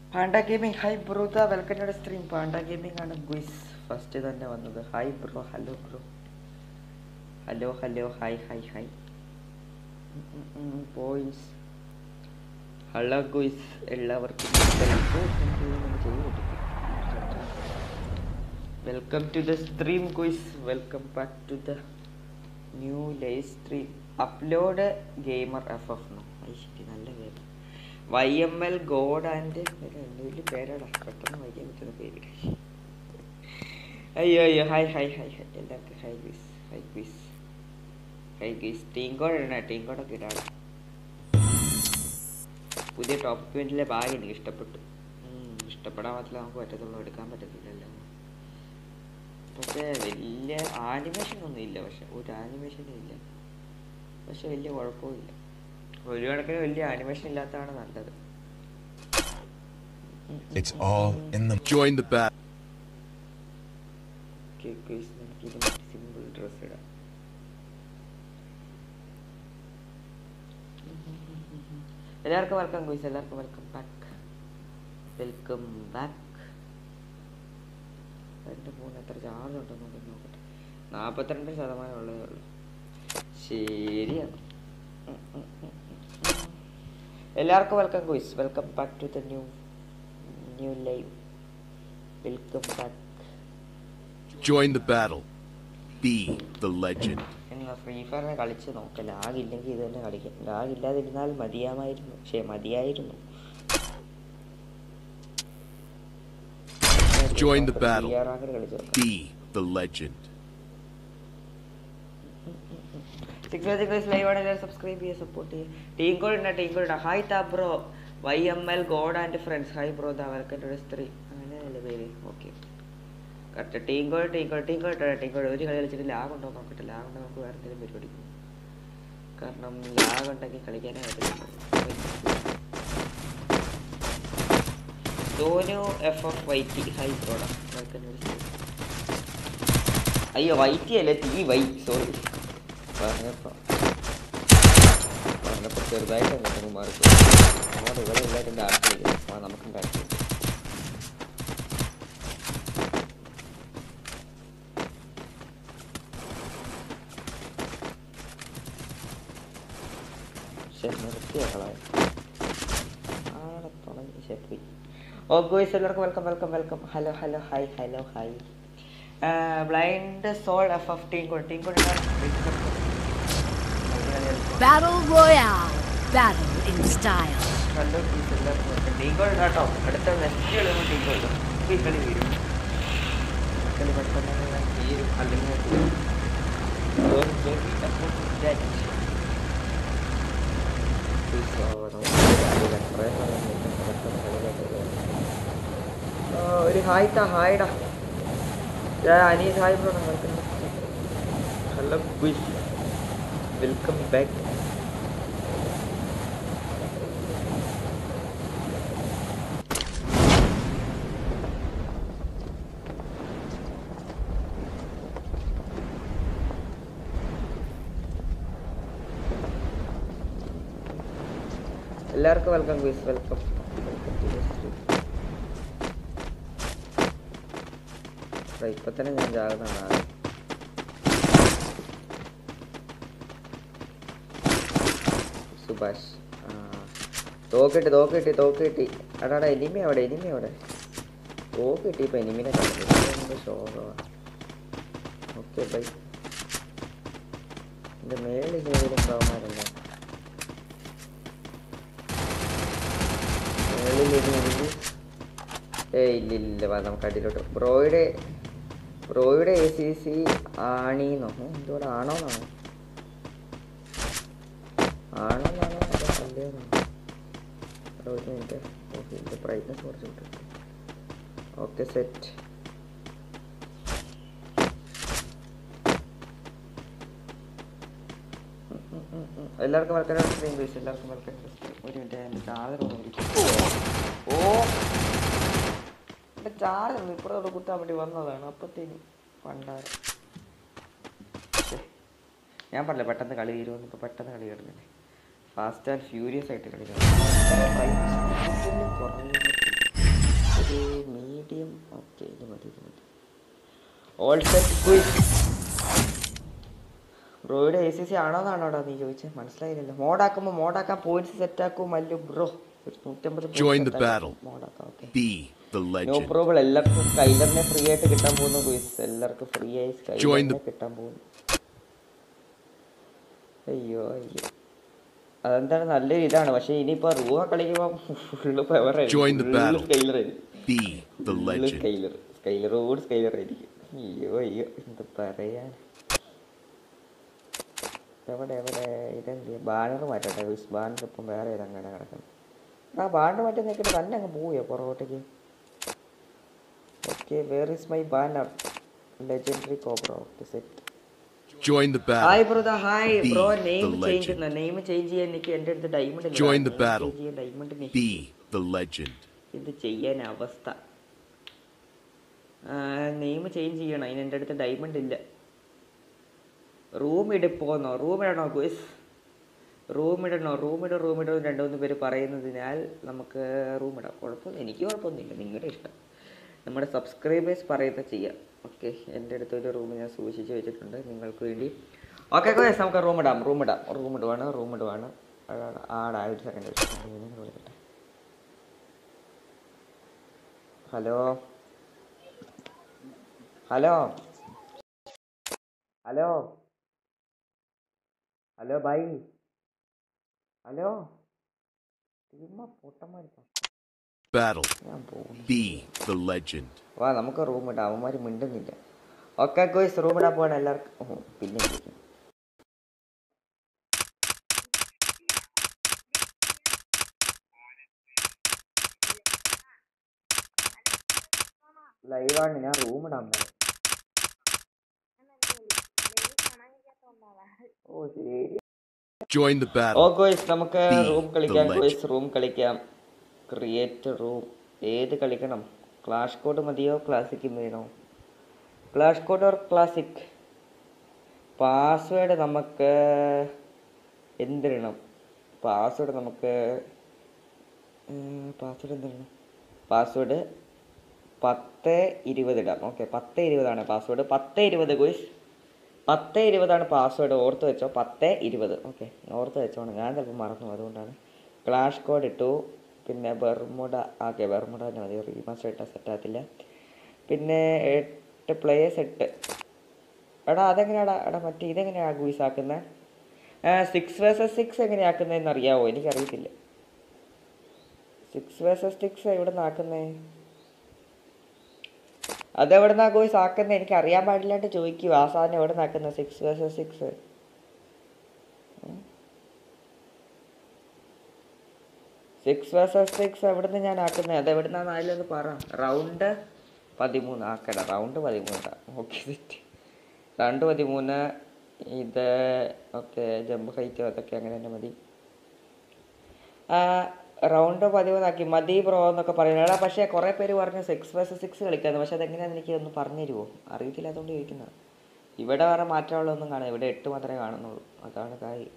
Panda gaming hi bro the welcome to stream panda gaming ആണ് guys first തന്നെ വന്നത് hi bro hello bro hello hello hi hi hi points hello guys എല്ലാവർക്കും welcome to the stream guys welcome back to the new live stream upload gamer F F no ശരി നല്ല പേര് Y M L god and വലിയ പേരാടാ പെട്ടെന്ന് വായിക്കാൻ പറ്റുന്ന പേര് അയ്യോ അയ്യോ ഹായ് ഹായ് ഹായ് ഹായ് എല്ലാവർക്കും hi guys hi guys hi guys team code ഇടണേ ടീം കോഡൊക്കെ ഇടാണ് പുതിയ ടോപ്പ് ട്വൻറ്റിലെ ബാഗ് എനിക്ക് ഇഷ്ടപ്പെട്ടു ഉം, ഇഷ്ടപ്പെടാൻ മാത്രമേ നമുക്ക് പറ്റത്തുള്ളൂ എടുക്കാൻ പറ്റത്തില്ലല്ലോ പക്ഷേ വലിയ ആനിമേഷൻ ഒന്നും ഇല്ല പക്ഷെ ഒരു ആനിമേഷനും ഇല്ല പക്ഷെ വലിയ കുഴപ്പമില്ല ഒരു കണക്കിന് വലിയ ആനിമേഷൻ ഇല്ലാത്തതാണ് നല്ലത് It's all in the Join the battle. Simple dress ഇടാം എല്ലാവർക്കും വെൽക്കം ഗുയ്സ് എല്ലാവർക്കും വെൽക്കം ബാക്ക് വെൽക്കം ബാക്ക് രണ്ട് മൂന്ന് എത്ര ചാർജ് ഉണ്ടെന്ന് നോക്കി നോക്കട്ടെ നാൽപ്പത്തിരണ്ട് ശതമാനം ഉള്ളതേ ഉള്ളൂ ശരിയാണ് ഉം, ഉം, ഉം, ഉം, ഉം. എല്ലാവർക്കും welcome guys welcome back to the new new live welcome back Join the battle. Be the legend. എന്നാ ഫ്രീ ഫയറിനെ കളിച്ച് നോക്കാം ലാഗ് ഇല്ലെങ്കിൽ ഇത് തന്നെ കളിക്കാം ലാഗ് ഇല്ലാതിരുന്നാൽ മതിയാമായിരുന്നു പക്ഷേ മതിയായിരുന്നു Join the battle. റാങ്കർ കളിച്ചു നോക്കാം Be the legend. Six six live ആണ് എല്ലാവരും സബ്സ്ക്രൈബ് ചെയ്യുക സപ്പോർട്ട് ചെയ്യുക ടീം കോഡ് ഉണ്ട് ടീം കോഡ് ഉണ്ട് ഹായ് താ bro Y M L god and friends hi bro ദാ വെൽക്കം ടു സ്ത്രീ അങ്ങനെയല്ലേ പേര് okay correct team code team code team code team code ഒരു കളി കളിച്ചിട്ട് ലാഗ് ഉണ്ടോ നോക്കട്ടെ ലാഗ് ഉണ്ടോ നമുക്ക് വേറെ എന്തെങ്കിലും പരിപാടി പോകും കാരണം ലാഗ് ഉണ്ടെങ്കിൽ കളിക്കാനേ പറ്റില്ല ധോനു എഫ് എഫ് വൈറ്റി ഹൈ ബ്രോഡ വെൽക്കം ടു സ്ത്രീ അയ്യോ വൈറ്റി അല്ലേ തീ വൈ സോറി പറഞ്ഞപ്പോ പറഞ്ഞപ്പോ ചെറുതായിട്ട് അങ്ങോട്ട് മാറി അങ്ങോട്ട് ഇവിടെ എല്ലാവരും ഡാൻസ് കളിക്കും ആ നമുക്കും ഡാൻസ് കളിക്കാം പക്ഷെ നിർത്തിയ കളായ ആടെ തുടങ്ങി ശരി പോയി ഓ ഗോയ്സ് എല്ലാവർക്കും welcome welcome welcome hello hello hi hello hi blind soul F F team code team code Battle Royale. Battle in style. കണ്ടു പ്ലീസ് എല്ലാവർക്കും വെൽക്കം ടീം കോഡ് കേട്ടോ അടുത്ത നെക്സ്റ്റ് കളി ടീം കോഡ് ഈ കളി തീരും ഈ കളി പെട്ടെന്ന് ഞാൻ തീരും അല്ലെങ്കിൽ തീരും. Don't get it about that. Please, ആ, നമുക്ക് കളി എത്രയും സമയം നിൽക്കാം. പെട്ടെന്ന് കളി കഴിഞ്ഞ് ആ, ഒരു ഹായ് താ ഹായ്ഡാ ഞാൻ Anees hi bro welcome hello guys welcome back എല്ലാവർക്കും welcome guys welcome welcome to ഇപ്പൊ തന്നെ ഞാൻ ജാഗ്രതാണ് സുഭാഷ് ആ തോക്കിട്ടി തോക്കിട്ടി തോക്കിട്ടി അടാടാ എനിമി അവിടെ എനിമി അവിടെ തോക്കിട്ടി ഇപ്പൊ എനിമിനെ കണ്ടു ശോകമാണ് ഓക്കെ ബൈ എൻ്റെ മേളിൽ ഏതെങ്കിലും പ്രവന്മാരുണ്ടോ മേളിൽ ഇനി എനിക്ക് ഏയ് ഇല്ല ഇല്ല വാ നമുക്ക് അടിയിലോട്ട് ബ്രോയുടെ ബ്രോയുടെ എ സി സി ആണീന്നോ ഏ, എന്തുകൂടെ ആണോന്നാണോ ആണോന്നാണോ അതോ അല്ലേന്നാണോ എടാ, ഒരു മിനിറ്റ് ഓക്കെ ഇതിൻ്റെ ബ്രൈറ്റ്നസ് കുറച്ച് വിട്ടു ഓക്കെ സെറ്റ് എല്ലാവർക്കും വെൽക്കം സ്ട്രീം പ്ലീസ് എല്ലാവർക്കും വെൽക്കം ഒരു മിനിറ്റ് എൻ്റെ ചാർജർ ഒന്ന് വിളിക്കും ഓ എൻ്റെ ചാർജർ ഇപ്പുറത്തോട്ട് കുത്താൻ വേണ്ടി വന്നതാണ് അപ്പത്തേന് പണ്ടാരം ശ്ശെ. ഞാൻ പറഞ്ഞില്ല പെട്ടെന്ന് കളി തീരുമെന്ന് ഇപ്പോൾ പെട്ടെന്ന് കളി കിടന്നില്ലേ ഫാസ്റ്റ് ആൻഡ് ഫ്യൂരിയസ് ആയിട്ട് കളി കുറഞ്ഞു ഓക്കെ മീഡിയം ഓക്കെ ഇത് മതി ഇത് മതി ഓൾ സെറ്റ് ക്വിസ് ബ്രോയുടെ എ സി സി ആണോന്നാണോടാ നീ ചോദിച്ചത് മനസ്സിലായില്ലല്ലോ മോഡാക്കുമ്പോൾ മോഡാക്കാൻ പോയിന്റ്സ് സെറ്റ് ആക്കും മല്ലു ബ്രോ ഒരു നൂറ്റമ്പത് Join the battle. മോഡാക്കാം okay Be the no legend. Problem എല്ലാവർക്കും സ്കൈലറിനെ ഫ്രീ ആയിട്ട് കിട്ടാൻ പോകുന്ന ക്വിസ് എല്ലാവർക്കും ഫ്രീ ആയി Join സ്കൈലറിനെ the- കിട്ടാൻ പോകുന്നു അയ്യോ അയ്യോ അതെന്താണ് നല്ലൊരു ഇതാണ് പക്ഷെ ഇനിയിപ്പോ റൂഹ കളിക്കുമ്പോൾ full power Join the battle. Skyler Be the legend. Skyler സ്കൈലറോട് സ്കൈലർ ആയിരിക്കും അയ്യോ അയ്യോ എന്ത് പറയാൻ എവിടെ എവിടെ ഇതെന്ത് ബാനർ മാറ്റട്ടെ ക്വിസ് ബാനർ ഇപ്പം വേറെ ഏതങ്ങനെ കിടക്കണം ആ ബാനർ മാറ്റി നിൽക്കിട്ട് തന്നെ അങ്ങ് പോവുകയോ പുറകോട്ടേക്ക് okay where is my banner legendary cobra okay set Join the hi battle. Brother hi Be bro the name change legend. Name change ചെയ്യാൻ എനിക്ക് എൻ്റെ അടുത്ത് diamond Join the battle. Diamond Be the legend. ഇത് ചെയ്യാൻ അവസ്ഥ name change ചെയ്യണം അതിന് എൻ്റെ അടുത്ത് ഡയമണ്ട് ഇല്ല റൂം ഇടിപ്പോന്നോ റൂം ഇടണോ ക്വിസ് റൂം ഇടണോ റൂം ഇടും റൂം ഇടും രണ്ടു മൂന്ന് പേര് പറയുന്നതിനാൽ നമുക്ക് റൂം ഇടാം കുഴപ്പമൊന്നും എനിക്ക് കുഴപ്പമൊന്നുമില്ല നിങ്ങളുടെ ഇഷ്ടം നമ്മുടെ സബ്സ്ക്രൈബേഴ്സ് പറയുന്നത് ചെയ്യാം ഓക്കെ എൻ്റെ അടുത്ത് ഒരു റൂം ഞാൻ സൂക്ഷിച്ച് വെച്ചിട്ടുണ്ട് നിങ്ങൾക്ക് വേണ്ടി ഓക്കെ കോയസ് നമുക്ക് റൂം ഇടാം റൂം ഇടാം റൂം ഇടുവാണ് റൂം ഇടുവാണ് അതാണ് ആടാ ഒരു സെക്കൻഡ് വിളിക്കട്ടെ hello hello hello hello bye hello ചുമ്മാ പൊട്ടന്മാർ Battle. ഞാൻ പോകുന്നു Be the legend. വാ നമുക്ക് റൂം ഇടാം അവന്മാർ മിണ്ടുന്നില്ല ഓക്കെ കോയ്സ് റൂം ഇടാൻ പോകണം എല്ലാവർക്കും ഓ, പിന്നെ വിളിക്കാം. ലൈവാണ് ഞാൻ റൂം ഇടാൻ പോകും ഓ ശരി Join the oh battle. Guys നമുക്ക് Be റൂം the കളിക്കാം legend. ഗോയ്സ് റൂം കളിക്കാം ക്രിയേറ്റ് റൂം ഏത് കളിക്കണം ക്ലാഷ് കോഡ് മതിയോ ക്ലാസിക് വേണോ clash code or classic password നമുക്ക് എന്തിടണം പാസ്വേഡ് നമുക്ക് പാസ്വേഡ് എന്തിടണം പാസ്വേഡ് പത്ത് ഇരുപത് ഇടാം ഓക്കെ പത്ത് ഇരുപതാണ് പാസ്വേഡ് പത്ത് ഇരുപത് ഗോയ്സ് പത്ത് ഇരുപതാണ് പാസ്വേഡ് ഓർത്ത് വെച്ചോ പത്ത് ഇരുപത് ഓക്കെ ഓർത്ത് വെച്ചോണം ഞാൻ ചിലപ്പോൾ മറന്നു അതുകൊണ്ടാണ് ക്ലാഷ് കോഡ് ഇട്ടു പിന്നെ ബെർമുഡ ഓക്കെ ബെർമുഡ തന്നെ മതി റീമാസ്റ്റർ ഇട്ടാൽ സെറ്റാകത്തില്ല പിന്നെ എട്ട് പ്ലേയേഴ്സ് എട്ട് എടാ അതെങ്ങനെയാടാ എടാ മറ്റേ ഇതെങ്ങനെയാണ് ഗൂയിസ് ആക്കുന്നത് സിക്സ് വേഴ്സസ് സിക്സ് എങ്ങനെയാക്കുന്നതെന്ന് അറിയാവോ എനിക്കറിയത്തില്ല സിക്സ് വേഴ്സസ് സിക്സ് എവിടെ നിന്ന് ആക്കുന്നേ അതെവിടെ നിന്നാ ഗോയ്സ് ആക്കുന്നത് എനിക്ക് അറിയാൻ പാടില്ലാണ്ട് ചോദിക്കൂ ആ സാധനം എവിടെ നിന്നാക്കുന്നത് six versus six six versus six എവിടുന്ന് ഞാൻ ആക്കുന്നത് അത് എവിടെ നിന്നാണെന്ന് പറ റൗണ്ട് പതിമൂന്ന് ആക്കട റൗണ്ട് പതിമൂന്ന് ഓക്കെ സെറ്റ് റൗണ്ട് പതിമൂന്ന് ഇത് ഓക്കെ ജമ്പ് ഹൈറ്റ് അതൊക്കെ അങ്ങനെ തന്നെ മതി റൗണ്ട് പതിമൂന്നാക്കി മതി ബ്രോ എന്നൊക്കെ പറയുന്നത് എടാ പക്ഷേ കുറേ പേര് പറഞ്ഞു സിക്സ് വേഴ്സസ് സിക്സ് കളിക്കാന്ന് പക്ഷെ അതെങ്ങനെയാണെന്ന് എനിക്ക് ഒന്ന് പറഞ്ഞു തരുമോ അറിയത്തില്ലാത്തതുകൊണ്ട് ചോദിക്കുന്നത് ഇവിടെ വേറെ മാറ്റമുള്ളതൊന്നും കാണാം ഇവിടെ എട്ട് മാത്രമേ കാണുന്നുള്ളൂ അതാണ് കാര്യം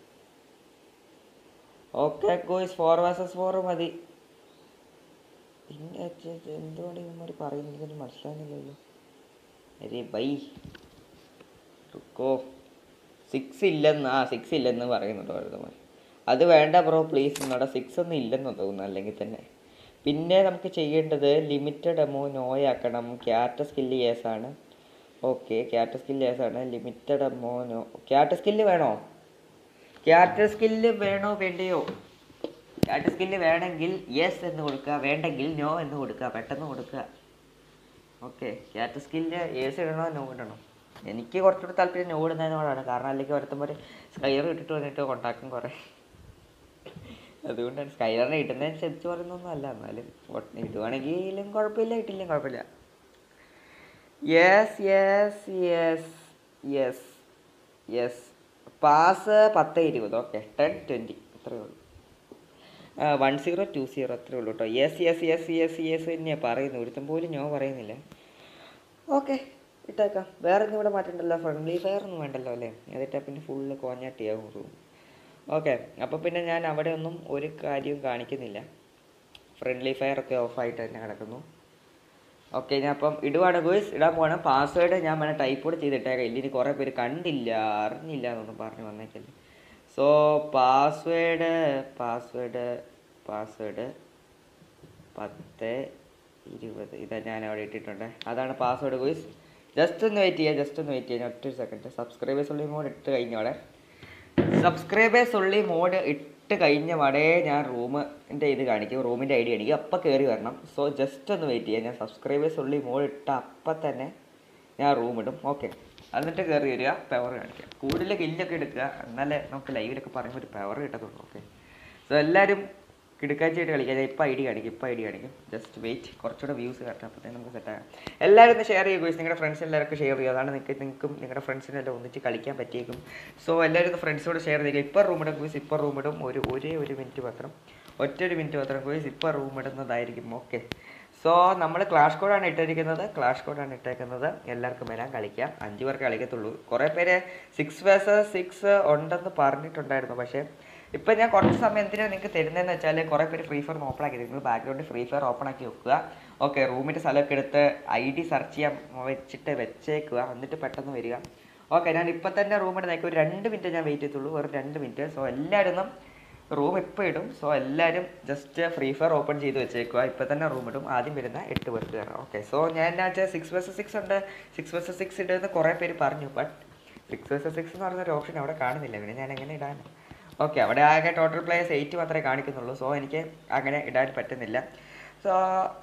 okay guys four versus four മതി പിന്നെ എന്തുകൊണ്ട് ഇവന്മാർ പറയുന്നത് എനിക്കൊന്നും മനസ്സിലാകുന്നില്ലല്ലോ അരെ ബൈ റുക്കോ സിക്സ് ഇല്ലെന്ന് ആ സിക്സ് ഇല്ലെന്ന് പറയുന്നുണ്ട് ഓരോരുത്തന്മാർ അത് വേണ്ട ബ്രോ പ്ലീസ് എന്നോട് സിക്സ് ഒന്നും ഇല്ലെന്ന് തോന്നുന്നു അല്ലെങ്കിൽ തന്നെ പിന്നെ നമുക്ക് ചെയ്യേണ്ടത് ലിമിറ്റഡ് എമോ നോയാക്കണം ക്യാറ്റ് സ്കില്ല് യേസ് ആണ് ഓക്കെ ക്യാറ്റ് സ്കില്ല് യേസ് ആണ് limited ammo no cat skill വേണോ ക്യാറ്റ് സ്കില്ല് വേണോ വേണ്ടയോ ക്യാറ്റ് സ്കില്ല് വേണമെങ്കിൽ യെസ് എന്ന് കൊടുക്കുക വേണ്ടെങ്കിൽ നോ എന്ന് കൊടുക്കുക പെട്ടെന്ന് കൊടുക്കുക ഓക്കെ ക്യാറ്റ് സ്കില്ല് യേസ് ഇടണോ നോ ഇടണോ എനിക്ക് കുറച്ചുകൂടി താല്പര്യം നോ ഇടുന്നതിനോടാണ് കാരണം അല്ലെങ്കിൽ ഒരുത്തന്മാർ സ്കൈർ ഇട്ടിട്ട് വന്നിട്ട് കൊണ്ടാക്കും കുറേ അതുകൊണ്ടാണ് സ്കൈലറിനെ ഇടുന്നതനുസരിച്ച് പറയുന്നൊന്നും അല്ല എന്നാലും ഒട്ട് ഇടുവാണെങ്കിലും കുഴപ്പമില്ല ഇട്ടില്ലെങ്കിൽ കുഴപ്പമില്ല yes yes yes yes yes pass പത്ത് ഇരുപത് ഓക്കെ ടെൻ ട്വൻറ്റി അത്രയേ ഉള്ളൂ വൺ സീറോ ടു സീറോ അത്രേ ഉള്ളൂ കേട്ടോ yes yes yes yes yes തന്നെയാണ് പറയുന്നത് ഒരുത്തം പോലും ഞാൻ പറയുന്നില്ല ഓക്കെ ഇട്ടേക്കാം വേറെ ഒന്നും ഇവിടെ മാറ്റണ്ടല്ലോ ഫ്രണ്ട്ലി ഫയർ ഒന്നും വേണ്ടല്ലോ അല്ലേ അതിട്ടാൽ പിന്നെ ഫുള്ള് കോഞ്ഞാട്ടിയാകും റൂം ഓക്കെ അപ്പോൾ പിന്നെ ഞാൻ അവിടെ ഒന്നും ഒരു കാര്യവും കാണിക്കുന്നില്ല ഫ്രണ്ട്ലി ഫയർ ഒക്കെ ഓഫായിട്ട് തന്നെ കിടക്കുന്നു ഓക്കെ ഞാൻ അപ്പം ഇടുവാണ് ഗോയ്സ് ഇടാൻ പോവാണ് പാസ്വേഡ് ഞാൻ വേണം ടൈപ്പ് കൂടെ ചെയ്തിട്ടേക്കാം ഇല്ലെങ്കിൽ കുറേ പേര് കണ്ടില്ല അറിഞ്ഞില്ല എന്നൊന്നും പറഞ്ഞു വന്നേക്കല്ലേ സോ പാസ്വേഡ് പാസ്വേഡ് പാസ്വേഡ് പത്ത് ഇരുപത് ഇതാ ഞാൻ അവിടെ ഇട്ടിട്ടുണ്ട് അതാണ് പാസ്വേഡ് ഗോയ്സ് ജസ്റ്റ് ഒന്ന് വെയിറ്റ് ചെയ്യുക ജസ്റ്റ് ഒന്ന് വെയിറ്റ് ചെയ്യുക ഒറ്റ സെക്കൻഡ് സബ്സ്ക്രൈബേഴ്സ് ഉള്ളി മോഡ് ഇട്ട് കഴിഞ്ഞോടെ സബ്സ്ക്രൈബേഴ്സ് ഉള്ളി മോഡ് ഇട്ട് കഴിഞ്ഞ വടേ ഞാൻ റൂമിൻ്റെ ഇത് കാണിക്കും റൂമിൻ്റെ ഐ ഡി കാണിക്കും അപ്പം കയറി വരണം സോ ജസ്റ്റ് ഒന്ന് വെയിറ്റ് ചെയ്യുക ഞാൻ സബ്സ്ക്രൈബേഴ്സ് ഉള്ളി മോഡ് ഇട്ട അപ്പം തന്നെ ഞാൻ റൂം ഇടും ഓക്കെ എന്നിട്ട് കയറി വരിക പവർ കാണിക്കുക കൂടുതൽ കില്ലൊക്കെ എടുക്കുക എന്നാലേ നമുക്ക് ലൈവിലൊക്കെ പറയുമ്പോൾ ഒരു പവർ കിട്ടത്തുള്ളൂ ഓക്കെ സോ എല്ലാവരും കിടക്കാച്ചായിട്ട് കളിക്കുക ഞാൻ ഇപ്പോൾ ഐ ഡി കാണിക്കും ഇപ്പോൾ ഐ ഡി കാണിക്കും ജസ്റ്റ് വെയിറ്റ് കുറച്ചുകൂടെ വ്യൂസ് കറക്റ്റ് അപ്പോഴത്തേക്ക് നമുക്ക് സെറ്റ് ആകാം എല്ലാവരും ഒന്ന് ഷെയർ ചെയ്യുക നിങ്ങളുടെ ഫ്രണ്ട്സ് എല്ലാവർക്കും ഷെയർ ചെയ്യുക അതാണ് നിങ്ങൾക്ക് നിങ്ങൾക്കും നിങ്ങളുടെ ഫ്രണ്ട്സിനെല്ലാം ഒന്നിച്ച് കളിക്കാൻ പറ്റിയേക്കും സോ എല്ലാവരും ഒന്ന് ഫ്രണ്ട്സോട് ഷെയർ ചെയ്യുക ഇപ്പോൾ റൂം ഇടും ക്വീസ് ഇപ്പോൾ റൂം ഇടും ഒരു ഒരേ ഒരു മിനിറ്റ് മാത്രം ഒറ്റ ഒരു മിനിറ്റ് മാത്രം ക്വീസ് ഇപ്പോൾ റൂം ഇടുന്നതായിരിക്കും ഓക്കെ സോ നമ്മൾ ക്ലാഷ് കോഡാണ് ഇട്ടിരിക്കുന്നത് ക്ലാഷ് കോഡാണ് ഇട്ടേക്കുന്നത് എല്ലാവർക്കും വരാൻ കളിക്കാം അഞ്ച് പേർക്ക് കളിക്കത്തുള്ളൂ കുറേ പേര് സിക്സ് വേഴ്സസ് സിക്സ് ഉണ്ടെന്ന് പറഞ്ഞിട്ടുണ്ടായിരുന്നു പക്ഷേ ഇപ്പം ഞാൻ കുറച്ച് സമയം എന്തിനാണ് നിങ്ങൾക്ക് തരുന്നതെന്ന് വെച്ചാൽ കുറേ പേര് ഫ്രീ ഫയർ ഓപ്പൺ ആക്കി നിങ്ങൾ ബാക്ക്ഗ്രൗണ്ടിൽ ഫ്രീ ഫയർ ഓപ്പൺ ആക്കി വെക്കുക ഓക്കെ റൂമിൻ്റെ സ്ഥലമൊക്കെ എടുത്ത് ഐ ഡി സെർച്ച് ചെയ്യാൻ വെച്ചിട്ട് വെച്ചേക്കുക എന്നിട്ട് പെട്ടെന്ന് വരിക ഓക്കെ ഞാൻ ഇപ്പം തന്നെ റൂമിൽ നിൽക്കുക ഒരു രണ്ട് മിനിറ്റ് ഞാൻ വെയിറ്റ് ചെയ്തുള്ളൂ വെറും രണ്ട് മിനിറ്റ് സോ എല്ലാവരും റൂം ഇപ്പോൾ ഇടും സോ എല്ലാവരും ജസ്റ്റ് ഫ്രീ ഫയർ ഓപ്പൺ ചെയ്ത് വെച്ചേക്കുക ഇപ്പം തന്നെ റൂം ഇടും ആദ്യം വരുന്ന എട്ട് പേർക്ക് കയറാം ഓക്കെ സോ ഞാൻ എന്നാ വെച്ചാൽ സിക്സ് വേഴ്സസ് സിക്സ് ഉണ്ട് സിക്സ് വേഴ്സസ് സിക്സ് ഇടുമെന്ന് കുറേ പേര് പറഞ്ഞു ബട്ട് സിക്സ് വേഴ്സസ് സിക്സ് എന്ന് പറഞ്ഞൊരു ഓപ്ഷൻ അവിടെ കാണുന്നില്ല പിന്നെ ഞാൻ എങ്ങനെ ഇടാൻ ഓക്കെ അവിടെ ആകെ ടോട്ടൽ പ്ലേയേഴ്സ് എയ്റ്റ് മാത്രമേ കാണിക്കുന്നുള്ളൂ സോ എനിക്ക് അങ്ങനെ ഇടാൻ പറ്റുന്നില്ല സോ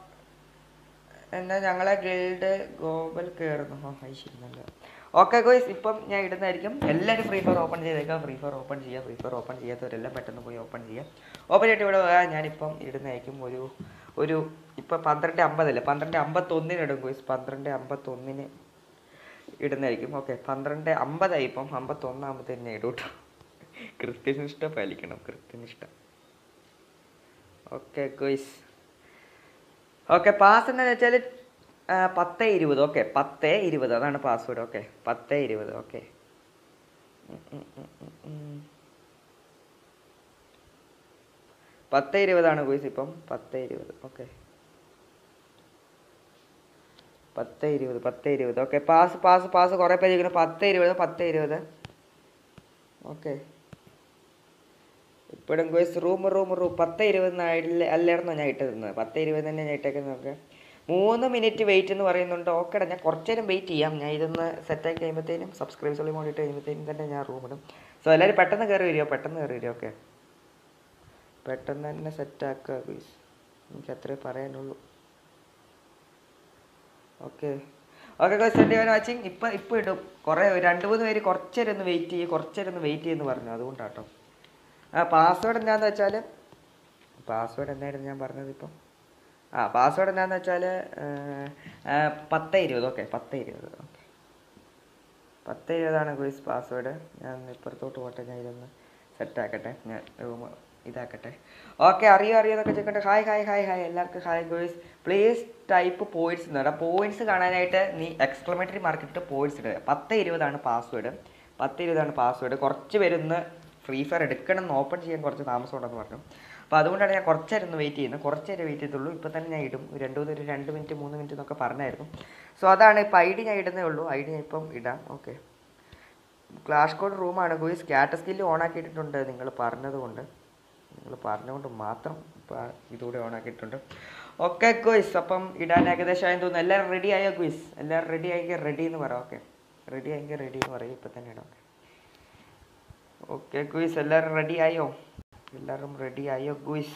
എന്നാൽ ഞങ്ങളെ ഗിൽഡ് ഗോബൽ കയറുന്നു ഓ അത് ശരി നല്ല ഓക്കെ ഗോയ്സ് ഇപ്പം ഞാൻ ഇടുന്നതായിരിക്കും എല്ലാവരും ഫ്രീ ഫയർ ഓപ്പൺ ചെയ്തേക്കാം ഫ്രീ ഫയർ ഓപ്പൺ ചെയ്യുക ഫ്രീ ഫയർ ഓപ്പൺ ചെയ്യാത്തവരെല്ലാം പെട്ടെന്ന് പോയി ഓപ്പൺ ചെയ്യുക ഓപ്പൺ ചെയ്തിട്ട് ഇവിടെ പോയാൽ ഞാനിപ്പം ഇടുന്നതായിരിക്കും ഒരു ഒരു ഇപ്പം പന്ത്രണ്ട് അമ്പതല്ലേ പന്ത്രണ്ട് അമ്പത്തൊന്നിന് ഇടും ഗോയ്സ് പന്ത്രണ്ട് അമ്പത്തൊന്നിന് ഇടുന്നതായിരിക്കും ഓക്കെ പന്ത്രണ്ട് അമ്പതായി ഇപ്പം അമ്പത്തൊന്നാകുമ്പത്തേന് ഞാൻ ഇടും കേട്ടോ കൃത്യനിഷ്ഠ പാലിക്കണം കൃത്യനിഷ്ഠ ഓക്കെ ഗോയ്സ് ഓക്കെ പാസ് എന്താണെന്ന് വെച്ചാൽ പത്ത് ഇരുപത് ഓക്കെ പത്ത് ഇരുപത് അതാണ് പാസ്വേഡ് ഓക്കെ പത്ത് ഇരുപത് ഓക്കെ പത്ത് ഇരുപതാണ് ഗോയ്സ് ഇപ്പം പത്ത് ഇരുപത് ഓക്കെ പത്ത് ഇരുപത് പത്ത് ഇരുപത് ഓക്കെ പാസ് പാസ് പാസ് കുറേ പേര് ഇരിക്കുന്നു പത്ത് ഇരുപത് പത്ത് ഇരുപത് ഓക്കെ ഇപ്പോഴും ഗോയ്സ് റൂം റൂം റൂം പത്ത് ഇരുപത് അല്ലായിരുന്നോ ഞാൻ ഇട്ടത് പത്ത് ഇരുപത് തന്നെ ഞാൻ ഇട്ടേക്കുന്നത് ഓക്കെ മൂന്ന് മിനിറ്റ് വെയിറ്റ് എന്ന് പറയുന്നുണ്ട് ഓക്കെടാ ഞാൻ കുറച്ച് നേരം വെയിറ്റ് ചെയ്യാം ഞാൻ ഇതൊന്ന് സെറ്റാക്കി കഴിയുമ്പോഴത്തേനും സബ്സ്ക്രൈബേഴ്സ് ഉള്ളിൽ വേണ്ടിയിട്ട് കഴിയുമ്പോഴത്തേനും തന്നെ ഞാൻ റൂം ഇടും സോ എല്ലാവരും പെട്ടെന്ന് കയറി വരിക പെട്ടെന്ന് കയറി വരിക ഓക്കെ പെട്ടെന്ന് തന്നെ സെറ്റാക്കുക ഗോയ്സ് എനിക്ക് അത്രേ പറയാനുള്ളൂ ഓക്കെ ഓക്കെ ഗോയ്സ് എൻ്റെ വാച്ചിങ് ഇപ്പം ഇപ്പം ഇടും കുറേ രണ്ട് മൂന്ന് പേര് കുറച്ച് നേരം ഒന്ന് വെയിറ്റ് ചെയ്യും കുറച്ച് നേരം ഒന്ന് വെയിറ്റ് ചെയ്യുമെന്ന് പറഞ്ഞു അതുകൊണ്ടാട്ടോ ആ പാസ്വേഡ് എന്താണെന്ന് വെച്ചാൽ പാസ്വേഡ് എന്തായിരുന്നു ഞാൻ പറഞ്ഞത് ഇപ്പം ആ പാസ്വേഡ് എന്താണെന്ന് വെച്ചാൽ പത്ത് ഇരുപത് ഓക്കെ പത്ത് ഇരുപത് ഓക്കെ പത്ത് ഇരുപതാണ് ഗോയ്സ് പാസ്വേഡ് ഞാൻ ഇപ്പുറത്തോട്ട് പോട്ടെ ഞാൻ ഇതൊന്ന് സെറ്റാക്കട്ടെ ഞാൻ റൂം ഇതാക്കട്ടെ ഓക്കെ അറിയോ അറിയോ എന്നൊക്കെ ചോദിക്കട്ടെ ഹായ് ഹായ് ഹായ് ഹായ് എല്ലാവർക്കും hi guys please type points എന്ന് പറയാം പോയിന്റ്സ് കാണാനായിട്ട് നീ എക്സ്ക്ലമേറ്ററി മാർക്കിട്ട് പോയിന്റ്സ് ഇടുക പത്ത് ഇരുപതാണ് പാസ്വേഡ് പത്ത് ഇരുപതാണ് പാസ്വേഡ് കുറച്ച് പേരൊന്ന് ഫ്രീ ഫയർ എടുക്കണം എന്ന് ഓപ്പൺ ചെയ്യാൻ കുറച്ച് താമസം ഉണ്ടെന്ന് പറഞ്ഞു അപ്പോൾ അതുകൊണ്ടാണ് ഞാൻ കുറച്ച് നേരം ഒന്ന് വെയിറ്റ് ചെയ്യുന്നത് കുറച്ച് നേരം വെയിറ്റ് ചെയ്തുള്ളൂ ഇപ്പോൾ തന്നെ ഞാൻ ഇടും രണ്ട് മൂന്ന് ഒരു രണ്ട് മിനിറ്റ് മൂന്ന് മിനിറ്റ് എന്നൊക്കെ പറഞ്ഞായിരുന്നു സോ അതാണ് ഇപ്പോൾ ഐ ഡി ഞാൻ ഇടുന്നേ ഉള്ളൂ ഐ ഡി ഞാൻ ഇപ്പം ഇടാം ഓക്കെ ക്ലാഷ് കോഡ് റൂമാണ് ഗോയ്സ് സ്കാറ്റർ സ്കില്ല് ഓൺ ആക്കിയിട്ടുണ്ട് നിങ്ങൾ പറഞ്ഞതുകൊണ്ട് നിങ്ങൾ പറഞ്ഞുകൊണ്ട് മാത്രം ഇപ്പോൾ ഇതുകൂടെ ഓൺ ആക്കിയിട്ടുണ്ട് ഓക്കെ ഗോയ്സ് അപ്പം ഇടാൻ ഏകദേശം ആയെന്ന് തോന്നുന്നു എല്ലാവരും റെഡി ആയോ ഗോയ്സ് എല്ലാവരും റെഡി ആയെങ്കിൽ റെഡി എന്ന് പറയാം ഓക്കെ റെഡി ആയെങ്കിൽ റെഡി എന്ന് പറയും ഇപ്പം തന്നെ ഇടാം ഓക്കെ ഗുയിസ് എല്ലാവരും റെഡി ആയോ എല്ലാവരും റെഡി ആയോ ഗുയിസ്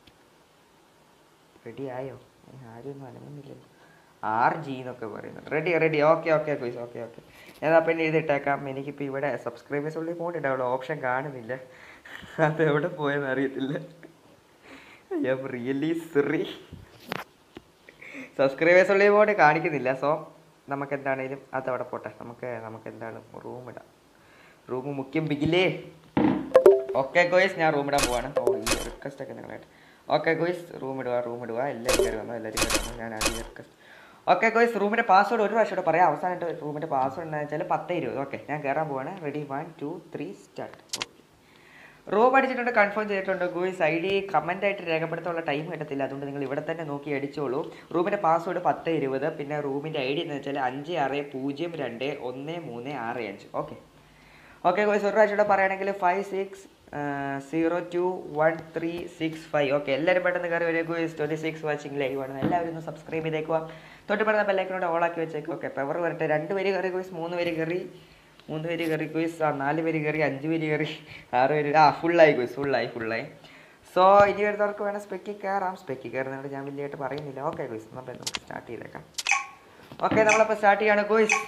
റെഡി ആയോ ഏ, ആരും ഒന്നും അനങ്ങുന്നില്ലല്ലോ ആർ ജി എന്നൊക്കെ പറയുന്നത് ready ready okay okay guys okay okay ഞാൻ അപ്പം ഇനി എഴുതിട്ടേക്കാം എനിക്കിപ്പോൾ ഇവിടെ സബ്സ്ക്രൈബേഴ്സ് ഉള്ളിൽ പോകണ്ടിട്ടാവുള്ളൂ ഓപ്ഷൻ കാണുന്നില്ല അത് എവിടെ പോയെന്ന് അറിയത്തില്ല I am really sorry subscribers ഉള്ളിൽ പോയിട്ട് കാണിക്കുന്നില്ല സോ നമുക്ക് എന്താണേലും അത് അവിടെ പോട്ടെ നമുക്ക് നമുക്ക് എന്താണ് റൂം ഇടാം റൂം മുഖ്യം ബിഗിലേ ഓക്കെ ഗോയ്സ് ഞാൻ റൂം ഇടാൻ പോവാണ് ഓ ഈ റിക്വസ്റ്റ് ഒക്കെ നിങ്ങളായിട്ട് ഓക്കെ ഗോയ്സ് റൂം ഇടുക റൂം ഇടുക എല്ലാവരും കയറി വന്നു എല്ലാവരും കയറി വന്നു ഞാൻ ആദ്യം റിക്വസ്റ്റ് ഓക്കെ ഗോയ്സ് റൂമിൻ്റെ പാസ്വേഡ് ഒരു പ്രാവശ്യം കൂടെ പറയാം അവസാനമായിട്ട് റൂമിൻ്റെ പാസ്വേഡ് എന്താണെന്ന് വെച്ചാൽ പത്ത് ഇരുപത് ഓക്കെ ഞാൻ കയറാൻ പോവാണ് ready one two three start okay room അടിച്ചിട്ടുണ്ട് കൺഫേം ചെയ്തിട്ടുണ്ട് ഗൂയിസ് ഐ ഡി കമൻ്റ് ആയിട്ട് രേഖപ്പെടുത്താനുള്ള ടൈം കിട്ടത്തില്ല അതുകൊണ്ട് നിങ്ങൾ ഇവിടെ തന്നെ നോക്കി അടിച്ചോളൂ റൂമിൻ്റെ പാസ്വേഡ് പത്ത് ഇരുപത് പിന്നെ റൂമിൻ്റെ ഐ ഡി എന്ന് വെച്ചാൽ അഞ്ച് ആറ് പൂജ്യം രണ്ട് ഒന്ന് മൂന്ന് ആറ് അഞ്ച് ഓക്കെ ഓക്കെ ഗോയ്സ് ഒരു പ്രാവശ്യം കൂടെ പറയുകയാണെങ്കിൽ five six zero two one three six five okay എല്ലാവരും പെട്ടെന്ന് കയറി വരിക guys twenty six watching live ആണ് എല്ലാവരും ഒന്ന് സബ്സ്ക്രൈബ് ചെയ്തേക്കുക തൊട്ട് പെടുന്ന ബെല്ലൈക്കനോട് ഓളാക്കി വെച്ചേക്കും ഓക്കെ പെവർ വരട്ടെ രണ്ട് പേര് കയറി ഗോയ്സ് മൂന്ന് പേര് കയറി മൂന്ന് പേര് കയറി ഗോയ്സ് ആ നാല് പേര് കയറി അഞ്ച് പേര് കയറി ആറ് പേര് ആ ഫുള്ളായി ഗോയ്സ് ഫുള്ളായി ഫുള്ളായി സോ ഇനി വരുന്നവർക്ക് വേണം സ്പെക്കി കയറാം സ്പെക്കി കയറുന്നതുകൊണ്ട് ഞാൻ വലിയതായിട്ട് പറയുന്നില്ല ഓക്കെ ഗോയ്സ് നമ്മൾ നമുക്ക് സ്റ്റാർട്ട് ചെയ്തേക്കാം ഓക്കെ നമ്മളപ്പോൾ സ്റ്റാർട്ട് ചെയ്യാണ് ഗോയ്സ്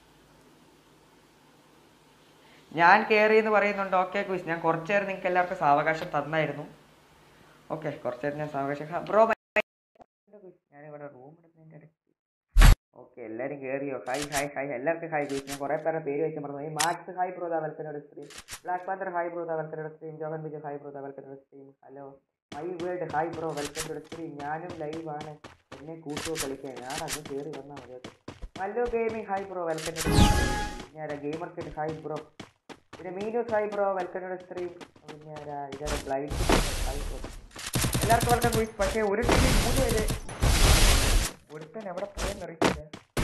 ഞാൻ കയറി എന്ന് പറയുന്നുണ്ട് ഓക്കെ ക്വിസ് ഞാൻ കുറച്ച് നേരം നിങ്ങൾക്ക് എല്ലാവർക്കും സാവകാശം തന്നായിരുന്നു ഓക്കെ കുറച്ച് നേരം ഞാൻ സാവകാശം ബ്രോ ഞാനിവിടെ റൂം എടുത്തതിൻ്റെ ഇടയ്ക്ക് ഓക്കെ എല്ലാവരും കയറിയോ ഹായ് ഹായ് ഹായ് എല്ലാവർക്കും ഹായ് ക്വിസ് ഞാൻ കുറേ പേരെ പേര് വെച്ച് മറന്നു ഈ മാക്സ് ഹായ് ബ്രോദ welcome to stream black panther hi ബ്രോദ welcome to stream Johan Biju hi ബ്രോദ welcome to stream hello my world hi bro welcome to stream ഞാനും ലൈവാണ് എന്നെ കൂട്ടുകോ കളിക്കാൻ ഞാൻ അത് കയറി വന്നാൽ മതി okay Mallu gaming hi bro welcome to ഞാൻ ഗെയിമർ കിഡ് ഹായ് ബ്രോ പിന്നെ Meenus hi bro welcome to stream പിന്നെ ആരാ ഇതാണ് ബ്ലൈൻഡ് ഹായ് ബ്രോ എല്ലാവർക്കും വെൽക്കം പോയി പക്ഷേ ഒരു ടീമിൽ മൂന്ന് പേര് ഒരുത്തൻ എവിടെ പോയെന്ന് അറിയില്ല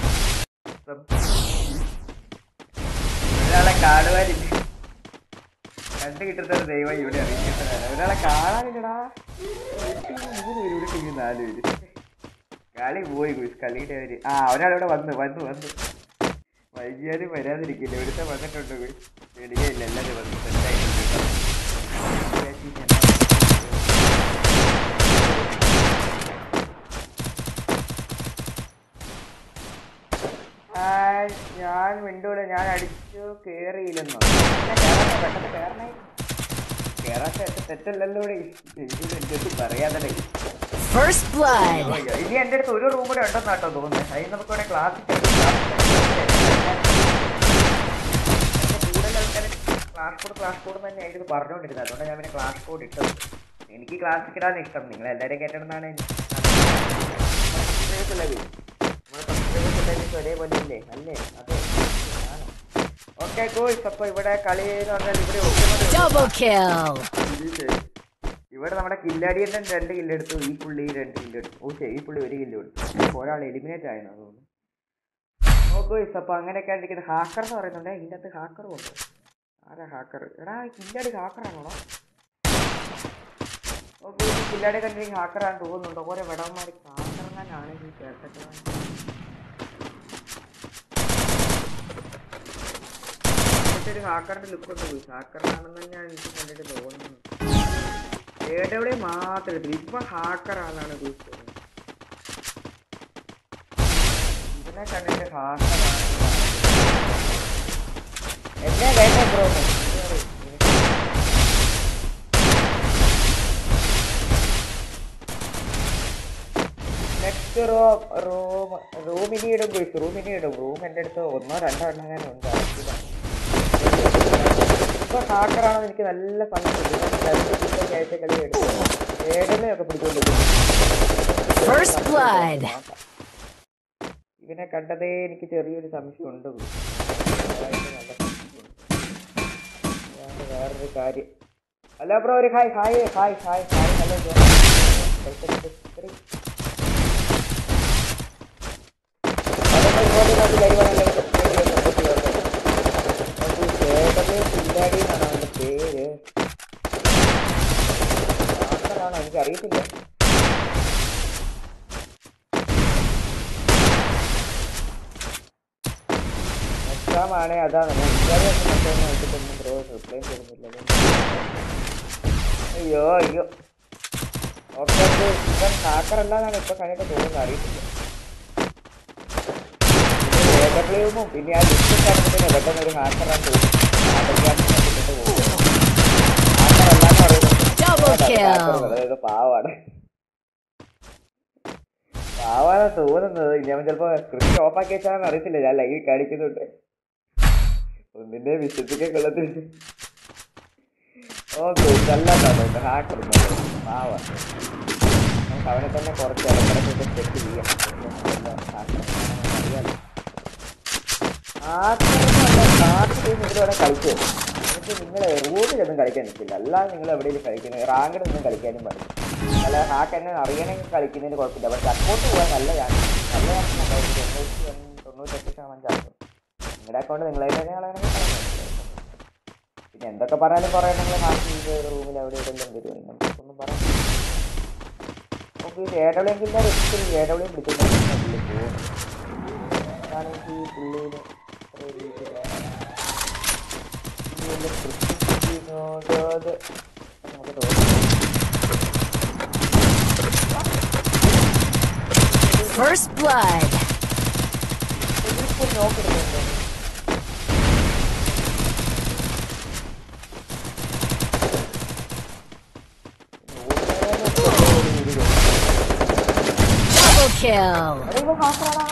ഒരാളെ കാണുവാനില്ല കണ്ടു കിട്ടുന്ന ഒരു ദൈവം ഇവിടെ അറിയിക്കുന്നതാണ് ഒരാളെ കാണാനില്ലടാ ഒരു ടീമിൽ മൂന്ന് പേര് ഒരു ടീമിൽ നാല് പേര് കളി പോയി കുയിസ് കളിയുടെ പേര് ആ ഒരാളിവിടെ വന്നു വന്നു വന്നു വൈകിയാലും വരാതിരിക്കില്ല ഇവിടുത്തെ വന്നിട്ടുണ്ട് പോയി പേടിയല്ല എല്ലാവരും വന്നു സെറ്റായിട്ടുണ്ട് ഞാൻ വിണ്ടോയില് ഞാൻ അടിച്ചു കേറിയില്ലെന്നോ പിന്നെ കേറാത്ത പെട്ടെന്ന് കേറണേ കേറാത്ത തെറ്റല്ലല്ലോ ഇവിടെ. എനിക്ക് എന്റെ അടുത്ത് പറയാതെ First blood. ഇനി എന്റെ അടുത്ത് ഒരു റൂം കൂടെ ഉണ്ടെന്ന് കേട്ടോ തോന്നുന്നത് അതിന് നമുക്ക് ഇവിടെ ക്ലാസ് കൂടുതൽ ആൾക്കാർ ക്ലാസ് കോഡ് ക്ലാസ് കോഡ് തന്നെ ആയിരുന്നു പറഞ്ഞുകൊണ്ടിരുന്നത് അതുകൊണ്ട് ഞാൻ പിന്നെ ക്ലാസ് കോഡ് ഇട്ടത് എനിക്ക് ക്ലാസ് ഇടാൻ ഇഷ്ടം നിങ്ങൾ എല്ലാവരും കേട്ടണമെന്നാണ് ഒരേപോലെ ഇല്ലേ അല്ലേ അതെ ഓക്കെ ഗോയ്സ് അപ്പൊ ഇവിടെ കളി എന്ന് പറഞ്ഞാൽ ഇവിടെ ഒട്ടുമുള്ള Double kill. ഇത് ഇവിടെ നമ്മുടെ കില്ലാടിയൻ രണ്ട് കില്ല് എടുത്തു ഈ പുള്ളി രണ്ട് കില്ല് എടുത്തു ഓക്കെ ഈ പുള്ളി ഒരു കില്ല് എടുത്തു അപ്പൊ ഒരാൾ എലിമിനേറ്റ് ആയെന്ന് തോന്നുന്നു നോക്കൂ അപ്പൊ അങ്ങനെയൊക്കെ ഇരിക്കുന്നത് ഹാക്കർ എന്ന് പറയുന്നുണ്ട് ഇതിൻ്റെ അകത്ത് ഹാക്കറും ഉണ്ട് ആരാ ഹാക്കർ എടാ കില്ലാടി ഹാക്കറാണോ നോക്കൂ ഈ കില്ലാടി കണ്ടിട്ട് ഹാക്കറാന്ന് തോന്നുന്നുണ്ട് ഓരോ വിടവന്മാർ ഹാക്കറങ്ങാനാണ് ഈ കേട്ടിട്ട് ഒരു ഹാക്കറിന്റെ ലുക്ക് ഉണ്ട് പോയി ഹാക്കറാണെന്ന് ഞാൻ എനിക്ക് കണ്ടിട്ട് തോന്നുന്നു എവിടെ മാത്രം എടുത്തു ഇപ്പൊ ഹാക്കറാണെന്നാണ് ചോദിച്ചത് ഇതിനെ കണ്ടിട്ട് ഹാക്കറാണ് എന്നെ കേട്ടോ bro next room room room ഇനി ഇടും പോയി റൂം ഇനി ഇടും റൂം എൻ്റെ അടുത്ത് ഒന്നോ രണ്ടോ എണ്ണം ഞാൻ ഉണ്ട് അറിയില്ല. ഇപ്പൊ ഹാക്കറാണെന്ന് എനിക്ക് നല്ല സംശയം ആയിട്ട് കളി എടുക്കും ഏടനെയൊക്കെ First blood. ഇവനെ കണ്ടതേ എനിക്ക് ചെറിയൊരു സംശയമുണ്ട് അതായത് നല്ല സംശയമുണ്ട്. അതാണ് വേറൊരു കാര്യം ഹലോ ബ്രോ ഒരു hi hi hi hi hi hello bro പേര് ആണോ എനിക്കറിയത്തില്ല എക്സാം ആണ് അതാണ് ഞാൻ വിചാരിച്ച മെസ്സേജ് നോക്കിയിട്ടൊന്നും ബ്രോ റിപ്ലൈ തരുന്നില്ല അയ്യോ അയ്യോ ഓക്കെ ഇവൻ ഹാക്കർ അല്ലാന്നാണ് ഇപ്പൊ കണ്ടിട്ട് തോന്നുന്നത് അറിയത്തില്ല ഏകപ്ലയും പിന്നെ ആ ലിസ്റ്റ് കണ്ടിട്ട് പെട്ടെന്ന് ഒരു ഹാക്കറാണ് തോന്നുന്നു Double kill. അതായത് പാവാണ് പാവാണ് തോന്നുന്നത് ഞാൻ ചിലപ്പോ സ്ക്രിപ്റ്റ് ഓഫ് ആക്കി വെച്ചാണെന്ന് അറിയത്തില്ല ഞാൻ ലൈവ് കാണിക്കുന്നുണ്ട് ഒന്നിന്റെ വിശ്വസിക്കാൻ കൊള്ളത്തില്ല ഓക്കെ നല്ലതാണ് ഹാക്കർ പാവ നമുക്ക് അവനെ തന്നെ കുറച്ച് ഇടക്കിടക്കൊക്കെ ചെക്ക് ചെയ്യാം അറിയാലോ ഹാക്കർ ഹാക്കർ ഇതിലൂടെ കളിച്ചോ എന്നിട്ട് നിങ്ങൾ റൂമിലൊന്നും കളിക്കാൻ നിൽക്കില്ല അല്ലാതെ നിങ്ങൾ എവിടെയെങ്കിലും കളിക്കുന്നത് റാങ്കിലൊന്നും കളിക്കാനും പാടില്ല അല്ല ഹാക്ക് എന്നെ അറിയണമെങ്കിൽ കളിക്കുന്നതിന് കുഴപ്പമില്ല പക്ഷെ അക്കൗണ്ട് പോകാൻ നല്ല ചാൻസ് നല്ല ചാൻസ് ഉണ്ടാവും തൊണ്ണൂറ്റി ഒന്ന് തൊണ്ണൂറ്റെട്ട് ശതമാനം ചാൻസ് നിങ്ങളുടെ അക്കൗണ്ട് നിങ്ങളായിട്ട് തന്നെ കളയണമെങ്കിൽ കളയാം. പിന്നെ എന്തൊക്കെ പറഞ്ഞാലും കുറേ നിങ്ങൾ ഹാക്ക് ചെയ്ത് റൂമിൽ എവിടെ എവിടെയെല്ലാം വരും നമുക്കൊന്നും പറയാം നമുക്ക് ഈ ഏടവളെങ്കിൽ റിസ്കിൽ ഏടവളെയും പിടിച്ചിട്ടുണ്ടെങ്കിൽ പുള്ളി പോകും അതാണ് എനിക്ക് ഈ പുള്ളിയിൽ ഇത്ര രീതിയിൽ ഇതിന്റെ കൃത്യത്തിനോട് നമുക്ക് തോന്നുന്നു First blood. ഇതിപ്പോ നോക്കിടുന്നുണ്ട് Double kill. ഇവ ഹാക്കറാടാ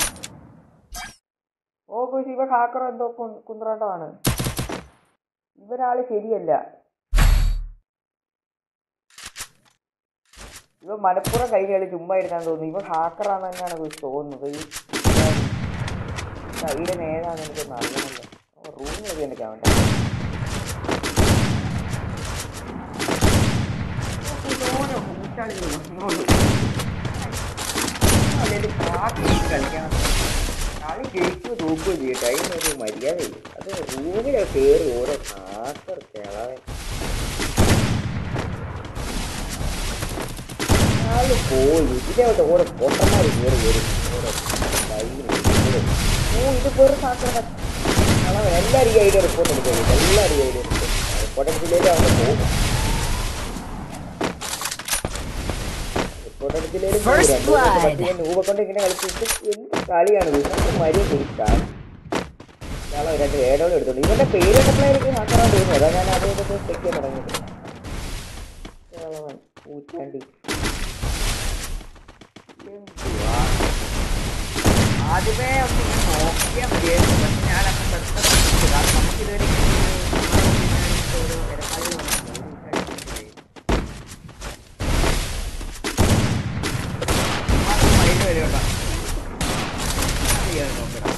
ഓ കുശി ഇവ ഹാക്കർ എന്തോ കു- കുന്ത്രാട്ടമാണ് ഇവരാള് ശരിയല്ല ഇവ മലപ്പുറം കൈ കളി ചുമ്മാ ഇരുന്നാൻ തോന്നുന്നു ഇവ ഹാക്കറാണ് തന്നെയാണ് കുറിച്ച് തോന്നുന്നത് ഈ കൈയുടെ നേതാന്ന് എനിക്കൊന്ന് അറിയണമല്ലോ റൂമിൽ കയറി എനിക്ക് വേണ്ട അല്ലെങ്കിൽ പാട്ട് കളിക്കണം കളി ജയിക്കുകയോ തൂക്കുകയോ ചെയ്യട്ടെ അതിനൊരു മര്യാദയില്ല അത് റൂമിലൊക്കെ കയറി ഓരോ ഹാക്കർ കിളവൻ ആള് പോയി ഇതിലോട്ട് ഓരോ പൊട്ടന്മാർ കയറി വരും ഓരോ ലൈവിന് ഇവര്. ഓ ഇത് വെറും ഹാക്കർ കളവൻ എല്ലാവരും ഈ ഐഡിയ റിപ്പോർട്ട് എടുക്കും എല്ലാവരും ഈ ഐഡിയ റിപ്പോർട്ട് റിപ്പോർട്ട് എടുത്തില്ലെങ്കിൽ അവന് പോകും റിപ്പോർട്ട് എടുത്തില്ലെങ്കിൽ First blood. രൂപ കൊണ്ട് ഇങ്ങനെ കളിച്ചിട്ട് എന്ത് കളിയാണ് ഇത് നമുക്ക് മര്യാദ കൊടുക്കാൻ ഇയാളെ രണ്ട് ഏടോളം എടുത്തോണ്ട് ഇവന്റെ പേര് കണ്ടപ്പോഴായിരിക്കും ഹാക്കറാൻ തോന്നുന്നു അതാ ഞാൻ അത് ചെക്ക് ചെയ്യാൻ തുടങ്ങിയത് ഇയാളവൻ ഊറ്റാണ്ടി എന്തുവാ? ആദ്യമേ ഒന്ന് ഇങ്ങനെ നോക്കിയാൽ മതിയായിരുന്നു പക്ഷെ ഞാൻ അപ്പം പെട്ടെന്ന് വിട്ടു. കാരണം നമുക്കിതുവരെ ഇങ്ങനെ ഒരു ഒരു ഇടപാടുകൾ വന്നിട്ടില്ല. ഒരു ഊറ്റാണ്ടി മൈൻഡ് വരെ ഉണ്ടോ ചെയ്യാൻ നോക്കടാ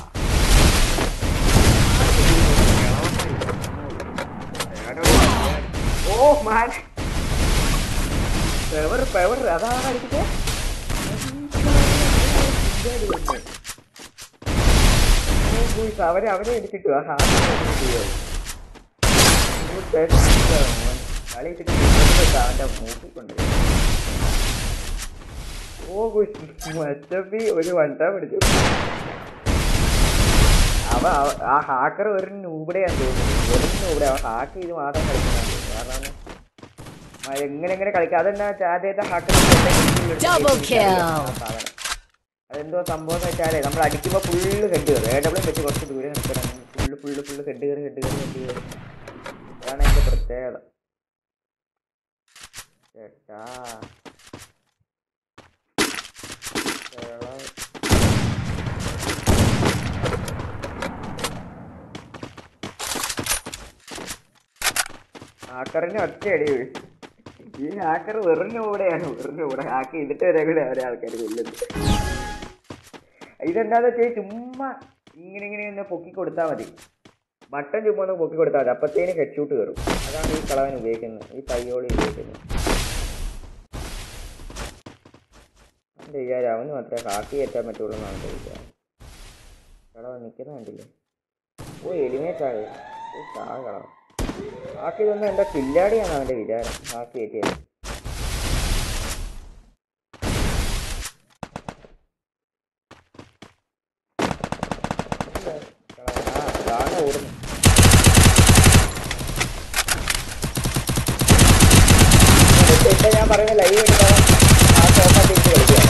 ഓ മാൻ പെവർ പെവർ അതാണ് അടിച്ചത് അവരെ അവരെ എടുത്തിട്ടു ആ കളി അവന്റെ മൂക്കിൽ കൊണ്ടുപോയി ഓ മച്ചപ്പി ഒരു വണ്ട പിടിച്ചു അവ അവ- ആ ഹാക്കർ ഒരു നൂബിടെയാന്ന് തോന്നുന്നു വെറും നൂബിടെ അവൻ ഹാക്ക് ചെയ്ത് മാത്രം കളിക്കുന്നുണ്ട് കാരണം ആ എങ്ങനെ എങ്ങനെ കളിക്കാം അതെന്നാ വെച്ചാൽ ആദ്യത്തെ ഹാക്കർ Double kill. അതെന്തോ സംഭവം എന്ന് വെച്ചാലേ നമ്മൾ അടിക്കുമ്പോൾ ഫുള്ള് ഹെഡ് കയറും എ ഡബ്ല്യൂ വെച്ച് കുറച്ച് ദൂരെ നിൽക്കണം ഫുള്ള് ഫുള്ള് ഫുള്ള് ഹെഡ് കയറി ഹെഡ് കയറി ഹെഡ് കയറി അതാണ് അതിന്റെ പ്രത്യേകത ചേട്ടാ കേള ഹാക്കറിന് ഒറ്റയടി വീഴും ഈ ഹാക്കർ വെറും കൂടെയാണ് വെറും കൂടെ ഹാക്ക് ചെയ്തിട്ട് വരെ കൂടെ അവരെ ആൾക്കാർ കൊല്ലുന്നത് ഇതെന്താന്ന് വെച്ചാൽ ചുമ്മാ ഇങ്ങനെ ഇങ്ങനെ ഒന്ന് പൊക്കി കൊടുത്താൽ മതി ബട്ടൺ ചുമ്മാ ഒന്ന് പൊക്കി കൊടുത്താൽ മതി അപ്പത്തേന് ഹെഡ് ഷൂട്ട് കയറും അതാണ് ഈ കളവൻ ഉപയോഗിക്കുന്നത് ഈ തയ്യോളി ഉപയോഗിക്കുന്നത് അവൻ്റെ വിചാരം അവന് മാത്രമേ ഹാക്ക് കയറ്റാൻ പറ്റുള്ളൂ എന്നാണ് എൻ്റെ വിചാരം കളവൻ നിൽക്കുന്ന കണ്ടില്ലേ ഓ എലിമേറ്റ് ആകെ ഓ ചാ കളവൻ ഹാക്ക് ഇതൊന്നും എന്താ കില്ലാടിയാണ് അവൻ്റെ വിചാരം ഹാക്ക് കയറ്റിയത് ആ കാണാൻ ഓടുന്നു ഇപ്പൊ- ഇപ്പൊ ഞാൻ പറയുന്ന ലൈവ് എടുക്കാൻ ആ സോഫ തിരിച്ച് കളിക്കുകയാണ്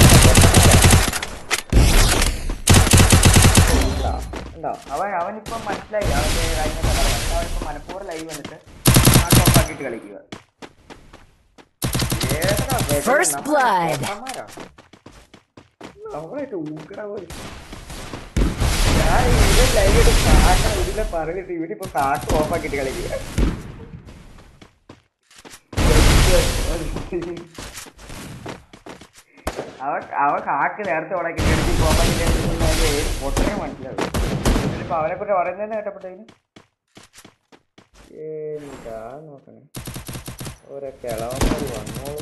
ഉണ്ടോ? ഉണ്ടോ അവൻ അവനിപ്പം മനസ്സിലായി അവന്റെ കാര്യങ്ങളൊക്കെ പറയാം അവനിപ്പം മനഃപൂർവ്വം ലൈവ് വന്നിട്ട് ആ സോഫ ആക്കിയിട്ട് കളിക്കുക ഏതാ വെതറ്? First നമ്മളെ blood. ചേട്ടന്മാരാ? നമ്മളായിട്ട് ഊക്കട പോലെ ഞാൻ ഇവിടെ ലൈവ് എടുത്ത് കാക്കണം ഇതിലെ പറഞ്ഞിട്ട് ഇവരിപ്പോ കാട്ട് ഓഫ് ആക്കിയിട്ട് കളിക്കുക അവ അവ കാക്ക് നേരത്തെ ഉടക്കി എടുത്ത് പോകാൻ ഏത് പൊട്ടനെ മനസ്സിലാവും ഇതിലിപ്പോ അവനെ കുറിച്ച് പറയുന്നതെന്ന് കേട്ടപ്പോഴത്തേന് എന്താ നോക്കണേ ഓരോ കിളവന്മാർ വന്നോളൂ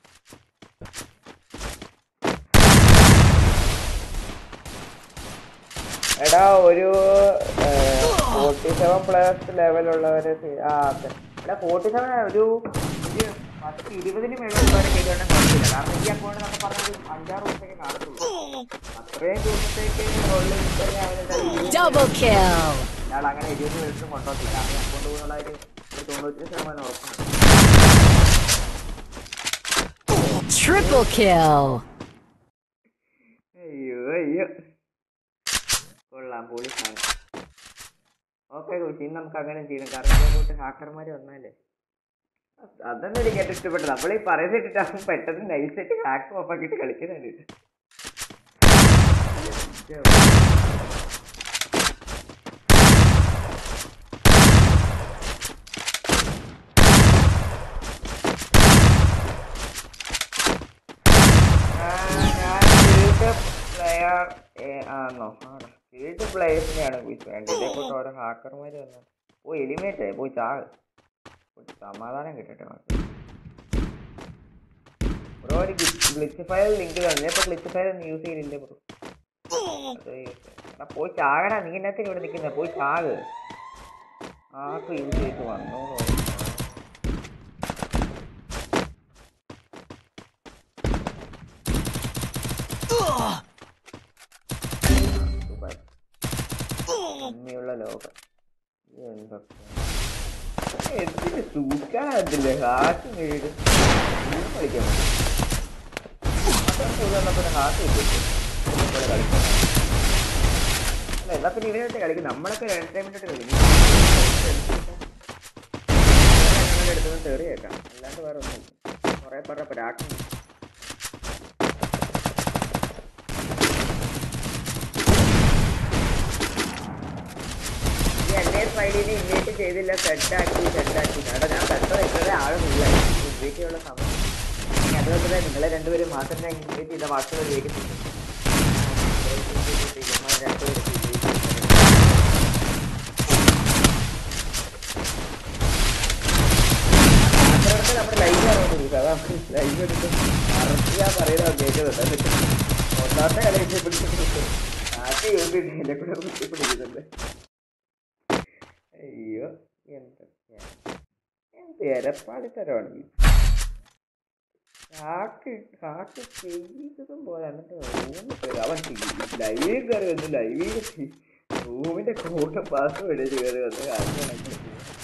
എടാ ഒരു ഫോർട്ടി സെവൻ പ്ലേയേഴ്സ് ലെവലുള്ളവര് സി- ആ അതെ എടാ ഫോർട്ടി സെവൻ ഒരു ഒരു പത്ത് ഇരുപതിന് മേളിലുള്ളവരെ കയറിയോണ്ട് കുഴപ്പമില്ല കാരണം ഈ അക്കൗണ്ട് എന്നൊക്കെ പറഞ്ഞ ഒരു അഞ്ചാറ് ദിവസത്തേക്ക് കാണത്തുള്ളൂ അത്രയും ദിവസത്തേക്ക് ഉള്ള ഇത്രയും അവരുടെ Double kill. ഇയാൾ അങ്ങനെ ഇരുപത് ദിവസം കൊണ്ടുപോകത്തില്ല കാരണം അക്കൗണ്ട് പോകുന്നുള്ള ഒരു ഒരു തൊണ്ണൂറ്റി ശതമാനം ഉറപ്പാണ് Triple kill. അയ്യോ അയ്യോ കൊള്ളാം പൊളി സാധനം ഓക്കെ കോച്ച് ഇന്ന് നമുക്ക് അങ്ങനെ ചെയ്യണം കാരണം ഇതേപോട്ട് ഹാക്കർമാർ വന്നാലേ അതൊന്നും എനിക്ക് ഏറ്റവും ഇഷ്ടപ്പെട്ടത് നമ്മൾ ഈ പറയുന്നത് ഇട്ടിട്ടാകും പെട്ടെന്ന് നൈസായിട്ട് ഹാക്ക് ഓഫ് ആക്കിയിട്ട് കളിക്കുന്നുണ്ട് പ്ലെയർ ആണോ ആണോ ഫീൽഡ് പ്ലേയേഴ്സിനെയാണ് വിളിച്ച് വേണ്ടത് ഇതേക്കൂട്ട് ഓരോ ഹാക്കർമാർ വന്നു പോയി എലിമിനേറ്റ് ആയി പോയി ചാക് ഒരു സമാധാനം കിട്ടട്ടെ നമുക്ക് ബ്രോ ഒരു ഗ്ലിച്ച് ഫയൽ ലിങ്ക് തന്നെ ഇപ്പൊ ഗ്ലിച്ച് ഫയൽ ഒന്നും യൂസ് ചെയ്തില്ല ബ്രോ അത് use ചെയ്യാം. എടാ പോയി ചാകടാ നീ എന്നത്തിന് ഇവിടെ നിൽക്കുന്ന പോയി ചാക് ആർക്ക് യൂസ് ചെയ്തിട്ട് വന്നോളൂ ദുബായ് ഭംഗിയുള്ള ലോകം എന്തൊക്കെ എന്തിന് സൂക്കാനത്തില്ല ഹാക്ക് വീട് കളിക്കാൻ പറ്റും ഹാക്ക് കിട്ടും കളിക്കാൻ അല്ല എന്നാ പിന്നെ ഇവനായിട്ട് കളിക്കും നമ്മളൊക്കെ എന്റർടൈൻമെന്റ് കളിക്കും എടുത്തൊന്നും തെറിയേക്കാം അല്ലാണ്ട് വേറെ ഒന്നും കുറെ പറഞ്ഞ പരാക്കം ഈ എന്നെ ഫയലിനെ ഇൻവൈറ്റ് ചെയ്തില്ല സെറ്റാക്കി സെറ്റാക്കി അവിടെ ഞാൻ പെട്ടെന്ന് ഇത്രേ ആളുമില്ല ഇൻവൈറ്റ് ചെയ്യാനുള്ള സമയം ഇനി അതുകൊണ്ട് തന്നെ നിങ്ങളെ രണ്ടുപേരും മാത്രം ഞാൻ ഇൻവൈറ്റ് ചെയ്ത വാക്കുകൾ ഉപയോഗിക്കുന്നുണ്ട് നമ്മുടെ ലൈവ് ആണോണ്ട് അതാ ലൈവ് എടുത്ത് അറിയാൻ പറയുന്നത് കേൾക്കുന്നുണ്ട് ഒന്നാമത്തെ കളി പിടിച്ചിട്ട് ആദ്യം യൂസ് എന്നെ കൂടെ പിടിക്കുന്നുണ്ട് അയ്യോ എന്തൊക്കെയാണ് എന്ത് എരപ്പാടിത്തരമാണ് ഈ ഹാക്ക് ഹാക്ക് ചെയ്തതും പോലെ എന്നിട്ട് റൂമിൽ കയറി അവൻ ലൈവിൽ കയറി വന്നു ലൈവിൽ റൂമിന്റെ കൂടെ പാസ്വേഡ് അടിച്ച് കയറി വന്ന് കാര്യം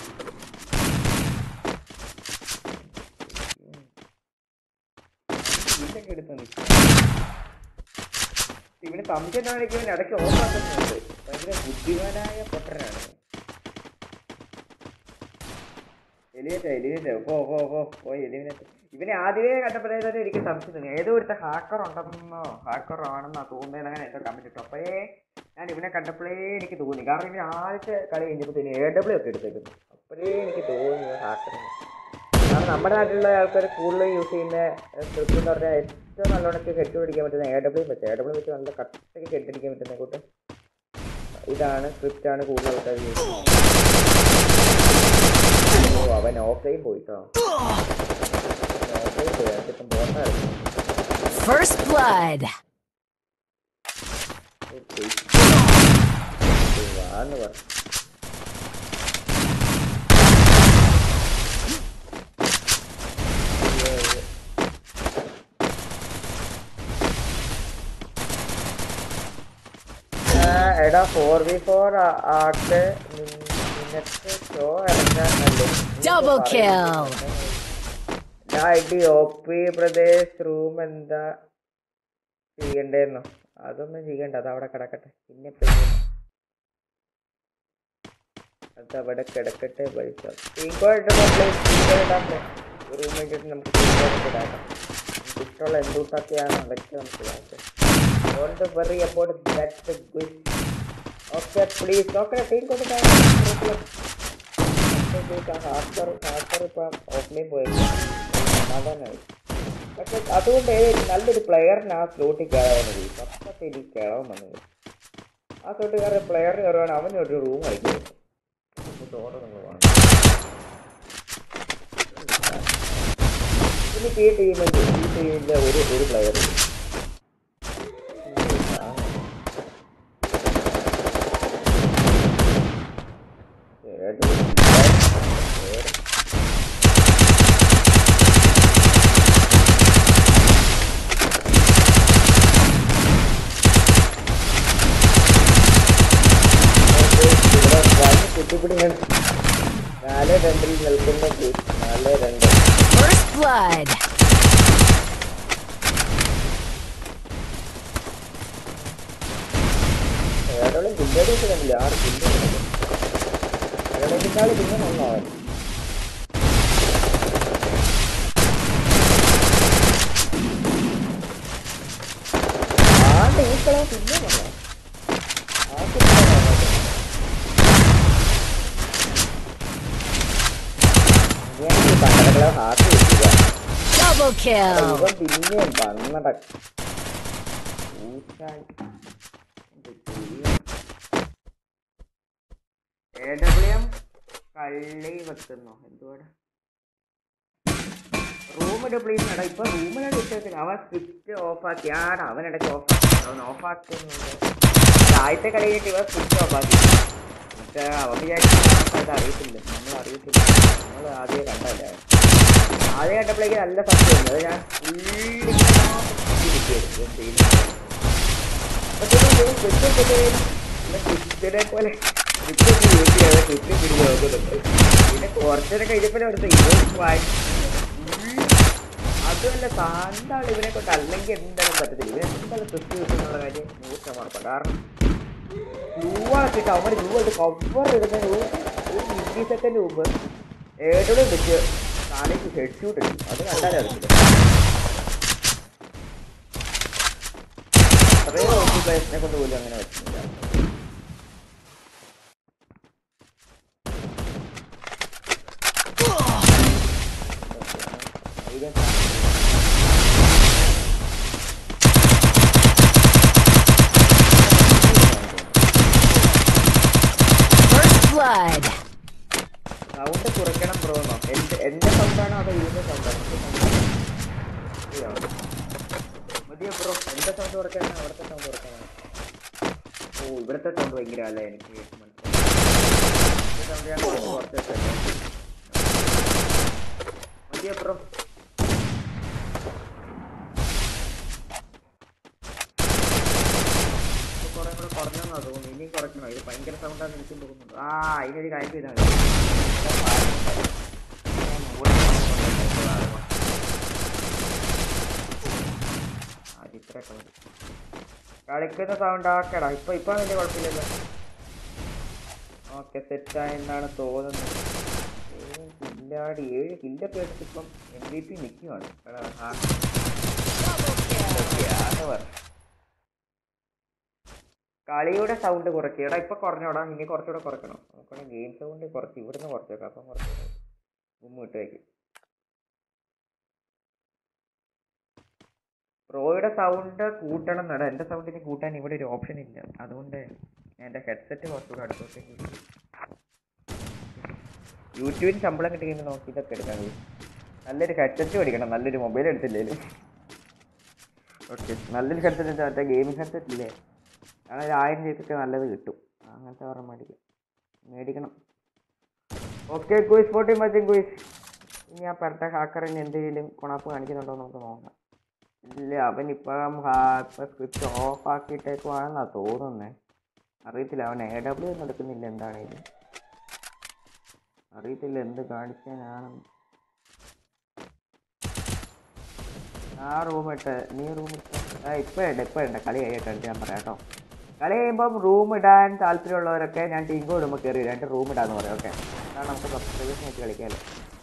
വീട്ടൊക്കെ എടുത്ത് നിൽക്കും ഇവന് സംശയം എന്താണെനിക്ക് ഇവൻ ഇടയ്ക്ക് ഓഫാക്കുന്നുണ്ട് ഭയങ്കര ബുദ്ധിമാനായ പൊട്ടനാണ് എലിവേറ്റ് എലിവേറ്റ് പോ പോ പോ പോയി എലിമിനേറ്റ് ഇവനെ ആദ്യമേ കണ്ടപ്പോഴേ തന്നെ എനിക്ക് സംശയം തോന്നി ഏതോ ഒരുത്ത ഹാക്കർ ഉണ്ടെന്നോ ഹാക്കർ ആണെന്നോ തോന്നുന്നത് അങ്ങനെ എന്തോ കമന്റ് ഇട്ടു അപ്പോഴേ ഞാൻ ഇവനെ കണ്ടപ്പോഴേ എനിക്ക് തോന്നി കാരണം ഇവൻ ആദ്യത്തെ കളി കഴിഞ്ഞപ്പോൾ എ ഡബ്ല്യു ഒക്കെ എടുത്തേക്കുന്നു അപ്പോഴേ എനിക്ക് തോന്നി ഹാക്കർ കാരണം നമ്മുടെ നാട്ടിലുള്ള ആൾക്കാർ കൂടുതൽ യൂസ് ചെയ്യുന്ന സ്ക്രിപ്റ്റ് എന്ന് പറഞ്ഞാൽ ഏറ്റവും നല്ലോണക്ക് കെട്ടുപിടിക്കാൻ പറ്റുന്ന എ ഡബ്ല്യു വെച്ച് എ ഡബ്ല്യു വെച്ച് നല്ല കട്ടയ്ക്ക് കെട്ടിടിക്കാൻ പറ്റുന്ന കൂട്ട് ഇതാണ് സ്ക്രിപ്റ്റ് ആണ് കൂടുതൽ ആൾക്കാർ യൂസ് ചെയ്യുന്നത് ഓ അവൻ ഓഫ്ലൈൻ പോയിട്ടോ ഓഫ്ലൈൻ പോയി അതിപ്പം ബോട്ടായിരുന്നു First blood. വാന്ന് പറഞ്ഞു അയ്യോ, അയ്യോ. ആ, എടാ ഫോർ ബി ഫോർ ആക്ക് നിൻ- നിനക്ക് ഷോ ഇറങ്ങാനല്ലേ Double kill. ID O P Pradesh room എന്താ ചെയ്യണ്ടേന്നോ അതൊന്നും ചെയ്യണ്ട അത് അവിടെ കിടക്കട്ടെ പിന്നെ പെയ്യും അത് അവിടെ കിടക്കട്ടെ പൈസ ടീക്കോയിട്ട് റൂം വേണ്ടിയിട്ട് നമുക്ക് ടീക്കോയിട്ട് ഇടാം നമുക്ക് ഇഷ്ടമുള്ള എന്തുട്ടൊക്കെയാണ് അതൊക്കെ നമുക്ക് ഇടാം don't worry about that good okay please okay team code hacker hacker ഇപ്പം ഓഫ്ലൈൻ പോയത് സമാധാനമായി പക്ഷെ അതുകൊണ്ട് നല്ലൊരു പ്ലെയറിന് ആ സ്ലോട്ടിൽ കയറാൻ മതി പപ്പത്തെ എനിക്ക് കയറാൻ വന്നത് ആ സ്ലോട്ടിൽ കയറിയ പ്ലെയർ കയറുവാണ് അവനൊരു റൂം കളിക്കും ഡോറ് നിങ്ങൾ വേണം എനിക്ക് ഈ ടീമിൽ ഈ ടീമിലെ ഒരു ഒരു പ്ലെയർ കുട്ടിപ്പിടിയാണ് നാല് രണ്ടിൽ നിൽക്കുന്ന ടീം നാല് രണ്ട് First blood. ഏതോളം ജില്ലയുടെ കണ്ടില്ല ആറ് ജില്ല ഏതെങ്കിലും പിന്നെ നന്നാവാൻ ആണ്ട് ഈ കള പിന്നെ നന്നാ ആ പിന്നെ നന്നാവാൻ ഞാൻ ഈ പണ്ടകളെ ഹാർട്ട് വെക്കുക Double kill. ഇവൻ പിന്നെയും പന്നട ഊച്ചായി എ ഡബ്ല്യു എം കള്ളി വെക്കുന്നു എന്തുവാണ് റൂം ഡബ്ല്യു എടാ ഇപ്പൊ റൂമിലാണ് ഇട്ടേക്കുന്നത് അവൻ സ്വിച്ച് ഓഫ് ആക്കി ആടാ അവൻ ഇടയ്ക്ക് ഓഫ് ആക്കി അവൻ ഓഫ് ആക്കുന്നുണ്ട് ആദ്യത്തെ കളി കഴിഞ്ഞിട്ട് ഇവ സ്വിച്ച് ഓഫ് ആക്കി എന്നിട്ട് അവൻ വിചാരിച്ചത് അറിയത്തില്ല നമ്മൾ അറിയത്തില്ല നമ്മൾ ആദ്യം കണ്ടല്ലേ ആദ്യം കണ്ടപ്പോഴേക്ക് നല്ല ഫസ്റ്റ് വന്നു അത് ഞാൻ ക്രിസ്ത്യനെ പോലെ പിന്നെ കുറച്ചേരം കഴിഞ്ഞപ്പോൾ അടുത്ത് ഇത് അതുമല്ല സാന്താണ് ഇവനെ കൊണ്ട് അല്ലെങ്കിൽ എന്തായാലും പറ്റത്തില്ല ഇവൻ എന്തായാലും ക്രിസ്തു കിട്ടുന്നുള്ള കാര്യം നൂറ് ശതമാനം കാരണം യൂവാക്കിട്ട് അവന്മാർ യൂവായിട്ട് കവർ ഇടുന്നതിന് ഒരു ഒരു മില്ലി സെക്കൻഡ് മുമ്പ് ഏട്ടോടെ വെച്ച് കാലേക്ക് ഹെഡ് ഷൂട്ട് ഇട്ടു അത് കണ്ടാലേ അറിയില്ല അത്രയും ഓപ്പി പ്ലേസിനെ കൊണ്ട് പോലും അങ്ങനെ പറ്റുന്നില്ല First blood. സൗണ്ട് കുറയ്ക്കണം ബ്രോ എന്നോ എന്റെ എന്റെ സൗണ്ടാണോ അതോ ഇതിന്റെ സൗണ്ടാണോ മതിയോ ബ്രോ എന്റെ സൗണ്ട് കുറയ്ക്കാനോ അവിടുത്തെ സൗണ്ട് കുറയ്ക്കാനോ ഓ ഇവിടുത്തെ സൗണ്ട് ഭയങ്കര അല്ലേ എനിക്ക് മനസ്സിലായി സൗണ്ട് ഞാൻ കുറച്ച് കുറച്ച് വെച്ചേക്കാം. മതിയോ ബ്രോ കുറെ കൂടെ കുറഞ്ഞെന്നാ തോന്നുന്നു ഇനിയും കുറയ്ക്കണോ ഇത് ഭയങ്കര സൗണ്ടാന്ന് എനിക്കും തോന്നുന്നു ആ അതിനൊരു കാര്യം ചെയ്താൽ മതി അതിത്രയൊക്കെ മതി കളിക്കുന്ന സൗണ്ട് ആക്കടാ ഇപ്പൊ ഇപ്പൊ വലിയ കുഴപ്പമില്ലല്ലോ ഓക്കെ സെറ്റായെന്നാണ് തോന്നുന്നത് ഏഴ് കില്ലാടി ഏഴ് കില്ലൊക്കെ എടുത്തിപ്പം എം വി പി നിൽക്കുവാണ് എടാ, ആ. ഇതൊക്കെയാണ് പറഞ്ഞത്. കളിയുടെ സൗണ്ട് കുറയ്ക്കുക എടാ ഇപ്പൊ കുറഞ്ഞോടാ ഇനി കുറച്ചുകൂടെ കുറയ്ക്കണം നോക്കണം ഗെയിം സൗണ്ട് കുറച്ച് ഇവിടുന്ന് കുറച്ചേക്കാം അപ്പം കുറച്ച് ഗുമ്മ ഇട്ടേക്ക് പ്രോയുടെ സൗണ്ട് കൂട്ടണം എന്നടാ എൻ്റെ സൗണ്ടിന് കൂട്ടാൻ ഇവിടെ ഒരു ഓപ്ഷൻ ഇല്ല അതുകൊണ്ട് ഞാൻ എൻ്റെ ഹെഡ്സെറ്റ് കുറച്ചുകൂടെ അടുത്തോട്ടേക്ക് ഇട്ടു. യൂട്യൂബിന് ശമ്പളം കിട്ടി കഴിയുമ്പോൾ നോക്കി ഇതൊക്കെ എടുക്കാൻ കഴിയും നല്ലൊരു ഹെഡ്സെറ്റ് മേടിക്കണം നല്ലൊരു മൊബൈൽ എടുത്തില്ലേലും ഓക്കെ നല്ലൊരു ഹെഡ്സെറ്റ് മറ്റേ ഗെയിമിംഗ് ഹെഡ്സെറ്റ് ഇല്ലേ അങ്ങനെ ഒരു ആയിരം രൂപയ്ക്കൊക്കെ നല്ലത് കിട്ടും അങ്ങനത്തെ ഒരെണ്ണം മേടിക്കാം മേടിക്കണം ഓക്കെ ക്വിസ് ഫോർട്ടി മച്ചും ക്വിസ് ഇനി ആ പെട്ട ഹാക്കറിന് എന്തെങ്കിലും കുണാപ്പ് കാണിക്കുന്നുണ്ടോ എന്ന് നമുക്ക് നോക്കാം ഇല്ല അവൻ ഇപ്പം ഇപ്പം സ്ക്രിപ്റ്റ് ഓഫ് ആക്കിയിട്ടേക്കുവാണെന്നാ തോന്നുന്നേ അറിയത്തില്ല അവൻ എ ഡബ്ല്യു ഒന്നും എടുക്കുന്നില്ല എന്താണേലും അറിയത്തില്ല എന്ത് കാണിക്കാനാണെന്ന് ആ റൂം ഇട്ട് നീ റൂം ഇട്ട് ആ ഇപ്പം ഉണ്ട് ഇപ്പം ഉണ്ട് കളി കഴിയട്ടെ ഞാൻ പറയാം കേട്ടോ കളി കഴിയുമ്പം റൂം ഇടാൻ താല്പര്യമുള്ളവരൊക്കെ ഞാൻ ടീം കോഡ് ഇടുമ്പോൾ കയറി രണ്ട് റൂം ഇടാന്ന് പറയാം ഓക്കെ കാരണം നമുക്ക് സബ്സ്ക്രൈബേഴ്സിന് വെച്ച് കളിക്കാമല്ലോ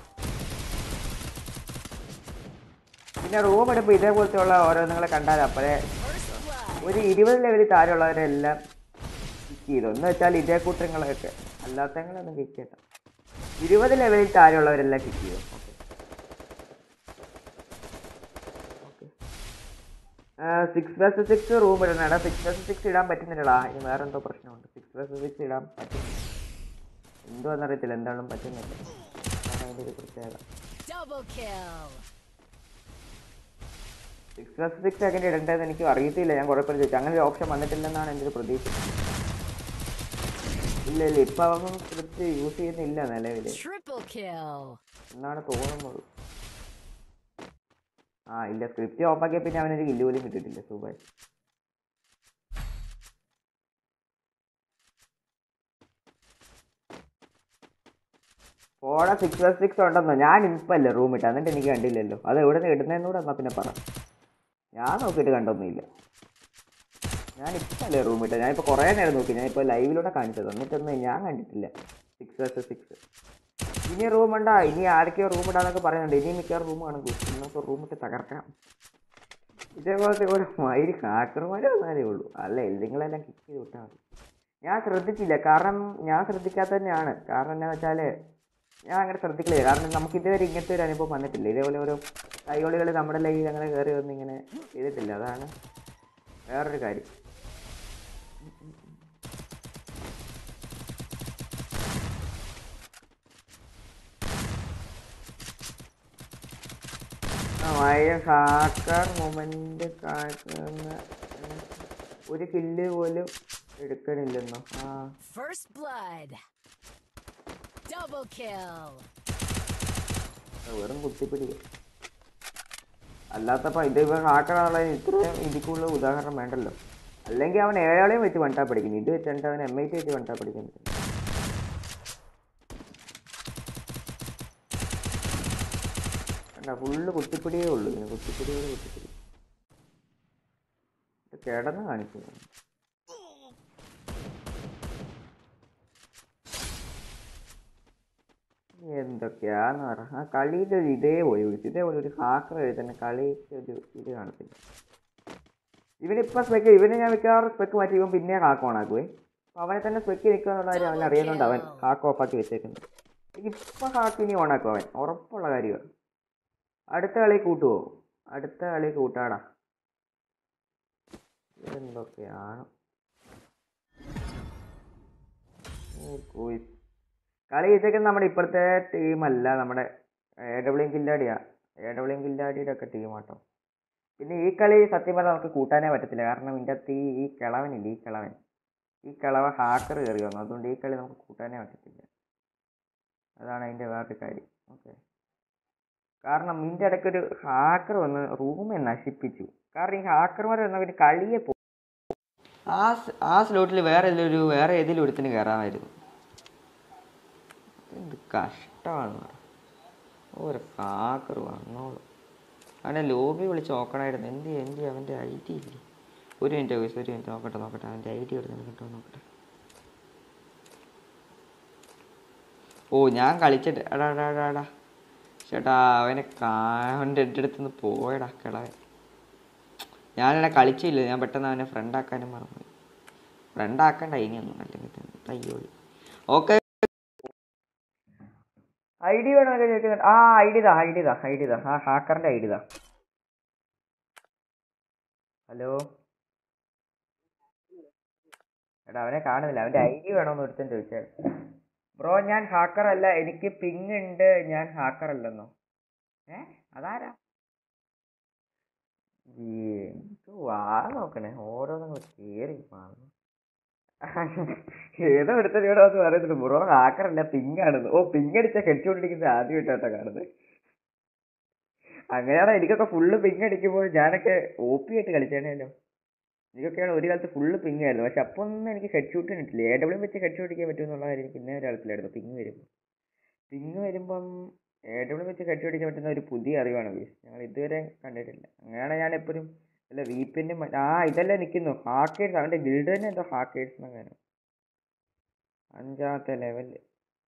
പിന്നെ റൂം എടുപ്പോൾ ഇതേപോലത്തെ ഉള്ള ഓരോന്നുങ്ങളെ കണ്ടാൽ അപ്പോഴേ ഒരു ഇരുപത് ലെവലിൽ താഴെയുള്ളവരെല്ലാം കിക്ക് ചെയ്തു എന്ന് വെച്ചാൽ ഇതേ കൂട്ടങ്ങളൊക്കെ അല്ലാത്തങ്ങളൊന്നും കിക്ക് ചെയ്യണ്ട ഇരുപത് ലെവലിൽ താഴെയുള്ളവരെല്ലാം കിക്ക് ചെയ്തു okay six versus six room ഇടണടാ സിക്സ് വേഴ്സ് സിക്സ് ഇടാൻ പറ്റുന്നില്ലടാ ഇനി വേറെ എന്തോ പ്രശ്നമുണ്ട് സിക്സ് വേഴ്സ് സിക്സ് ഇടാൻ പറ്റുന്നില്ല എന്തോന്നറിയത്തില്ല എന്താണെന്നും പറ്റുന്നില്ല അതാണ് അതിൻ്റെ ഒരു പ്രത്യേകത Double kill. Six plus six second ഇടേണ്ടതെന്ന് എനിക്ക് അറിയത്തില്ല ഞാൻ കുറേ പേര് ചോദിച്ചു അങ്ങനെ ഒരു ഓപ്ഷൻ വന്നിട്ടില്ലെന്നാണ് എൻ്റെ ഒരു പ്രതീക്ഷ ഇല്ല ഇല്ല ഇപ്പം അവൻ സ്ക്രിപ്റ്റ് യൂസ് ചെയ്യുന്നില്ല നിലവിൽ Triple kill. എന്നാണ് തോന്നുന്നത് ആ ഇല്ല സ്ക്രിപ്റ്റ് ഓഫാക്കിയ പിന്നെ അവനൊരു കില്ല് പോലും കിട്ടിയിട്ടില്ല സൂപ്പർ ഫോടെ സിക്സ് പ്ലസ് സിക്സ് ഉണ്ടെന്നോ ഞാൻ ഇപ്പം അല്ലേ റൂം ഇട്ട് എന്നിട്ട് എനിക്ക് കണ്ടില്ലല്ലോ അത് എവിടെ നിന്ന് ഇടുന്നതെന്നൂടെ എന്നാ പിന്നെ പറ ഞാൻ നോക്കിയിട്ട് കണ്ടൊന്നുമില്ല ഞാൻ ഇപ്പം അല്ലേ റൂം ഇട്ടത് ഞാനിപ്പോൾ കുറേ നേരം നോക്കി ഞാനിപ്പോൾ ലൈവിലൂടെ കാണിച്ചത് എന്നിട്ടൊന്നും ഞാൻ കണ്ടിട്ടില്ല സിക്സ് പ്ലസ് സിക്സ് ഇനി റൂം ഉണ്ടാ ഇനി ആരൊക്കെയോ റൂം ഇടാന്നൊക്കെ പറയുന്നുണ്ട് ഇനി മിക്കവാറും റൂം ആണ് നമുക്ക് റൂം ഇട്ട് തകർക്കാം ഇതേപോലത്തെ ഒരു മയില് കാക്കർമാരെ വന്നാലേ ഉള്ളൂ അല്ല എന്തെങ്കിലെല്ലാം കിക്ക് ചെയ്ത് വിട്ടാൽ മതി ഞാൻ ശ്രദ്ധിച്ചില്ല കാരണം ഞാൻ ശ്രദ്ധിക്കാത്ത തന്നെയാണ് കാരണം എന്താണെന്ന് വെച്ചാൽ ഞാൻ അങ്ങനെ ശ്രദ്ധിക്കില്ല കാരണം നമുക്ക് ഇതുവരെ ഇങ്ങനത്തെ ഒരു അനുഭവം വന്നിട്ടില്ല ഇതേപോലെ ഓരോ കൈകളികൾ നമ്മുടെ ലൈവിൽ അങ്ങനെ കയറി വന്ന് ഇങ്ങനെ ചെയ്തിട്ടില്ല അതാണ് വേറൊരു കാര്യം ഹാക്കർ മൊമെന്റ് കാക്കുന്ന ഒരു കില്ല് പോലും എടുക്കണില്ലെന്നോ ആ First blood. Double kill. അത് വെറും കുത്തിപ്പിടി അല്ലാത്തപ്പോ ഇത് ഇവ ഹാക്കറാനുള്ള ഇത്രയും ഇതിക്കുള്ള ഉദാഹരണം വേണ്ടല്ലോ അല്ലെങ്കിൽ അവൻ ഏഴാളെയും വെച്ച് വണ്ടാ പഠിക്കുന്നു ഇത് വെച്ചിട്ട് അവൻ എം ഐ ടി വെച്ച് വണ്ടാ പഠിക്കുന്നു കണ്ട ഫുള്ള് കുത്തിപ്പിടിയേ ഉള്ളൂ ഇതിന് കുത്തിപ്പിടിയോട് കുത്തിപ്പിടി ഇത് കിടന്ന് കാണിക്കുന്നു എന്തൊക്കെയാന്ന് പറ ആ കളിയുടെ ഒരു ഇതേപോലെ വിളിച്ചു ഇതേപോലെ ഒരു ഹാക്കർ എഴുതുന്ന കളിക്ക് ഒരു ഇത് കാണത്തില്ല ഇവനിപ്പോൾ സ്പെക്ക് ഇവന് ഞാൻ മിക്കവാറും സ്പെക്ക് മാറ്റി ഇവൻ പിന്നെ ഹാക്ക് ഓൺ ആക്കുവേ അപ്പോൾ അവനെ തന്നെ സ്പെക്ക് നിൽക്കുക എന്നുള്ള കാര്യം അവൻ അറിയുന്നുണ്ട് അവൻ ഹാക്ക് ഓഫ് ആക്കി വെച്ചേക്കുന്നത് ഇപ്പം ഹാക്ക് ഇനി ഓൺ ആക്കും അവൻ ഉറപ്പുള്ള കാര്യമാണ് അടുത്ത കളി കൂട്ടുവോ അടുത്ത കളി കൂട്ടാടാ ഇതെന്തൊക്കെയാണ് ഓ, കോയി. കളി വെച്ചേക്കുന്നത് നമ്മുടെ ഇപ്പോഴത്തെ ടീമല്ല നമ്മുടെ എ ഡബ്ല്യു കില്ലാടിയാ എ ഡബ്ല്യു കില്ലാടിയുടെ ഒക്കെ ടീമാട്ടോ പിന്നെ ഈ കളി സത്യം പറഞ്ഞാൽ നമുക്ക് കൂട്ടാനേ പറ്റത്തില്ല കാരണം ഇതിൻ്റെ അകത്ത് ഈ ഈ കിളവനില്ല ഈ കിളവൻ ഈ കിളവ ഹാക്കർ കയറി വന്നു അതുകൊണ്ട് ഈ കളി നമുക്ക് കൂട്ടാനേ പറ്റത്തില്ല അതാണ് അതിൻ്റെ വേറൊരു കാര്യം ഓക്കെ കാരണം ഇതിൻ്റെ ഇടയ്ക്കൊരു ഹാക്കർ വന്ന് റൂമെ നശിപ്പിച്ചു കാരണം ഈ ഹാക്കർമാർ വന്നവർ കളിയെ പോ ആ സ്- ആ സ്ലോട്ടിൽ വേറെ ഏതൊരു വേറെ ഏതെങ്കിലും ഒരുത്തിന് കയറാമായിരുന്നു എന്ത് കഷ്ടമാണ് പറ ഒരു ഹാക്കർ വന്നോളൂ അവനെ ലോബി വിളിച്ച് നോക്കണമായിരുന്നു എന്ത് എന്ത് അവൻ്റെ ഐ ഡി ഇല്ലേ ഒരു മിനിറ്റ് വയസ്സ് ഒരു മിനിറ്റ് നോക്കട്ടെ നോക്കട്ടെ അവൻ്റെ ഐ ഡി എടുത്ത് കിട്ടുമോ നോക്കട്ടെ ഓ ഞാൻ കളിച്ചിട്ട് എടാ എടാ എടാ എടാ ചേട്ടാ അവനെ അവൻ്റെ എൻ്റെ അടുത്ത് നിന്ന് പോയടാ കിളവൻ ഞാനിവിടെ കളിച്ചില്ല ഞാൻ പെട്ടെന്ന് അവനെ ഫ്രണ്ട് ആക്കാനും മറന്നു ഫ്രണ്ട് ആക്കണ്ട ഇനിയൊന്നും അല്ലെങ്കിൽ തന്നെ തയ്യോളി ഓക്കെ ഐ ഡി വേണോ ചോദിക്കുന്നുണ്ട് ആ ഐ ഡി താ ഐ ഡി താ ഐ ഡി താ ആ ഹാക്കറിൻ്റെ ഐ ഡി താ ഹലോ എടാ അവനെ കാണുന്നില്ല അവൻ്റെ ഐ ഡി വേണോന്ന് ഒരുത്തൻ ചോദിച്ചാൽ ബ്രോ ഞാൻ ഹാക്കർ അല്ല എനിക്ക് പിങ് ഉണ്ട് ഞാൻ ഹാക്കർ അല്ലെന്നോ ഏ അതാരാ എന്ത് വാ നോക്കണേ ഓരോന്നും കേറി മാറുന്നു ഏതോ എടുത്തോ എന്ന് പറയുന്നുണ്ട് ബ്രോ ഹാക്കറല്ല പിങ് ആണെന്ന് ഓ പിങ് അടിച്ച ഹെഡ്ഷോട്ടിരിക്കുന്നത് ആദ്യമായിട്ടാട്ടോ കാണുന്നത് അങ്ങനെയാണ് എനിക്കൊക്കെ ഫുള്ള് പിങ് അടിക്കുമ്പോൾ ഞാനൊക്കെ ഒ പി ആയിട്ട് കളിച്ചേനല്ലോ എനിക്കൊക്കെയാണ് ഒരു കാലത്ത് ഫുള്ള് പിങ് ആയിരുന്നു പക്ഷെ അപ്പോൾ ഒന്നും എനിക്ക് ഹെഡ് ഷൂട്ട് കിട്ടില്ല എ ഡബ്ല്യൂ വെച്ച് ഹെഡ് ഷൂട്ട് ചെയ്യാൻ പറ്റുമെന്നുള്ള കാര്യം എനിക്ക് ഇന്നേ ഒരാളത്തിലായിരുന്നു പിങ് വരുമ്പോൾ പിങ് വരുമ്പം എ ഡബ്ല്യൂ വെച്ച് ഹെഡ് ഷൂട്ട് ചെയ്യാൻ പറ്റുന്ന ഒരു പുതിയ അറിവാണ് ബീസ് ഞങ്ങൾ ഇതുവരെ കണ്ടിട്ടില്ല അങ്ങനെയാണ് ഞാൻ എപ്പോഴും അല്ല വീപ്പിൻ്റെ ആ ഇതല്ലേ നിൽക്കുന്നു ഹാക്കേഴ്സ് അവൻ്റെ ഗിൽഡ് തന്നെ എന്തോ ഹാക്കേഴ്സ് എന്നങ്ങനെ അഞ്ചാമത്തെ ലെവല്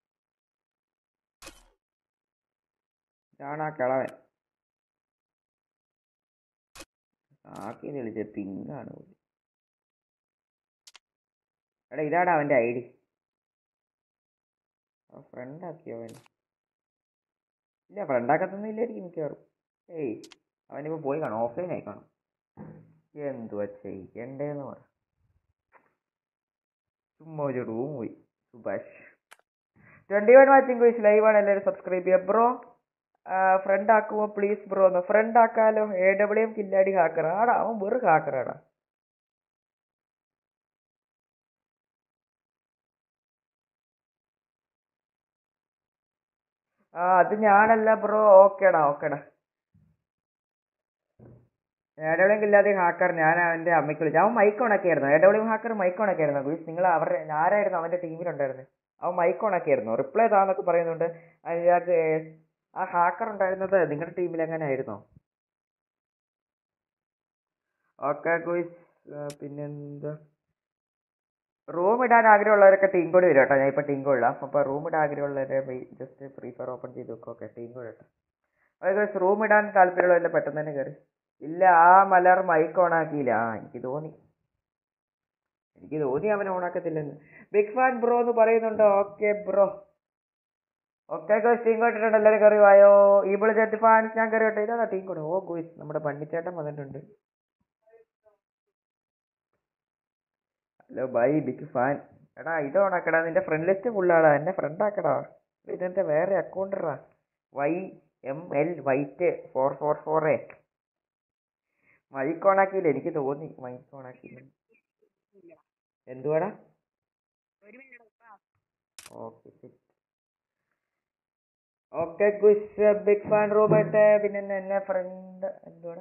ഇതാണ് ആ കിളവൻ ആക്കി വിളിച്ച പിങ്ങാണ് പോലും എടാ ഇതാടാ അവൻ്റെ ഐ ഡി ഫ്രണ്ട് ആക്കിയോ അവൻ ഇല്ല ഫ്രണ്ട് ആക്കത്തൊന്നും ഇല്ലായിരിക്കും മിക്കവാറും ഏയ് അവനിപ്പോൾ പോയി കാണും ഓഫ്ലൈൻ ആയി കാണും എന്തുവാ ചെയ്യണ്ടേന്ന് പറ ചുമ്മാ ഒരു റൂം പോയി Subhash twenty one watching course ലൈവാണ് എല്ലാവരും സബ്സ്ക്രൈബ് ചെയ്യുക ബ്രോ ഫ്രണ്ട് ആക്കുമോ പ്ലീസ് ബ്രോ എന്ന് ഫ്രണ്ട് ആക്കാലോ എ ഡബ്ല്യു എം കില്ലാടി ഹാക്കർ ആടാ അവൻ വെറും ഹാക്കറാടാ ആ അത് ഞാനല്ല ബ്രോ ഓക്കേടാ ഓക്കേടാ എ ഡബ്ല്യു എം കില്ലാടി ഹാക്കർ ഞാൻ അവന്റെ അമ്മയ്ക്ക് വിളിച്ചു അവൻ മൈക്ക് ഓണാക്കിയായിരുന്നു A W M hacker mic ഓണാക്കിയായിരുന്നു ഗുയിസ് നിങ്ങൾ അവരുടെ ആരായിരുന്നു അവന്റെ ടീമിലുണ്ടായിരുന്നത് അവൻ മൈക്ക് ഓണാക്കിയായിരുന്നു റിപ്ലൈ താന്നൊക്കെ പറയുന്നുണ്ട് അതിനകത്ത് ആ ഹാക്കർ ഉണ്ടായിരുന്നത് നിങ്ങളുടെ ടീമിൽ എങ്ങനെ ആയിരുന്നോ ഓക്കെ ഗുയിസ് പിന്നെന്താ റൂം ഇടാൻ ആഗ്രഹമുള്ളവരൊക്കെ ടീം കോഡ് വരും കേട്ടോ ഞാൻ ഇപ്പോൾ ടീം കോഡ് ഇടാം അപ്പോൾ റൂം ഇടാൻ ആഗ്രഹമുള്ളവരെ ജസ്റ്റ് ഫ്രീ ഫയർ ഓപ്പൺ ചെയ്ത് വെക്കും ഓക്കെ ടീം കോഡ് ഇട്ടോ അതായത് റൂം ഇടാൻ താല്പര്യമുള്ളവരെ പെട്ടെന്ന് തന്നെ കയറി ഇല്ല ആ മലർ മൈക്ക് ഓൺ ആക്കിയില്ല ആ എനിക്ക് തോന്നി എനിക്ക് തോന്നി അവൻ ഓൺ ആക്കത്തില്ലെന്ന് ബിഗ് ഫാൻ ബ്രോ എന്ന് പറയുന്നുണ്ട് okay bro okay guys team code ഇട്ടുണ്ട് എല്ലാവരും കയറി വായോ ഈബിൾ ജെറ്റ് ഫാൻസ് ഞാൻ കയറി വിട്ടെ ഇതാ ടീം കോഡ് ഓ ഗോയ്സ് നമ്മുടെ പണ്ഡിച്ചേട്ടൻ വന്നിട്ടുണ്ട് ഹലോ ബൈ ബിഗ് ഫാൻ എടാ ഇത് ഓണാക്കടാ നിന്റെ ഫ്രണ്ട് ലിസ്റ്റ് ഫുള്ളാടാ എന്നെ ഫ്രണ്ട് ആക്കടാ ഇതെന്റെ വേറെ അക്കൗണ്ടറാ Y M L white four four four A mic ഓണാക്കിയില്ല എനിക്ക് തോന്നി മൈക്ക് ഓണാക്കിയില്ല എന്തുവാടാ okay okay guys big fan റൂമായിട്ട് പിന്നെ എന്നെ- എന്നെ ഫ്രണ്ട് എന്തുവാടാ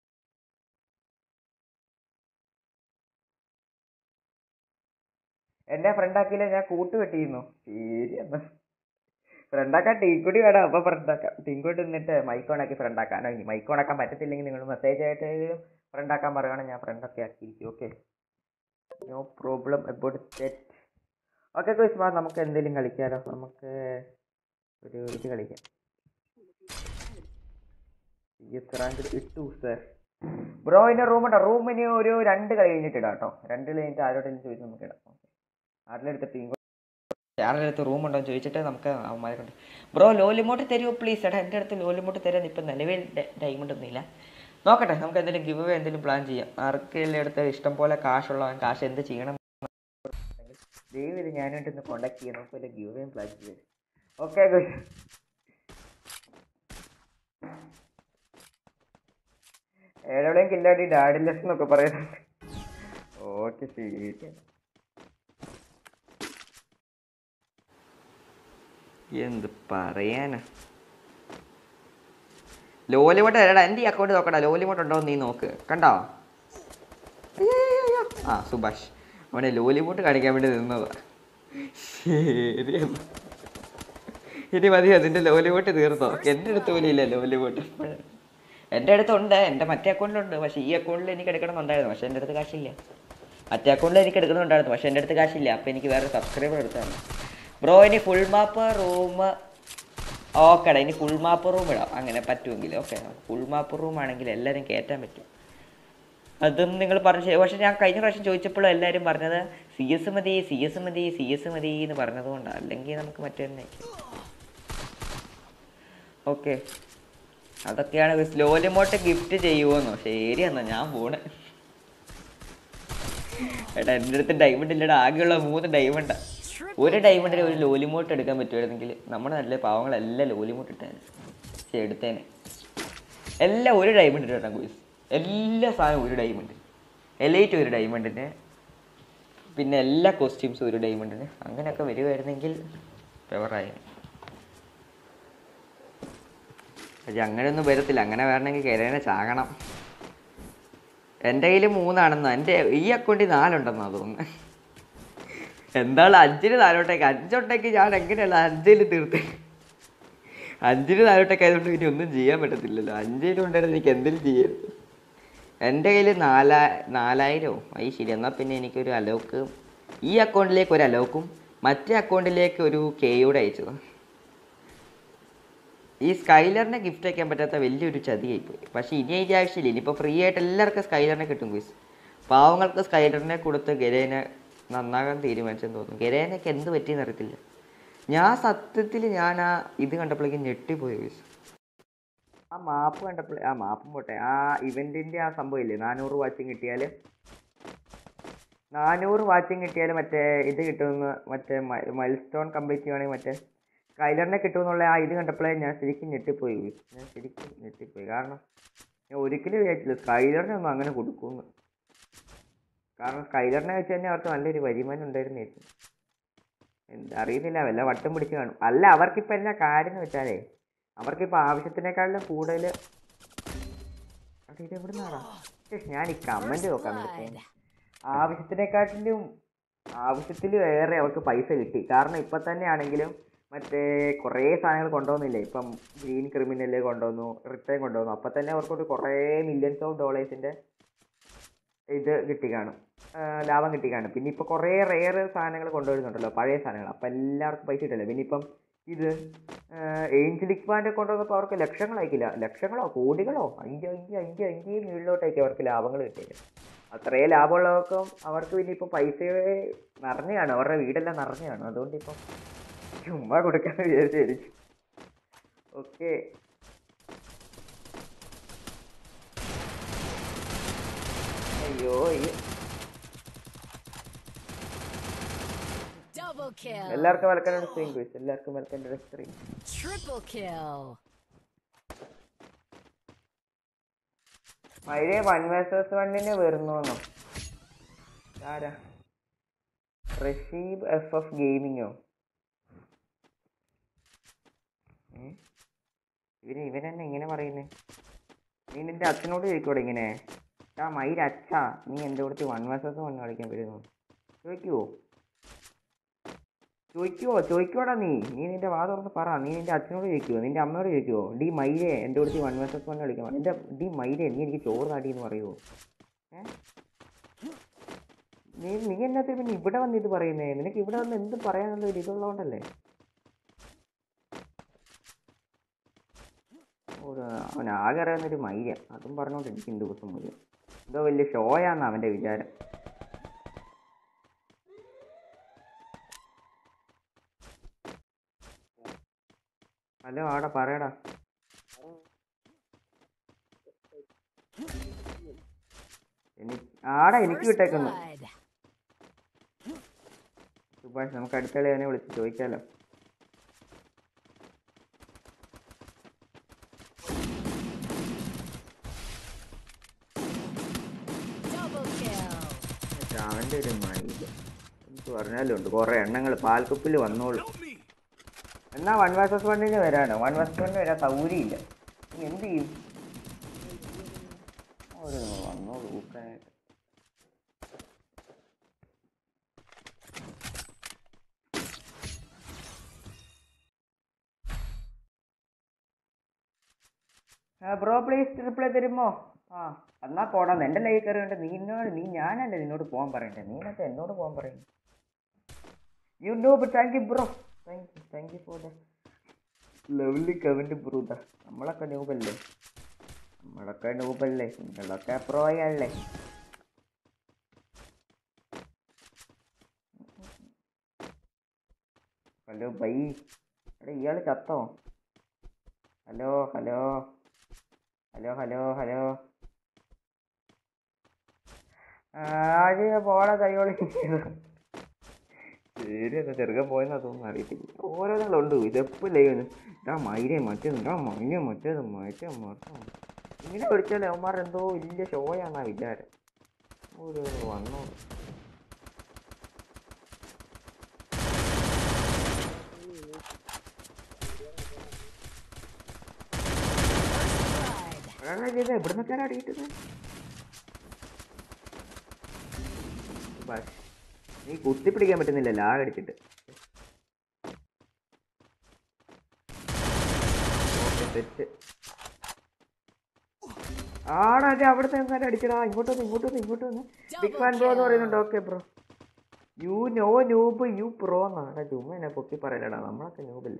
എന്നെ ഫ്രണ്ടാക്കിയില്ല ഞാൻ കൂട്ട് വെട്ടിയിരുന്നു ശരിയെന്നാ ഫ്രണ്ടാക്കാൻ ടീക്കുടി വേണം അപ്പൊ ഫ്രണ്ടാക്കാം ടീക്കുടി നിന്നിട്ട് മൈക്ക് ഓണാക്കി ഫ്രണ്ടാക്കാനോ ഇനി മൈക്ക് ഓണാക്കാൻ പറ്റത്തില്ലെങ്കിൽ നിങ്ങൾ മെസ്സേജ് ആയിട്ട് ഫ്രണ്ടാക്കാൻ പറയുകയാണെങ്കിൽ ഞാൻ ഫ്രണ്ടൊക്കെ ആക്കിയിരിക്കും okay no problem about set okay കുസ്മാ നമുക്ക് എന്തെങ്കിലും കളിക്കാലോ നമുക്ക് ഒരു ഇത് കളിക്കാം എസ് റാങ്ക് ഇട്ടു സർ ബ്രോ ഇന്റെ റൂം ഉണ്ടോ റൂമിന് ഒരു രണ്ട് കളി കഴിഞ്ഞിട്ട് ഇടാം കേട്ടോ രണ്ട് കളി കഴിഞ്ഞിട്ട് ആരോടെങ്കിലും ചോദിച്ച് നമുക്ക് ഇടാം ആരുടെ അടുത്ത് ടീം ആരുടെ അടുത്ത് റൂം ഉണ്ടോ എന്ന് ചോദിച്ചിട്ട് നമുക്ക് അവന്മാരെ കൊണ്ട് ബ്രോ ലോലിമോട്ട് തരുമോ പ്ലീസ് എടാ എൻ്റെ അടുത്ത് ലോലിമോട്ട് തരാൻ ഇപ്പം നിലവിൽ ഡയമണ്ട് ഒന്നുമില്ല നോക്കട്ടെ നമുക്ക് എന്തെങ്കിലും ഗിവ് അവേ എന്തെങ്കിലും പ്ലാൻ ചെയ്യാം ആർക്കെല്ലാം അടുത്ത് ഇഷ്ടം പോലെ കാശുള്ളവൻ കാശ് എന്ത് ചെയ്യണം ദയവ് ഇത് ഞാനായിട്ട് ഒന്ന് കോണ്ടാക്ട് ചെയ്യാം നമുക്ക് വല്ല ഗിവ് അവേ പ്ലാൻ ചെയ്യാം ഓക്കെ ഗുഡ് ഏഴെവിടെയും കില്ലാടി ഡാഡിലെസ് എന്നൊക്കെ പറയുന്നുണ്ട് ഓക്കെ ശരി എന്ത് പറയാനാ ലോലിമോട്ട് തരടാ എൻ്റെ ഈ അക്കൗണ്ട് നോക്കടാ ലോലിമോട്ട് ഉണ്ടോ എന്ന് നീ നോക്ക് കണ്ടോ അയ്യയ്യയ്യോ. ആ സുഭാഷ് അവനെ ലോലിമോട്ട് കാണിക്കാൻ വേണ്ടി നിന്നതാ ശരി എന്നാ. ഇനി മതി അതിൻ്റെ ലോലിമോട്ട് തീർന്നോ എൻ്റെ അടുത്ത് പോലും ഇല്ല ലോലിമോട്ട് എൻ്റെ അടുത്തുണ്ട് എൻ്റെ മറ്റേ അക്കൗണ്ടിലുണ്ട് പക്ഷേ ഈ അക്കൗണ്ടിൽ എനിക്ക് എടുക്കണമെന്നുണ്ടായിരുന്നു പക്ഷേ എൻ്റെ അടുത്ത് കാശില്ല മറ്റേ അക്കൗണ്ടിൽ എനിക്ക് എടുക്കുന്നുണ്ടായിരുന്നു പക്ഷേ എൻ്റെ അടുത്ത് കാശില്ല അപ്പോൾ എനിക്ക് വേറെ സബ്സ്ക്രൈബർ എടുത്താണ് ബ്രോ ഇനി ഫുൾ മാപ്പ് റൂം ഓക്കെടാ ഇനി ഫുൾ മാപ്പ് റൂം ഇടാം അങ്ങനെ പറ്റുമെങ്കിൽ ഓക്കെ ഫുൾ മാപ്പ് റൂം ആണെങ്കിൽ എല്ലാവരും കയറ്റാൻ പറ്റും അതും നിങ്ങൾ പറഞ്ഞു ശരി. പക്ഷെ ഞാൻ കഴിഞ്ഞ പ്രാവശ്യം ചോദിച്ചപ്പോഴും എല്ലാവരും പറഞ്ഞത് സി എസ് മതി സി എസ് മതി സി എസ് മതി എന്ന് പറഞ്ഞത് കൊണ്ടാണ് അല്ലെങ്കിൽ നമുക്ക് മറ്റേ തന്നെ ഓക്കെ അതൊക്കെയാണ് സ്ലോലിമോട്ട് ഗിഫ്റ്റ് ചെയ്യുമോന്നോ ശരി എന്നാ ഞാൻ പോണേ എടാ എൻ്റെ അടുത്ത് ഡയമണ്ട് ഇല്ലടാ ആകെയുള്ള മൂന്ന് ഡയമണ്ടാ ഒരു ഡയമണ്ടിന് ഒരു ലോലിമോട്ട് എടുക്കാൻ പറ്റുമായിരുന്നെങ്കിൽ നമ്മുടെ നല്ല പാവങ്ങളെല്ലാം ലോലിമോട്ട് ഇട്ടേനെ ശരി എടുത്തേനെ എല്ലാം ഒരു ഡയമണ്ട് ഇട്ടാ ഗുയിസ് എല്ലാ സാധനവും ഒരു ഡയമണ്ട് എലൈറ്റ് ഒരു ഡയമണ്ടിന് പിന്നെ എല്ലാ കോസ്റ്റ്യൂംസും ഒരു ഡയമണ്ടിന് അങ്ങനെയൊക്കെ വരുമായിരുന്നെങ്കിൽ ഫെവറായി പക്ഷെ അങ്ങനെയൊന്നും വരത്തില്ല അങ്ങനെ വരണമെങ്കിൽ കരേനെ ചാകണം എൻ്റെ കയ്യിൽ മൂന്നാണെന്നോ എൻ്റെ ഈ അക്കൗണ്ടിൽ നാലുണ്ടെന്നാ തോന്നുന്നത് എന്താണ് അഞ്ചിന് നാലോട്ടേക്ക് അഞ്ചുണ്ടെങ്കിൽ ഞാൻ എങ്ങനെയല്ല അഞ്ചിൽ തീർത്ത് അഞ്ചിന് നാലോട്ടേക്ക് ആയതുകൊണ്ട് ഇനി ഒന്നും ചെയ്യാൻ പറ്റത്തില്ലല്ലോ അഞ്ചിലും ഉണ്ടായിരുന്നു എനിക്ക് എന്തെങ്കിലും ചെയ്യായിരുന്നു എൻ്റെ കയ്യിൽ നാലാ നാലായിരമോ അത് ശരി എന്നാൽ പിന്നെ എനിക്കൊരു അലോക്ക് ഈ അക്കൗണ്ടിലേക്ക് ഒരു അലോക്കും മറ്റേ അക്കൗണ്ടിലേക്ക് ഒരു കെയോടെ അയച്ചത് ഈ സ്കൈലറിനെ ഗിഫ്റ്റ് അയക്കാൻ പറ്റാത്ത വലിയൊരു ചതിയായിപ്പോയി പക്ഷേ ഇനി അതിൻ്റെ ആവശ്യമില്ല ഇനിയിപ്പോൾ ഫ്രീ ആയിട്ട് എല്ലാവർക്കും സ്കൈലറിനെ കിട്ടും ക്വിസ് പാവങ്ങൾക്ക് സ്കൈലറിനെ കൊടുത്ത് ഗരേനെ നന്നാകാൻ തീരുമാനിച്ചെന്ന് തോന്നുന്നു ഗരേനൊക്കെ എന്ത് പറ്റിയെന്ന് അറിയത്തില്ല ഞാൻ സത്യത്തിൽ ഞാൻ ആ ഇത് കണ്ടപ്പോഴേക്കും ഞെട്ടിപ്പോയി ക്വിസ് ആ മാപ്പ് കണ്ടപ്പോൾ ആ മാപ്പും പോട്ടെ ആ ഇവൻറ്റിൻ്റെ ആ സംഭവം ഇല്ലേ നാനൂറ് വാച്ചിങ് കിട്ടിയാൽ നാനൂറ് വാച്ചിങ് കിട്ടിയാൽ മറ്റേ ഇത് കിട്ടുമെന്ന് മറ്റേ മൈൽ സ്റ്റോൺ കംപ്ലീറ്റ് ചെയ്യുവാണെങ്കിൽ മറ്റേ സ്കൈലറിനെ കിട്ടുമെന്നുള്ള ആ ഇത് കണ്ടപ്പോഴേ ഞാൻ ശരിക്കും ഞെട്ടിപ്പോയി ഞാൻ ശരിക്കും ഞെട്ടിപ്പോയി കാരണം ഞാൻ ഒരിക്കലും വിചാരിച്ചില്ല സ്കൈലറിനെ ഒന്നും അങ്ങനെ കൊടുക്കുമെന്ന് കാരണം സ്കൈലറിനെ വെച്ച് തന്നെ അവർക്ക് നല്ലൊരു വരുമാനം ഉണ്ടായിരുന്നായിരുന്നു എന്താ അറിയുന്നില്ല വല്ല വട്ടം പിടിച്ച് കാണും അല്ല അവർക്കിപ്പോൾ എന്നാ കാര്യം എന്ന് വെച്ചാലേ അവർക്കിപ്പോൾ ആവശ്യത്തിനേക്കാളും കൂടുതൽ അത് ഇത് എവിടെ നിന്നാടാ ഞാൻ ഈ കമൻറ്റ് First നോക്കാൻ വേണ്ടി blood. പോകുന്നു. ആവശ്യത്തിനെക്കാട്ടിലും ആവശ്യത്തിൽ ഏറെ അവർക്ക് പൈസ കിട്ടി കാരണം ഇപ്പം തന്നെ ആണെങ്കിലും മറ്റേ കുറേ സാധനങ്ങൾ കൊണ്ടുവന്നില്ലേ ഇപ്പം ഗ്രീൻ ക്രിമിനല് കൊണ്ടുവന്നു റിട്ടേൺ കൊണ്ടുവന്നു അപ്പം തന്നെ അവർക്കൊരു കുറേ മില്യൺസ് ഓഫ് ഡോളേഴ്സിൻ്റെ ഇത് കിട്ടി കാണും ആ, ലാഭം കിട്ടി കാണും പിന്നെ ഇപ്പോൾ കുറേ റെയർ സാധനങ്ങൾ കൊണ്ടുവരുന്നുണ്ടല്ലോ പഴയ സാധനങ്ങൾ അപ്പം എല്ലാവർക്കും പൈസ കിട്ടില്ല പിന്നെ ഇപ്പം ഇത് ഏഞ്ചലിക് ബാൻഡ് കൊണ്ടുവന്നപ്പോൾ അവർക്ക് ലക്ഷങ്ങളായിക്കില്ല ലക്ഷങ്ങളോ കോടികളോ അഞ്ച് അഞ്ച് അഞ്ച് അഞ്ച് മുകളിലോട്ടേക്ക് അവർക്ക് ലാഭങ്ങൾ കിട്ടിയത് അത്രയും ലാഭമുള്ളവർക്കും അവർക്ക് പിന്നെ ഇപ്പം പൈസ നിറഞ്ഞു കാണും അവരുടെ വീടെല്ലാം നിറഞ്ഞു കാണും അതുകൊണ്ട് ഇപ്പം ചുമ്മാ കൊടുക്കാന്ന് വിചാരിച്ചായിരിക്കും ഓക്കെ അയ്യോ അയ്യോ Double kill. എല്ലാവർക്കും വെൽക്കം സ്ക്രീൻ ക്വിസ് എല്ലാവർക്കും വെൽക്കം സ്ക്രീൻ Triple kill. മഴയെ വൺ വേഴ്സസ് വണ്ണിന് വരുന്നോന്നോ ആരാ റഷീബ് എഫ് എഫ് ഗെയിമിങ്ങോ ഇവന് ഇവനെന്നെ ഇങ്ങനെ പറയുന്നേ നീ നിന്റെ അച്ഛനോട് ചോദിക്കൂടെ ഇങ്ങനെ ആ മയിര് അച്ഛാ നീ എൻ്റെ അടുത്ത് വൺ വേഴ്സസ് വൺ കളിക്കാൻ വരുന്നു ചോദിക്കുവോ ചോദിക്കുവോ ചോദിക്കുവോടാ നീ നീ നിന്റെ വാ തുറന്ന് പറ നീ നിന്റെ അച്ഛനോട് ചോദിക്കുവോ നിന്റെ അമ്മയോട് ചോദിക്കുവോ ഡി മൈരെ എൻ്റെ അടുത്ത് വൺ വേഴ്സസ് വൺ കളിക്കാൻ എൻ്റെ ഡി മൈരെ നീ എനിക്ക് ചോറ് താടി എന്ന് പറയുമോ ഏ നീ നീ എന്നാത്തി പിന്നെ ഇവിടെ വന്ന് ഇത് പറയുന്നേ നിനക്ക് ഇവിടെ വന്ന് എന്ത് പറയാനുള്ള ഒരു ഇതുള്ളതുകൊണ്ടല്ലേ ഒരു അവൻ ആകെ അറിയാവുന്നൊരു മൈര അതും പറഞ്ഞുകൊണ്ടിരിക്കും ദിവസം മുഴുവൻ എന്തോ വലിയ ഷോയാന്ന് അവൻ്റെ വിചാരം ഹലോ ആടാ പറയടാ എനിക്ക് ആടാ എനിക്ക് First വിട്ടേക്കുന്നു blood. സുഭാഷ് നമുക്ക് അടുത്ത കളി അവനെ വിളിച്ച് ചോദിക്കാലോ Double kill. പക്ഷെ അവൻ്റെ ഒരു മൈൻഡ് എനിക്ക് പറഞ്ഞാലും ഉണ്ട് കുറേ എണ്ണങ്ങൾ പാൽക്കുപ്പിൽ വന്നോളൂ എന്നാ വൺ വേഴ്സസ് വണ്ണിന് വരാനോ വൺ വേഴ്സസ് വണ്ണിന് വരാൻ സൗകര്യമില്ല നീ എന്ത് ചെയ്യും ഒരു വന്നോളൂ ഊക്കാനായിട്ട് ബ്രോ പ്ലീസ് റിപ്ലൈ തരുമോ ആ എന്നാ പോടാ എൻ്റെ ലൈവ് കയറി കണ്ട് നീ എന്നോട് നീ ഞാനല്ലേ നിന്നോട് പോകാൻ പറയണ്ടേ നീനൊക്കെ എന്നോട് പോകാൻ പറയും you know but thank you bro thank you thank you for the lovely comment bro ദാ നമ്മളൊക്കെ നൂബല്ലേ നമ്മളൊക്കെ നൂബല്ലേ നിങ്ങളൊക്കെ പ്രോയല്ലേ ഹലോ ബൈ എടാ ഇയാൾ ചത്തോ hello hello hello hello hello ആദ്യ പോടാ കൈയോളി ശരി എന്നാ ചെറുക്കൻ പോയെന്നാ തോന്നുന്നു അറിയത്തില്ല ഓരോന്നുകളുണ്ട് ഇതെപ്പോൾ ലൈവ് ഇതാ മൈരെ മറ്റേത് ഇതാ മൈന മറ്റേത് മറ്റേ മറന്നു ഇങ്ങനെ വിളിച്ചാൽ അവന്മാർ എന്തോ വലിയ ഷോയാന്നാ വിചാരം ഒരു വന്നോ First blood. അതാണ് ചെയ്തത് എവിടുന്നൊക്കെയാണ് അടിയിട്ടത് ബസ് നീ കുത്തിപ്പിടിക്കാൻ പറ്റുന്നില്ല ലാഗ് അടിച്ചിട്ട് ഓക്കെ തെറ്റ് ആടാ അതെ അവിടുത്തെ എന്തായാലും അടിച്ചടാ ഇങ്ങോട്ട് വന്ന് ഇങ്ങോട്ട് വന്ന് ഇങ്ങോട്ട് വന്ന് ബിഗ് ഫാൻ ബ്രോ എന്ന് പറയുന്നുണ്ട് okay bro you know noob you pro എന്നാടാ ചുമ്മാ എന്നെ പൊക്കി പറയലടാ നമ്മളൊക്കെ നൂബല്ലേ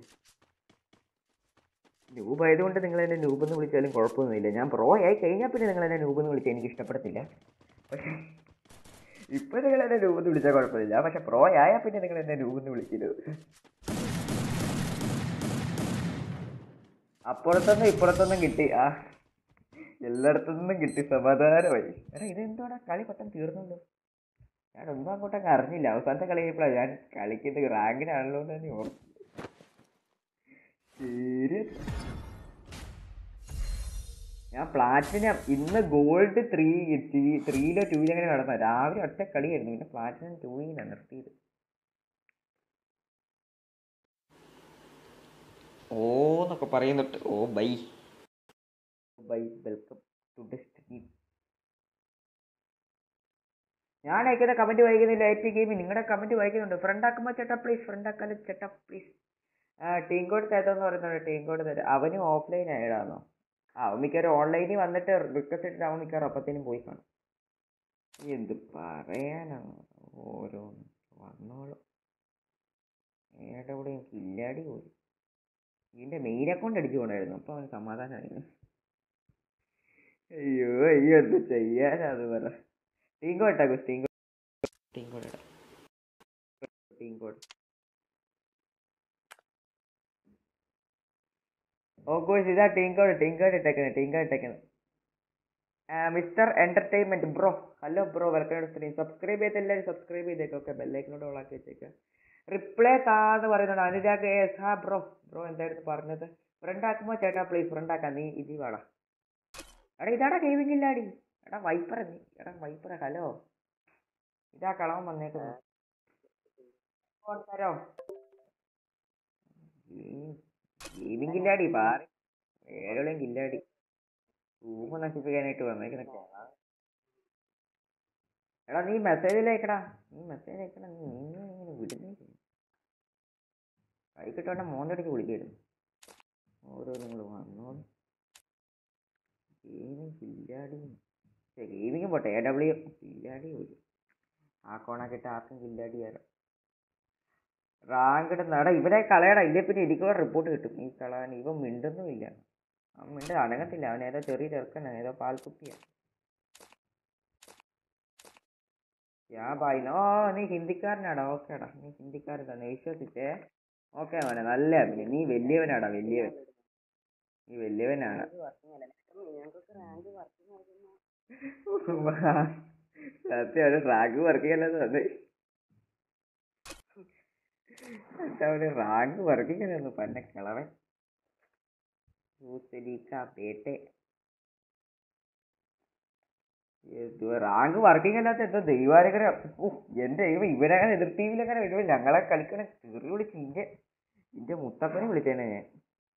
നൂബ് ആയതുകൊണ്ട് നിങ്ങൾ എന്നെ നൂബ് എന്ന് വിളിച്ചാലും കുഴപ്പമൊന്നുമില്ല ഞാൻ പ്രോ ആയി കഴിഞ്ഞാൽ പിന്നെ നിങ്ങൾ എന്നെ നൂബ് എന്ന് വിളിച്ചാൽ എനിക്ക് ഇഷ്ടപ്പെടത്തില്ല പക്ഷേ ഇപ്പം നിങ്ങൾ എന്നെ നൂബ് എന്ന് വിളിച്ചാൽ കുഴപ്പമില്ല പക്ഷെ പ്രോ ആയാൽ പിന്നെ നിങ്ങൾ എന്നെ നൂബ് എന്ന് വിളിക്കരുത് അപ്പുറത്തൊന്നും ഇപ്പുറത്തൊന്നും കിട്ടി ആ എല്ലായിടത്തുനിന്നും കിട്ടി സമാധാനമായി എടാ ഇതെന്തോടാ കളി പെട്ടെന്ന് തീർന്നല്ലോ ഞാൻ ഒന്നും അങ്ങോട്ടൊക്കെ അറിഞ്ഞില്ല അവസാനത്തെ കളി കഴിഞ്ഞപ്പോഴാണ് ഞാൻ കളിക്കുന്നത് റാങ്കിനാണല്ലോ എന്ന് തന്നെ ഓർത്തു Serious? ഞാൻ പ്ലാറ്റിനം ഇന്ന് ഗോൾഡ് ത്രീ ത്രീയിലോ ടൂയിലോ അങ്ങനെ നടന്ന രാവിലെ ഒറ്റ കളിയായിരുന്നു പിന്നെ പ്ലാറ്റിനം ടൂയിലാണ് നിർത്തിയത് ഓ എന്നൊക്കെ പറയുന്നുണ്ട് oh bye bye welcome to destiny ഞാൻ അയക്കുന്ന കമന്റ് വായിക്കുന്നില്ല എ ഗെയിമിൽ നിങ്ങളുടെ കമന്റ് വായിക്കുന്നുണ്ട് ഫ്രണ്ട് ആക്കുമ്പോൾ ചേട്ടാ പ്ലീസ് ഫ്രണ്ട് ആക്കാലും ചേട്ടാ പ്ലീസ് ടീം കോഡ് തേത്തോന്ന് പറയുന്നുണ്ട് ടീം കോഡ് തരാം അവനും ഓഫ്ലൈൻ ആയതാണോ ആ അവൻ മിക്കവാറും ഓൺലൈനിൽ വന്നിട്ട് റിക്വസ്റ്റ് ഇട്ടിട്ട് അവൻ മിക്കവാറും അപ്പത്തേനും പോയി കാണും എന്ത് പറയാനാണ് ഓരോന്ന് വന്നോളും ഏടെ കൂടെ എനിക്ക് ഇല്ലാടി പോയി ഇതിന്റെ മെയിൻ അക്കൗണ്ട് അടിച്ചു പോണായിരുന്നു അപ്പൊ അവന് സമാധാനമായിരുന്നു അയ്യോ അയ്യോ എന്ത് ചെയ്യാനാ അത് പറ ടീം കോഡ് ഇട്ടാ ടീം കോഡ് ടീം കോഡ് ഇടാം ടീം കോഡ് ഓ കോഴ്സ് ഇതാ ടീം കോഡ് ടീം കോഡ് ഇട്ടേക്കുന്നത് ടീം കോഡ് ഇട്ടേക്കുന്നത് mister entertainment bro hello bro welcome to stream subscribe ചെയ്ത് എല്ലാവരും സബ്സ്ക്രൈബ് ചെയ്തേക്കും ഓക്കെ ബെല്ലൈക്കനോട് ഓളാക്കി വെച്ചേക്കാം റിപ്ലൈ താന്ന് പറയുന്നുണ്ട് അനുരാഗ് എസ് ഹാ ബ്രോ ബ്രോ എന്തായിരുന്നു പറഞ്ഞത് ഫ്രണ്ട് ആക്കുമ്പോ ചേട്ടാ പ്ലീസ് ഫ്രണ്ട് ആക്കാം നീ ഇതി വാടാ എടാ ഇതാടാ ഗെയിമിംഗ് ഇല്ലാടി എടാ വൈപ്പറ നീ എടാ വൈപ്പറ ഹലോ ഇതാ കളവൻ വന്നേക്കുന്നത് തരോ ഗെയിമിംഗ് ഇല്ലാടി പാറി വേറെയും ഇല്ലാടി റൂം നശിപ്പിക്കാനായിട്ട് വന്നേക്കുന്ന എടാ നീ മെസ്സേജിൽ അയക്കടാ നീ മെസ്സേജ് അയക്കടാ നീ നീ ഇങ്ങനെ വിടുന്നേ കൈ കിട്ടോണ്ട മോന്തടിച്ച് വിളിക്കായിരുന്നു ഓരോ നിങ്ങൾ വന്നോളൂ ഗെയിമിങ് കില്ലാടി ഗെയിമിങ് പോട്ടെ എ ഡബ്ല്യു കില്ലാടി പോയി ആ കോണാക്കിട്ട് ആർക്കും കില്ലാടി ആരോ റാങ്ക് നട ഇവനെ കളയടാ ഇല്ലേ പിന്നെ എനിക്ക് റിപ്പോർട്ട് കിട്ടും ഈ കളയാൻ ഇവൻ മിണ്ടുന്നുമില്ല അവൻ മിണ്ട അടങ്ങത്തില്ല അവൻ ഏതോ ചെറിയ ചെറുക്കനാണ് ഏതോ പാൽക്കുപ്പിയാണ് യാ ബായ് നോ നീ ഹിന്ദിക്കാരനാടാ ഓക്കേടാ നീ ഹിന്ദിക്കാരൻ തന്നെ വിശ്വസിച്ചേ ഓക്കെ മോനെ നല്ല അഭിനയം നീ വലിയവനാടാ വലിയവൻ നീ വലിയവനാണ് സത്യം ഒരു റാങ്ക് വർക്കിങ്ങല്ലേ തന്നെ അവന് റാങ്ക് വർക്കിങ്ങനെയൊന്നും പന്നെ കിളവൻ പേട്ടെ റാങ്ക് വർക്കിംഗ് അല്ലാത്ത എന്തോ ദൈവാനുഗ്രഹം ഉഫ്, എന്റെ ദൈവം ഇവരങ്ങനെ എതിർ ടീമിലങ്ങനെ വരുമ്പോൾ ഞങ്ങളെ കളിക്കണ കീറി വിളിച്ച് ഇന്റെ ഇന്റെ മുത്തപ്പനെ വിളിച്ചേനെ ഞാൻ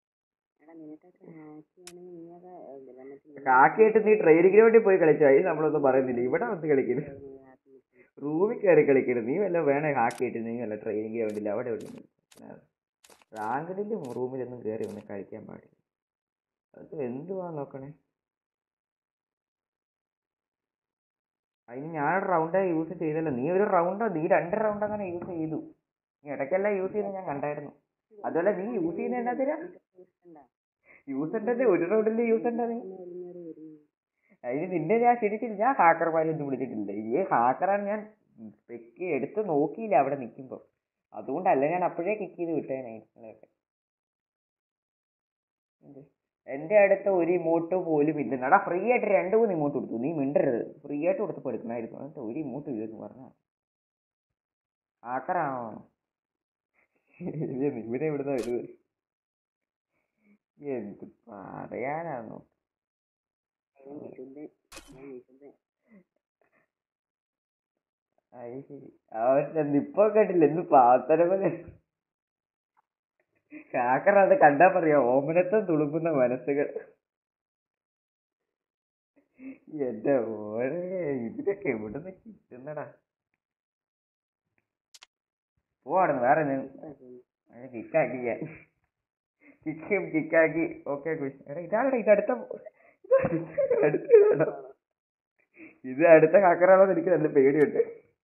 കാക്കിയായിട്ട് നീ ട്രെയിനിങ് ഗ്രൗണ്ടിൽ പോയി കളിച്ചോ അതിന് നമ്മളൊന്നും പറയുന്നില്ല ഇവിടെ വന്ന് കളിക്കുന്നു റൂമിൽ കയറി കളിക്കുന്നു നീ വല്ല വേണേ ഹാക്കിയിട്ട് നീ വല്ല ട്രെയിനിങ് ഗ്രൗണ്ടിൽ അവിടെ എവിടെ റാങ്കിലും റൂമിലൊന്നും കയറി വന്ന് കളിക്കാൻ പാടില്ല അത് എന്തുവാ നോക്കണേ അതിന് ഞാൻ റൗണ്ട് യൂസ് ചെയ്തല്ലോ നീ ഒരു റൗണ്ടോ നീ രണ്ട് റൗണ്ട് അങ്ങനെ യൂസ് ചെയ്തു നീ ഇടയ്ക്കെല്ലാം യൂസ് ചെയ്ത് ഞാൻ കണ്ടായിരുന്നു അതുപോലെ നീ യൂസ് ചെയ്യുന്ന എന്നാ യൂസ് ഉണ്ടല്ലേ ഒരു റൗണ്ടിൽ യൂസ് ഉണ്ടോ നീ അതിന് നിന്നെ ഞാൻ ശരിക്കും ഞാൻ ഹാക്കർമാരൊന്നും വിളിച്ചിട്ടില്ല ഈ ഹാക്കറാണ് ഞാൻ പെക്ക് എടുത്ത് നോക്കിയില്ല അവിടെ നിൽക്കുമ്പോൾ അതുകൊണ്ടല്ല ഞാൻ അപ്പോഴേ കിക്ക് ചെയ്ത് വിട്ടേനെ നിങ്ങളെയൊക്കെ എന്ത്? എന്റെ അടുത്ത് ഒരു ഇമോട്ട് പോലും ഇല്ല നടാ ഫ്രീ ആയിട്ട് രണ്ട് മൂന്ന് ഇമോട്ട് കൊടുത്തു നീ മിണ്ടരുത് ഫ്രീ ആയിട്ട് കൊടുത്തപ്പോൾ എടുക്കണമായിരുന്നു എന്നിട്ട് ഒരു ഇമോട്ട് ഇല്ലെന്ന് പറഞ്ഞ ഹാക്കറാണോ ഇവനെ ഇവിടുന്ന് വരുന്നത് എന്ത് പറയാനാണോ അത് ശരി അവൻ ഇപ്പൊ കേട്ടില്ല എന്ത് പാത്തര പോലെ കാക്കറ അത് കണ്ടാ പറയാ ഓമനത്തം തുളുമ്പുന്ന മനസ്സുകൾ എന്റെ ഓരോ ഇതിലൊക്കെ എവിടുന്ന് കിട്ടുന്നടാ പോവാടുന്നു വേറെ കിക്കാക്കി ഞാൻ കിക്കും കിക്കാക്കി ഓക്കെ എടാ ഇതാടാ ഇത് അടുത്ത ഇത് അടുത്ത ഇതാണോ? ഇത് അടുത്ത കാക്കറാണോ എന്ന് എനിക്ക് നല്ല പേടിയുണ്ട്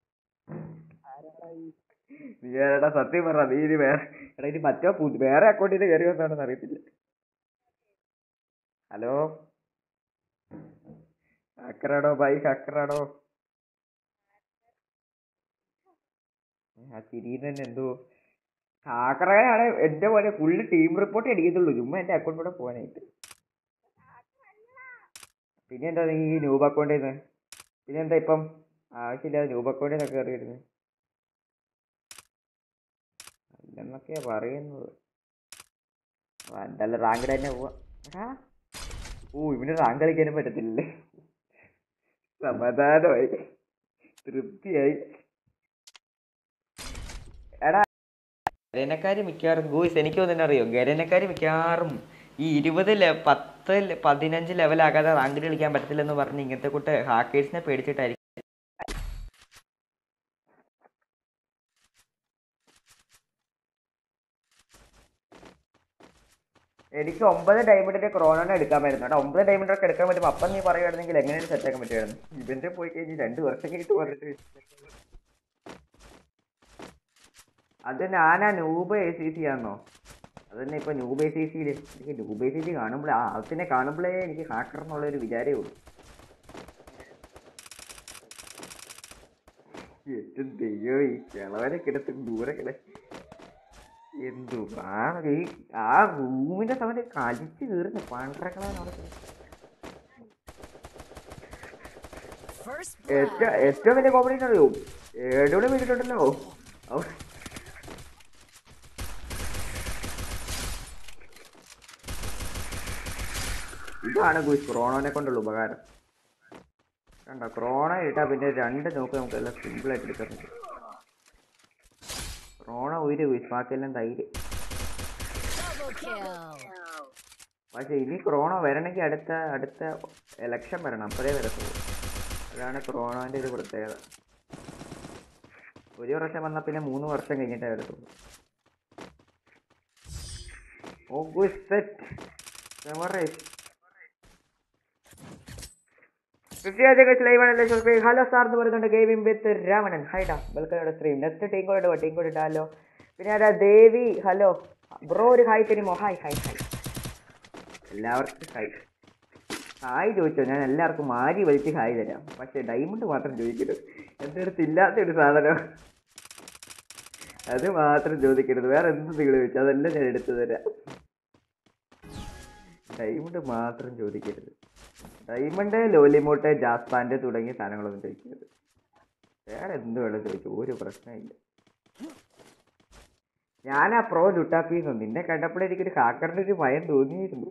നീ ഏടാ സത്യം പറ നീ ഇനി വേറെ എടാ ഇനി മറ്റോ പു- വേറെ അക്കൗണ്ടിൽ നിന്ന് കയറി വന്നാണെന്ന് അറിയത്തില്ല ഹലോ ഹാക്കറാണോ ബൈ ഹാക്കറാണോ ആ ചിരിയിൽ തന്നെ എന്തോ ഹാക്കറാണ് എന്റെ പോലെ ഫുള്ള് ടീം റിപ്പോർട്ട് അടിക്കത്തുള്ളൂ ചുമ്മാ എന്റെ അക്കൗണ്ട് കൂടെ പോകാനായിട്ട് പിന്നെ എന്താ നീ ഈ ന്യൂബ് അക്കൗണ്ടിൽ നിന്ന് പിന്നെ എന്താ ഇപ്പം ആവശ്യമില്ലാതെ ന്യൂബ് അക്കൗണ്ടിൽ നിന്നൊക്കെ കയറി വരുന്നത് അല്ലെന്നൊക്കെയാ പറയുന്നത് എന്തായാലും റാങ്ക് തന്നെ പോവാ എടാ ഓ ഇവന് റാങ്ക് കളിക്കാനും പറ്റത്തില്ലേ സമാധാനമായി തൃപ്തിയായി എടാ ഗരനക്കാര് മിക്കവാറും ഗൂസ് എനിക്ക് തന്നെ അറിയോ ഗരനക്കാര് മിക്കവാറും ഈ ഇരുപത് ലെ പത്ത് ലെ- പതിനഞ്ച് ലെവലാകാതെ റാങ്ക് കളിക്കാൻ പറ്റത്തില്ലെന്ന് പറഞ്ഞ് ഇങ്ങനത്തെ കൂട്ട് ഹാക്കേഴ്സിനെ പേടിച്ചിട്ടായിരിക്കും എനിക്ക് ഒമ്പത് ഡയമണ്ടിന്റെ ക്രോണോനെ എടുക്കാൻ പറ്റുന്നു കേട്ടോ ഒമ്പത് ഡയമണ്ട് ഒക്കെ എടുക്കാൻ പറ്റും അപ്പം നീ പറയുകയാണെങ്കിൽ എങ്ങനെയാണ് സെറ്റ് ആക്കാൻ പറ്റുമായിരുന്നു ഇവന്റെ പോയി കഴിഞ്ഞ് രണ്ട് വർഷം കഴിഞ്ഞിട്ട് പറഞ്ഞിട്ട് അത് ഞാനാ നൂബ് എ സി സി ആണോ അത് തന്നെ ഇപ്പൊ നൂബ് എ സി സിയിൽ എനിക്ക് നൂബ് എ സി സി കാണുമ്പോഴേ ആ ആൾത്തിനെ കാണുമ്പോഴേ എനിക്ക് ഹാക്കർ എന്നുള്ള ഒരു വിചാരമേ ഉള്ളൂ ഏറ്റവും ദൈവം ഈ കിളവനെ കിടത്ത് ദൂരെ കിട എന്തു ഈ ആ റൂമിന്റെ സമയത്ത് കളിച്ച് കീറുന്നു പണ്ടറക്കളാണ് അവിടെ കിടക്കുന്നത്. First ഏറ്റവും blood. ഏറ്റവും വലിയ കോമഡി അറിയോ ഏടൂടെ വീട്ടിലുണ്ടല്ലോ അവ- ഇതാണ് ഗുസ് ക്രോണോനെ കൊണ്ടുള്ള ഉപകാരം കണ്ട ക്രോണ ഇട്ടാ പിന്നെ രണ്ട് നോക്ക് നമുക്ക് എല്ലാം സിമ്പിൾ ആയിട്ട് എടുക്കാൻ പറ്റും ക്രോണ ഉയര് ഗുസ് ബാക്കിയെല്ലാം തൈര് Double kill. പക്ഷെ ഇനി ക്രോണ വരണമെങ്കിൽ അടുത്ത അടുത്ത എലക്ഷൻ വരണം അപ്പോഴേ വരത്തുള്ളൂ അതാണ് ക്രോണോന്റെ ഒരു പ്രത്യേകത ഒരു വർഷം വന്നാൽ പിന്നെ മൂന്ന് വർഷം കഴിഞ്ഞിട്ടേ വരത്തുള്ളൂ oh good set hello sir എന്ന് പറയുന്നുണ്ട് ഗെയിമിംഗ് വിത്ത് രാമണൻ ഹൈഡാ welcome stream next team code team code ഇടാലോ പിന്നെ അതാ ദേവി ഹലോ ബ്രോ ഒരു ഹായ് തരുമോ ഹായ് ഹായ് ഹായ് എല്ലാവർക്കും ഹായ് ഹായ് ചോദിച്ചോ ഞാൻ എല്ലാവർക്കും മാരി വലിച്ച് ഹായ് തരാം പക്ഷെ ഡയമണ്ട് മാത്രം ചോദിക്കരുത് എൻ്റെ അടുത്ത് ഇല്ലാത്ത ഒരു സാധനം അത് മാത്രം ചോദിക്കരുത് വേറെ എന്ത് നിങ്ങൾ ചോദിച്ചു അതെല്ലാം ഞാൻ എടുത്തു തരാം ഡയമണ്ട് മാത്രം ചോദിക്കരുത് ഡയമണ്ട് ലോലിമോട്ട് ജാസ്പാൻഡ് തുടങ്ങിയ സാധനങ്ങളൊന്നും ചോദിക്കരുത് വേറെ എന്ത് വേണം ചോദിച്ചു ഒരു പ്രശ്നമില്ല ഞാനാ പ്രോ ലുട്ടാപ്പീന്നു നിന്നെ കണ്ടപ്പോഴേ എനിക്കൊരു ഹാക്കറിന്റെ ഒരു ഭയം തോന്നിയിരുന്നു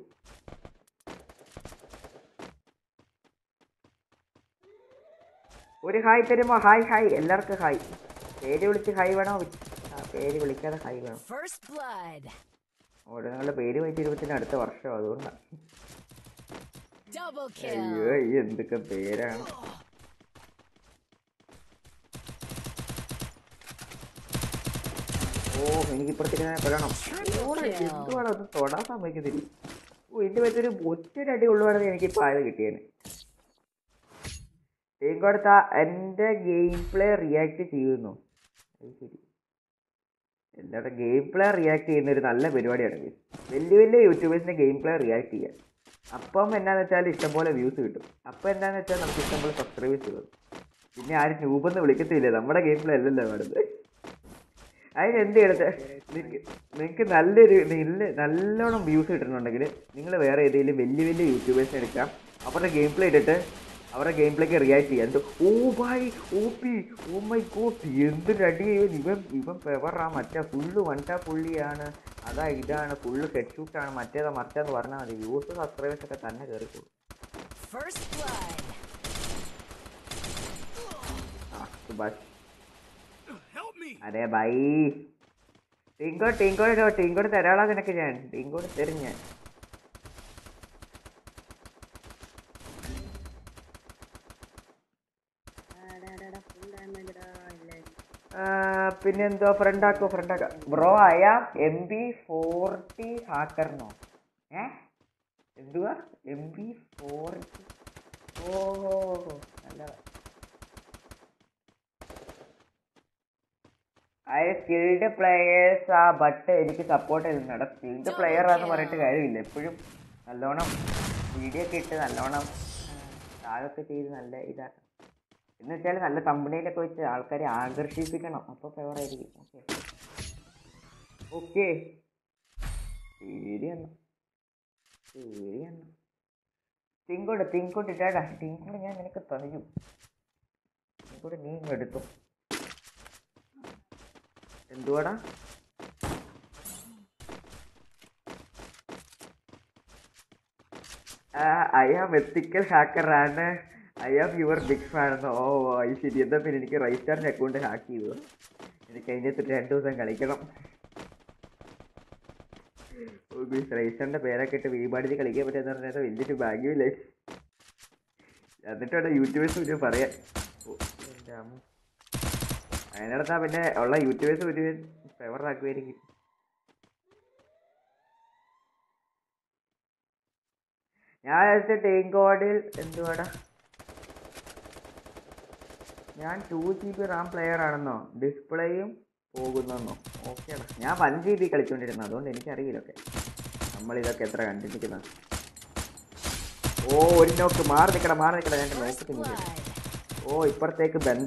ഒരു ഹായ് തരുമോ ഹായ് ഹായ് എല്ലാവർക്കും ഹായ് പേര് വിളിച്ച് ഹായ് വേണോ ആ, പേര് വിളിക്കാതെ ഹായ് വേണം First blood. ഓരോങ്ങളുടെ പേര് വായിച്ച് ഇരുപത്തിന് അടുത്ത വർഷം അതുകൊണ്ടാണ് Double അയ്യോ kill. ഈ എന്തൊക്കെ പേരാണ് ഓ എനിക്ക് ഇപ്പുറത്തേക്ക് ഞാൻ കൊല്ലണം Triple kill. എന്തുവാണ് അത് തൊടാൻ സമ്മതിക്കുന്നില്ല ഓ ഇതിന്റെ പറ്റൊരു ഒറ്റരടി ഉള്ളുവാണെങ്കിൽ എനിക്ക് ഇപ്പൊ ആയത് കിട്ടിയേനെ ടീം കൊടുത്ത എന്റെ ഗെയിം പ്ലേ റിയാക്ട് ചെയ്യുന്നു അത് ശരി എല്ലാവരുടെ ഗെയിം പ്ലേ റിയാക്ട് ചെയ്യുന്ന ഒരു നല്ല പരിപാടിയാണ് ഇത്. വലിയ വലിയ യൂട്യൂബേഴ്സിന്റെ ഗെയിം പ്ലേ റിയാക്ട് ചെയ്യാം അപ്പം എന്നാന്ന് വെച്ചാൽ ഇഷ്ടംപോലെ വ്യൂസ് കിട്ടും അപ്പം എന്താന്ന് വെച്ചാൽ നമുക്ക് ഇഷ്ടംപോലെ സബ്സ്ക്രൈബേഴ്സ് കിട്ടും പിന്നെ ആരും ട്യൂബെന്ന് വിളിക്കത്തില്ല നമ്മുടെ ഗെയിം പ്ലേ അല്ലല്ലോ വേണ്ടത് അതിന് എന്ത് ചെയ്യണത് നിങ്ങൾക്ക് നിങ്ങൾക്ക് നല്ലൊരു നല്ല നല്ലോണം വ്യൂസ് കിട്ടുന്നുണ്ടെങ്കിൽ നിങ്ങൾ വേറെ ഏതെങ്കിലും വലിയ വലിയ യൂട്യൂബേഴ്സിനെ എടുക്കാം അവരുടെ ഗെയിം പ്ലേ ഇട്ടിട്ട് അവരുടെ ഗെയിം പ്ലേക്ക് റിയാക്ട് ചെയ്യാം എന്തോ oh bye O P oh my god എന്തൊരു അടിയോ ഇവൻ ഇവൻ പെവറാ മറ്റേ ഫുള്ള് വണ്ടാ പുള്ളിയാണ് അതാ ഇതാണ് ഫുള്ള് ഹെഡ് ഷൂട്ടാണ് മറ്റേതാ മറ്റേന്ന് പറഞ്ഞാൽ മതി വ്യൂസ് സബ്സ്ക്രൈബേഴ്സ് ഒക്കെ തന്നെ കയറിക്കോളും First blood. ആ സുഭാഷ് Help me! അതെ ബൈ ടീങ്കോ ടീങ്കോ ഇടോ ടീങ്കോട് തരാളാ നിനക്ക് ഞാൻ ടീങ്കോട് തരും ഞാൻ ആ, പിന്നെന്തോ ഫ്രണ്ട് ആക്കോ ഫ്രണ്ട് ആക്കോ ബ്രോ ആയ എം ബി ഫോർട്ടി ഹാക്കറിനോ ഏ എന്തുവാ എം ബി ഫോർട്ടി ഓ നല്ലതാ ആയ സ്കിൽഡ് പ്ലെയേഴ്സ് ആ ബട്ട് എനിക്ക് സപ്പോർട്ട് ചെയ്യുന്നുണ്ട് സ്കിൽഡ് പ്ലെയർ ആണെന്ന് പറഞ്ഞിട്ട് കാര്യമില്ല എപ്പോഴും നല്ലോണം വീഡിയോ ഒക്കെ ഇട്ട് നല്ലോണം താഴൊക്കെ ചെയ്ത് നല്ല ഇതാക്കണം എന്ന് വെച്ചാൽ നല്ല കമ്പനിയിലൊക്കെ വെച്ച് ആൾക്കാരെ ആകർഷിപ്പിക്കണം അപ്പോൾ ഫേവർ ആയിരിക്കും ഓക്കെ ഓക്കെ ശരിയെന്നാ ശരിയെന്നാ തിങ്കോട് തിങ്കോട്ട് ഇട്ടാടാ തിങ്കോട് ഞാൻ നിനക്ക് തരും തിങ്കോട് നീ ഇങ്ങ് എടുത്തു എന്തുവാടാ ഐ ആം എത്തിക്കൽ ഹാക്കർ ആണ് I am your big fan എന്ന് ഓ അത് ശരി എന്താ പിന്നെ എനിക്ക് റൈസ്റ്റാറിൻ്റെ അക്കൗണ്ട് ഹാക്ക് ചെയ്തു എനിക്ക് അതിൻ്റെ രണ്ട് ദിവസം കളിക്കണം റൈസ്റ്ററിൻ്റെ പേരൊക്കെ ഇട്ട് വീപാടിച്ച് കളിക്കാൻ പറ്റുമെന്ന് പറഞ്ഞാൽ വലിയൊരു ഭാഗ്യമില്ലേ എന്നിട്ട് വേണം യൂട്യൂബേഴ്സ് ഒരു പറയാൻ ഓ, എൻ്റെ അമ്മ. അതിനടുത്താ പിന്നെ ഉള്ള യൂട്യൂബേഴ്സ് ഒരു ഫേവറാക്കുമായിരിക്കും ഞാൻ വിചാരിച്ച ടീം കോഡിൽ എന്തുവാടാ ഞാൻ two G B RAM player ആണെന്നോ ഡിസ്പ്ലേയും പോകുന്നെന്നോ ഓക്കേടാ ഞാൻ വൺ ജി ബി കളിച്ചുകൊണ്ടിരുന്നു അതുകൊണ്ട് എനിക്കറിയില്ല ഒക്കെ നമ്മളിതൊക്കെ എത്ര കണ്ടിരിക്കുന്ന ഓ ഒരു നോക്ക് മാറി നിൽക്കട മാറി നിൽക്കട ഞാൻ First നോക്കി നിൽക്കണം blood. ഓ ഇപ്പുറത്തേക്ക് ബന്ധ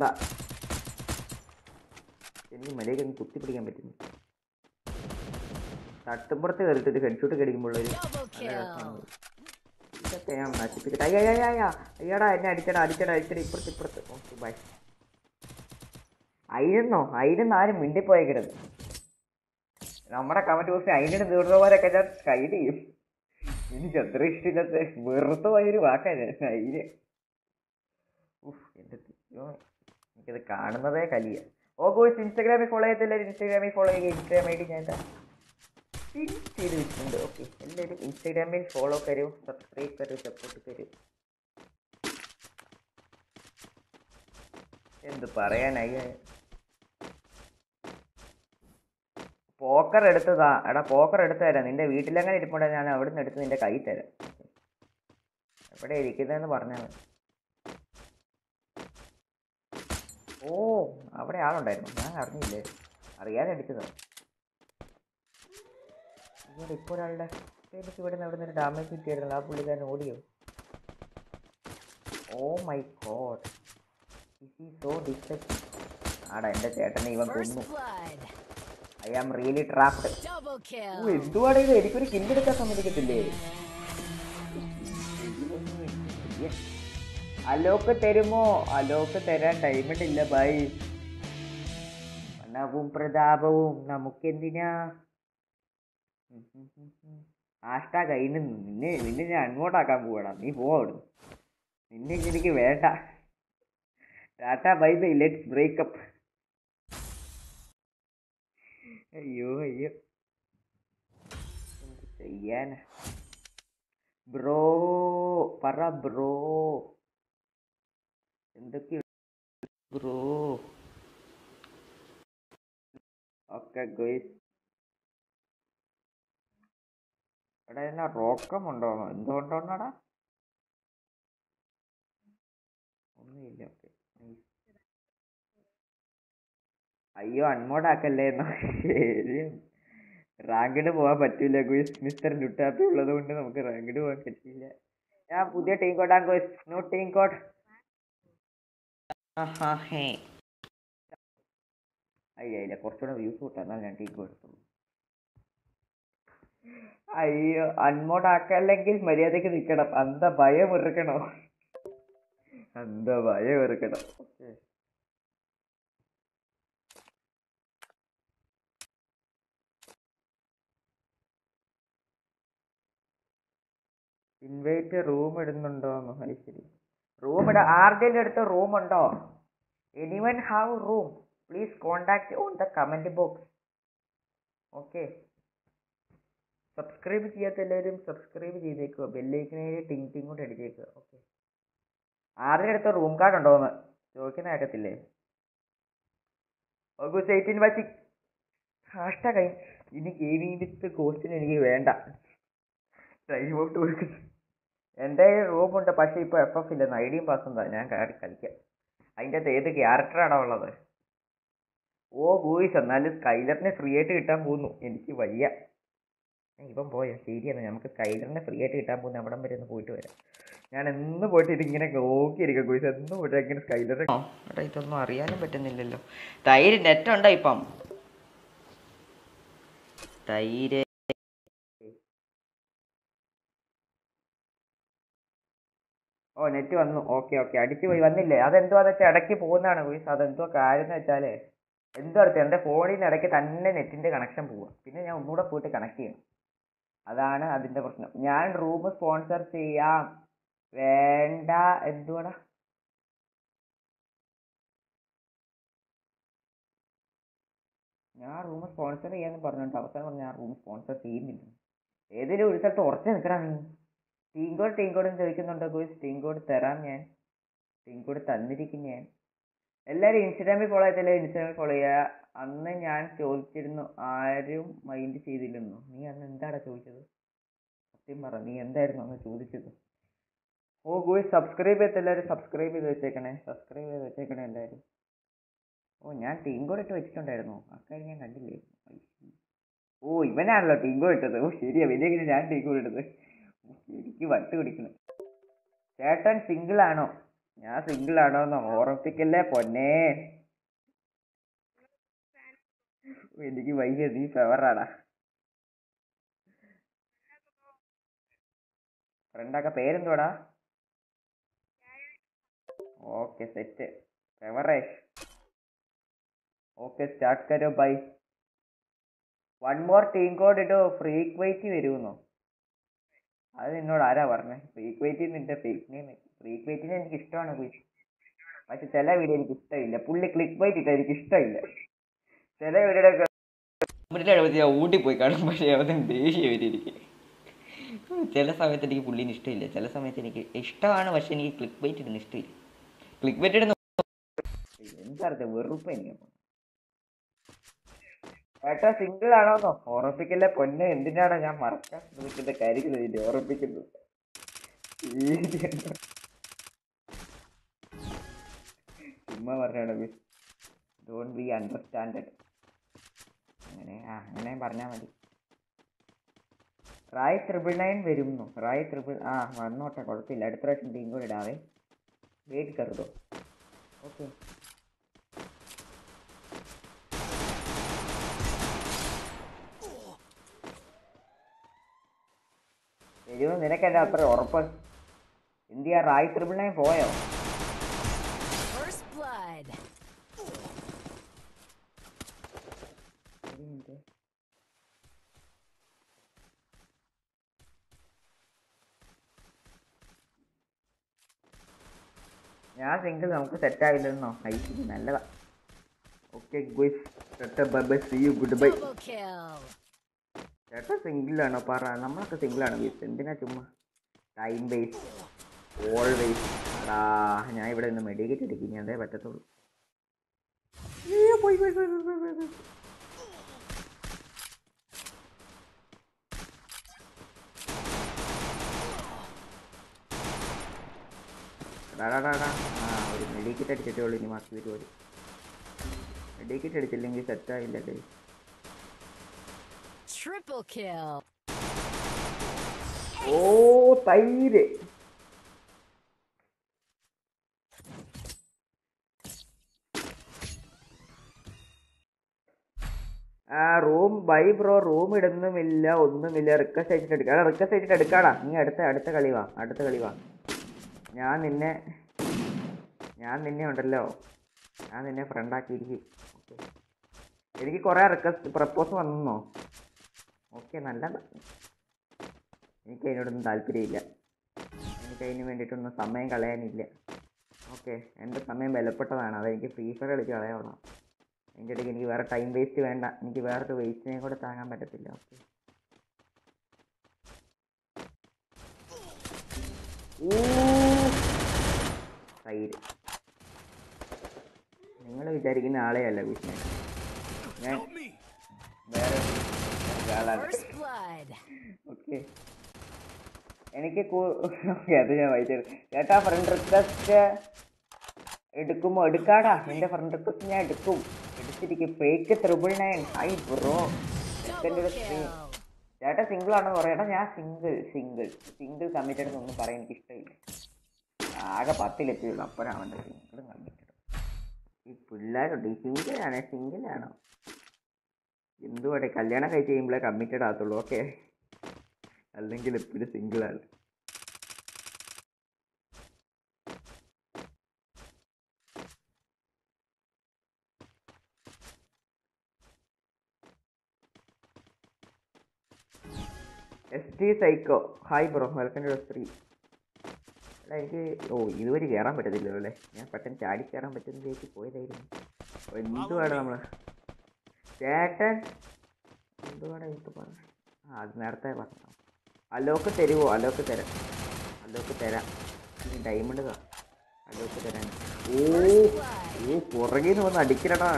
എനിക്ക് മര്യാദയ്ക്ക് ഒന്ന് കുത്തിപ്പിടിക്കാൻ പറ്റുന്നു തട്ടുമ്പുറത്ത് കയറിയിട്ട് ഒരു ഹെഡ്ഷൂട്ട് കടിക്കുമ്പോൾ ഒരു Double നല്ല kill. രസമാണ്. ഇതൊക്കെ ഞാൻ നശിപ്പിക്കട്ടെ അയ്യോ അയ്യോ അയ്യോ അയ്യടാ എന്നെ അടിച്ചടാ അടിച്ചടാ അടിച്ചടാ ഇപ്പുറത്ത് ഇപ്പുറത്ത് ഓക്കെ ബൈ അയിനെന്നോ അയിനെന്ന് ആരും മിണ്ടിപ്പോയേക്കരുത് നമ്മുടെ കമന്റ് ബോക്സിൽ അയിനെ ദൂരവരൊക്കെ ഞാൻ കൈഡ് ചെയ്യും എനിക്ക് അത്ര ഇഷ്ടമില്ലാത്ത വെറുതെ പോയൊരു വാക്കാ ഞാൻ അയിന് ഉഫ്, എന്റെ ദൈവമേ. എനിക്കത് കാണുന്നതേ കലിയ ഓ ഗോയ്സ് ഇൻസ്റ്റാഗ്രാമിൽ ഫോളോ ചെയ്തില്ല ഇൻസ്റ്റാഗ്രാമിൽ ഫോളോ ചെയ്യുക ഇൻസ്റ്റാഗ്രാം ഐ ഡി ഞാൻ എന്താ പിൻ ചെയ്ത് വെച്ചിട്ടുണ്ട് ഓക്കെ എല്ലാവരും ഇൻസ്റ്റാഗ്രാമിൽ ഫോളോ തരൂ സബ്സ്ക്രൈബ് തരൂ സപ്പോർട്ട് തരൂ എന്ത് പറയാനായി പോക്കർ എടുത്തതാ എടാ പോക്കർ എടുത്തു തരാം നിന്റെ വീട്ടിലെങ്ങനെ ഇരിപ്പുണ്ട് ഞാൻ അവിടെ നിന്ന് എടുത്ത് നിന്റെ കൈ തരാം എവിടെ ഇരിക്കുന്നതെന്ന് പറഞ്ഞാൽ മതി ഓ അവിടെ ആളുണ്ടായിരുന്നു ഞാൻ അറിഞ്ഞില്ലേ അറിയാതെ അടിച്ചതാ ഇവിടെ ഇപ്പോൾ ഒരാളുടെ എനിക്ക് ഇവിടെ നിന്ന് അവിടെ നിന്ന് ഡാമേജ് കിട്ടിയായിരുന്നു ആ പുള്ളിക്കാരൻ ഓടിയോ oh my god this is so destruct ആടാ എൻ്റെ ചേട്ടനെ ഇവൻ First കൊന്നു blood. I am really trapped Double oh kill. എന്തുവാണ് ഇത് എനിക്കൊരു കില്ലെടുക്കാൻ സമ്മതിക്കത്തില്ലേ അലോക്ക് തരുമോ അലോക്ക് തരാൻ ടൈമിട്ടില്ല ബൈ പണവും പ്രതാപവും നമുക്കെന്തിനാ ആഷ്ടാ കയ്യിൽ നിന്ന് നിന്നെ നിന്നെ ഞാൻ അങ്ങോട്ടാക്കാൻ പോവാടാ നീ പോവാ അവിടുന്ന് നിന്നെ ഇനി എനിക്ക് വേണ്ട ടാറ്റ ബൈ ബൈ ലെറ്റ്സ് ബ്രേക്കപ്പ് അയ്യോ അയ്യോ എന്ത് ചെയ്യാനാ ബ്രോ പറ ബ്രോ എന്തൊക്കെ ബ്രോ ഒക്കെ ഗോയ്സ് എടാ എന്നാ റോക്കമുണ്ടോന്നോ എന്തുകൊണ്ടോന്നാടാ ഒന്നുമില്ല ഓക്കെ അയ്യോ അൺമോഡാക്കല്ലേ എന്നോ ശരി റാങ്കിഡ് പോകാൻ പറ്റൂല ഗോയ്സ് മിസ്റ്റർ ലുട്ടാപ്പി ഉള്ളത് കൊണ്ട് നമുക്ക് റാങ്കിഡ് പോകാൻ പറ്റില്ല ഞാൻ പുതിയ ടീം കോഡാ ഗോയ്സ് നോ ടീം കോഡ് അയ്യ ഇല്ല കുറച്ചുകൂടെ വ്യൂസ് കൂട്ടാം എന്നാൽ ഞാൻ ടീം കോഡ് എടുത്തുള്ളൂ അയ്യോ അൺമോഡാക്കല്ലെങ്കിൽ മര്യാദക്ക് നിൽക്കണം അന്ത ഭയം ഇറുക്കണോ അന്ത ഭയം ഇറുക്കണം ഓക്കെ ഇൻവൈറ്റ് റൂം ഇടുന്നുണ്ടോന്ന് അത് ശരി റൂം ഇട ആരുടെയും അടുത്ത് റൂം ഉണ്ടോ anyone have room please contact on the comment box okay subscribe ചെയ്യാത്ത എല്ലാവരും സബ്സ്ക്രൈബ് ചെയ്തേക്കുക ബെല്ലൈക്കനേര് ടിങ് ടിങ് കൊണ്ട് അടിച്ചേക്കുക ഓക്കെ ആരുടെ അടുത്ത് റൂം കാർഡ് ഉണ്ടോന്ന് ചോദിക്കുന്ന കേൾക്കത്തില്ലേ ഓഗസ്റ്റ് എയ്റ്റീൻ വാച്ചി ഹാഷ്ടാഗ് ഇനി ഗെയിമിംഗ് വിത്ത് കോസ്റ്റിന് എനിക്ക് വേണ്ട ടൈം ഔട്ട് കൊടുക്കുന്നു എൻ്റെ റൂമുണ്ട് പക്ഷേ ഇപ്പോൾ എഫ് എഫ് ഇല്ലെന്ന് ഐ ഡിയും പാസ്സും താ ഞാൻ കയറി കളിക്കാം അതിൻ്റെ അകത്ത് ഏത് ക്യാരക്ടറാണോ ഉള്ളത് ഓ ഗൂയിസ് എന്നാലും സ്കൈലറിനെ ഫ്രീ ആയിട്ട് കിട്ടാൻ പോകുന്നു എനിക്ക് വയ്യ ഏ, ഇവൻ പോയോ ശരിയാണ് നമുക്ക് സ്കൈലറിനെ ഫ്രീ ആയിട്ട് കിട്ടാൻ പോകുന്ന അവിടം വരെ ഒന്ന് പോയിട്ട് വരാം ഞാൻ എന്ന് പോയിട്ട് ഇതിങ്ങനെ നോക്കിയിരിക്കാം ഗൂയിസ് എന്ന് പോയിട്ട് ഇങ്ങനെ സ്കൈലർ എടാ ഇതൊന്നും അറിയാനും പറ്റുന്നില്ലല്ലോ തൈര് നെറ്റ് ഉണ്ടോ ഇപ്പം തൈര് ഓ നെറ്റ് വന്നു ഓക്കെ ഓക്കെ അടിച്ചു പോയി വന്നില്ലേ അതെന്തുവാന്ന് വെച്ചാൽ ഇടയ്ക്ക് പോകുന്നതാണ് ഗുയിസ് അതെന്തോ കാര്യം എന്ന് വെച്ചാലേ എന്തോ അടുത്ത് എൻ്റെ ഫോണിൽ നിന്ന് ഇടയ്ക്ക് തന്നെ നെറ്റിൻ്റെ കണക്ഷൻ പോവുക പിന്നെ ഞാൻ ഒന്നുകൂടെ പോയിട്ട് കണക്ട് ചെയ്യണം അതാണ് അതിന്റെ പ്രശ്നം ഞാൻ റൂം സ്പോൺസർ ചെയ്യാം വേണ്ട എന്തുവാടാ ഞാൻ റൂം സ്പോൺസർ ചെയ്യാന്ന് പറഞ്ഞിട്ട് അവസാനം പറഞ്ഞു ഞാൻ റൂം സ്പോൺസർ ചെയ്യുന്നില്ല ഏതെങ്കിലും ഒരു സ്ഥലത്ത് ഉറച്ചു നിൽക്കണം നീ ടീം കോഡ് ടീം കോഡും ചോദിക്കുന്നുണ്ടോ ഗോയ്സ് ടീം കോഡ് തരാം ഞാൻ ടീം കോഡ് തന്നിരിക്കും ഞാൻ എല്ലാവരും ഇൻസ്റ്റാഗ്രാമിൽ ഫോളോ ചെയ്തില്ല ഇൻസ്റ്റാഗ്രാമിൽ ഫോളോ ചെയ്യുക അന്ന് ഞാൻ ചോദിച്ചിരുന്നു ആരും മൈൻഡ് ചെയ്തില്ലെന്നു നീ അന്ന് എന്താടാ ചോദിച്ചത് സത്യം പറ നീ എന്തായിരുന്നു അന്ന് ചോദിച്ചത് ഓ ഗോയ്സ് സബ്സ്ക്രൈബ് ചെയ്ത് എല്ലാവരും സബ്സ്ക്രൈബ് ചെയ്ത് വെച്ചേക്കണേ സബ്സ്ക്രൈബ് ചെയ്ത് വെച്ചേക്കണേ എല്ലാവരും ഓ ഞാൻ ടീം കോഡ് ഇട്ട് വെച്ചിട്ടുണ്ടായിരുന്നു അക്കാര്യം ഞാൻ കണ്ടില്ലേ ഓ ഇവനാണല്ലോ ടീം കോഡ് ഇട്ടത് ഓ ശരിയാ വലിയ ഞാൻ ടീം കോഡ് ഇട്ടത് എനിക്ക് വട്ട് പിടിക്കണം ചേട്ടൻ സിംഗിൾ ആണോ ഞാൻ സിംഗിൾ ആണോ എന്ന് ഓർമ്മിപ്പിക്കല്ലേ പൊന്നേ ഓ, എനിക്ക് വയ്യ നീ ഫെവറാടാ ഫ്രണ്ടൊക്കെ പേരെന്തോടാ ഓക്കെ സെറ്റ് ഫെവറേഷ് ഓക്കെ സ്റ്റാർട്ട് കരോ bye one more team code ഇട്ടോ ഫ്രീക്വൈറ്റി വരുമെന്നോ അത് നിന്നോട് ആരാ പറഞ്ഞേ ഫ്രീക്വൈറ്റി നിന്റെ ഫേക്ക് നെയിം ഫ്രീക്വൈറ്റിനെ എനിക്ക് ഇഷ്ടമാണ് പോയി പക്ഷെ ചില വീഡിയോ എനിക്ക് ഇഷ്ടമില്ല പുള്ളി ക്ലിക്ക് ബൈറ്റ് ഇട്ടാ എനിക്ക് ഇഷ്ടമില്ല ചില വീഡിയോയുടെ അടുത്ത് ഞാൻ ഊട്ടിപ്പോയി കാണും പക്ഷേ അവന് ദേഷ്യം വരും എനിക്ക് ചില സമയത്ത് എനിക്ക് പുള്ളിന് ഇഷ്ടമില്ല ചില സമയത്ത് എനിക്ക് ഇഷ്ടമാണ് പക്ഷെ എനിക്ക് ക്ലിക്ക് ബൈറ്റ് ഇടുന്ന ഇഷ്ടമില്ല ക്ലിക്ക് ബൈറ്റ് ഇടുന്ന എന്താ വെറുപ്പ് എനിക്ക് ഏട്ടാ സിംഗിൾ ആണോന്നോ ഓർമ്മിപ്പിക്കല്ലേ പൊന്നെ എന്തിനാണ് ഞാൻ മറക്കാൻ ശ്രമിക്കുന്ന കാര്യങ്ങൾ ഇതിന്റെ ഓർമ്മിപ്പിക്കുന്നത് ചുമ്മാ പറഞ്ഞാണ് ഡോണ്ട് ബി അണ്ടർസ്റ്റാൻഡഡ് അങ്ങനെ ആ അങ്ങനെ പറഞ്ഞാൽ മതി റായ് ത്രിപിൾ നയൻ വരുന്നു റായ് ത്രിപിൾ ആ വന്നോട്ടെ കുഴപ്പമില്ല അടുത്ത പ്രാവശ്യം ടീം കൂടെ ഇടാവേ വെയിറ്റ് കരുതോ ഓക്കെ എഴുപത് നിനക്ക് എൻ്റെ അത്ര ഉറപ്പ് ഇന്ത്യ റായ് ത്രിപിൾ നയൻ പോയോ First blood. ഒരു മിനിറ്റ് ഞാൻ സിംഗിൾ നമുക്ക് സെറ്റ് ആവില്ലെന്നോ ഐശ്വര്യ നല്ലതാ okay good bye bye see you good bye Double kill. ചേട്ടാ സിംഗിളാണോ പറ നമ്മളൊക്കെ സിംഗിളാണ് ഗുയ്സ് എന്തിനാ ചുമ്മാ ടൈം വേസ്റ്റ് ഓൾ വേസ്റ്റ് ആ ഞാൻ ഇവിടെ നിന്ന് മെഡിക്കേറ്റ് അടിക്കും ഞാൻ അതേ പറ്റത്തുള്ളൂ ഏ, പോയി, പോയി, പോയി, പോയി, പോയി, പോയി, പോയി. ഡാ, ഡാ, ഡാ, ഡാ. ആ ഒരു മെഡിക്കേറ്റ് അടിച്ചിട്ടേ ഉള്ളൂ ഇനി മാർക്ക് വരുമോ മെഡിക്കേറ്റ് അടിച്ചില്ലെങ്കിൽ സെറ്റായില്ലല്ലേ Triple kill. ഓ തൈര് ആ റൂം ബൈ ബ്രോ റൂം ഇടുന്നുമില്ല ഒന്നുമില്ല റിക്വസ്റ്റ് അയച്ചിട്ട് എടുക്കാം റിക്വസ്റ്റ് അയച്ചിട്ട് എടുക്കാടാ നീ അടുത്ത അടുത്ത കളി വാ അടുത്ത കളി വാ ഞാൻ നിന്നെ ഞാൻ നിന്നെ ഉണ്ടല്ലോ ഞാൻ നിന്നെ ഫ്രണ്ടാക്കിയിരിക്കും ഓക്കെ എനിക്ക് കുറേ റിക്വസ്റ്റ് പ്രപ്പോസ് വന്നോ ഓക്കെ നല്ലതാ എനിക്ക് അതിനോടൊന്നും താല്പര്യമില്ല എനിക്ക് അതിന് വേണ്ടിയിട്ടൊന്നും സമയം കളയാനില്ല ഓക്കെ എൻ്റെ സമയം വിലപ്പെട്ടതാണ് അതെനിക്ക് ഫ്രീ ഫയർ കളിച്ച് കളയാനുള്ള അതിൻ്റെ ഇടയ്ക്ക് എനിക്ക് വേറെ ടൈം വേസ്റ്റ് വേണ്ട എനിക്ക് വേറൊരു വേസ്റ്റിനെ കൂടെ താങ്ങാൻ പറ്റത്തില്ല ഓക്കെ തൈര് നിങ്ങൾ വിചാരിക്കുന്ന ആളെയല്ല വീട്ടിൽ ഞാൻ Help me! വേറെ ഒരാളാണ് First blood. ഓക്കെ എനിക്ക് ഓക്കെ അത് ഞാൻ വായിച്ചത് ചേട്ടാ ഫ്രണ്ട് റിക്വസ്റ്റ് എടുക്കുമോ എടുക്കാടാ നിന്റെ ഫ്രണ്ട് റിക്വസ്റ്റ് ഞാൻ എടുക്കും എടുത്തിരിക്കും fake triple nine hi bro Double kill. ചേട്ടാ സിംഗിൾ ആണെന്ന് പറയട്ടാ ഞാൻ സിംഗിൾ സിംഗിൾ സിംഗിൾ കമ്മിറ്റഡ് എന്നൊന്നും പറയാൻ എനിക്ക് ഇഷ്ടമില്ല ആകെ പത്തിലെത്തിയുള്ളൂ അപ്പോഴാണ് അവൻ്റെ സിംഗിൾ കമ്മിറ്റഡ് ഈ പിള്ളേരുണ്ട് ഈ സിംഗിളാണേ സിംഗിളാണോ എന്തുവാട്ടെ കല്യാണം കഴിച്ച് കഴിയുമ്പോഴേ കമ്മിറ്റഡ് ആകത്തുള്ളൂ ഓക്കെ അല്ലെങ്കിൽ എപ്പോഴും സിംഗിളാണ് S T psycho hi bro welcome to three അല്ല എനിക്ക് ഓ ഇതുവരെ കയറാൻ പറ്റത്തില്ലല്ലോ അല്ലേ ഞാൻ പെട്ടെന്ന് ചാടി കയറാൻ പറ്റുന്നതിലേക്ക് പോയതായിരുന്നു ഓ, എന്തുവാണ് നമ്മൾ ചേട്ടൻ എന്തുവാണ് ഇപ്പൊ പറഞ്ഞത് ആ അത് നേരത്തെ പറഞ്ഞു അലോക്ക് തരുമോ അലോക്ക് തരാം അലോക്ക് തരാം ഇനി ഡയമണ്ട് താ അലോക്ക് തരാൻ ഓ ഓ പുറകിൽ നിന്ന് വന്ന് അടിക്കലടാ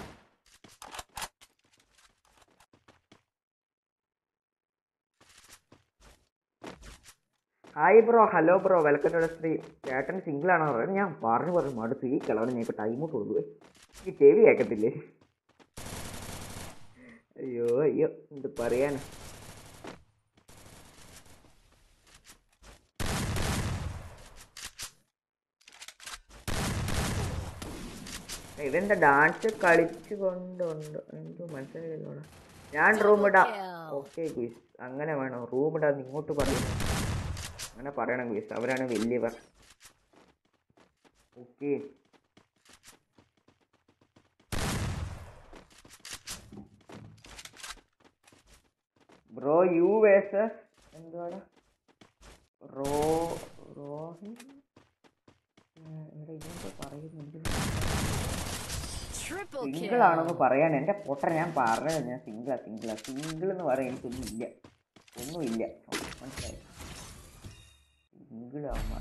hi bro hello bro welcome to സ്ത്രീ ചേട്ടൻ സിംഗിൾ ആണോ പറയുന്നത് ഞാൻ പറഞ്ഞു പറഞ്ഞു മടുത്ത് ഈ കിളവന് ഞാൻ ഇപ്പോൾ ടൈം കൊടുക്കുവേ ഈ ചെവി കേൾക്കത്തില്ലേ അയ്യോ അയ്യോ എന്ത് പറയാനാ ഇതെന്താ ഡാൻസ് കളിച്ചു കൊണ്ടുണ്ട് എന്തോ മനസ്സിലായില്ലോടാ ഞാൻ റൂം ഇടാം ഓക്കെ ഗുയിസ് അങ്ങനെ വേണം റൂം ഇടാൻ ഇങ്ങോട്ട് പറയുന്നു അങ്ങനെ പറയണം ഗുയിസ് അവരാണ് വലിയവർ ഓക്കെ ബ്രോ യു വേഴ്സസ് എന്തുവാണ് റോ റോഹിൻ ഇവിടെ ഇതെന്തോ പറയുന്നുണ്ട് Triple സിംഗിൾ ആണെന്ന് kill. പറയാൻ എൻ്റെ പൊട്ട ഞാൻ പറഞ്ഞത് ഞാൻ സിംഗിളാ സിംഗിളാ സിംഗിൾ എന്ന് പറയാൻ എനിക്കൊന്നും ഇല്ല ഒന്നുമില്ല മനസ്സിലായി സിംഗിൾ ആവുമ്പോൾ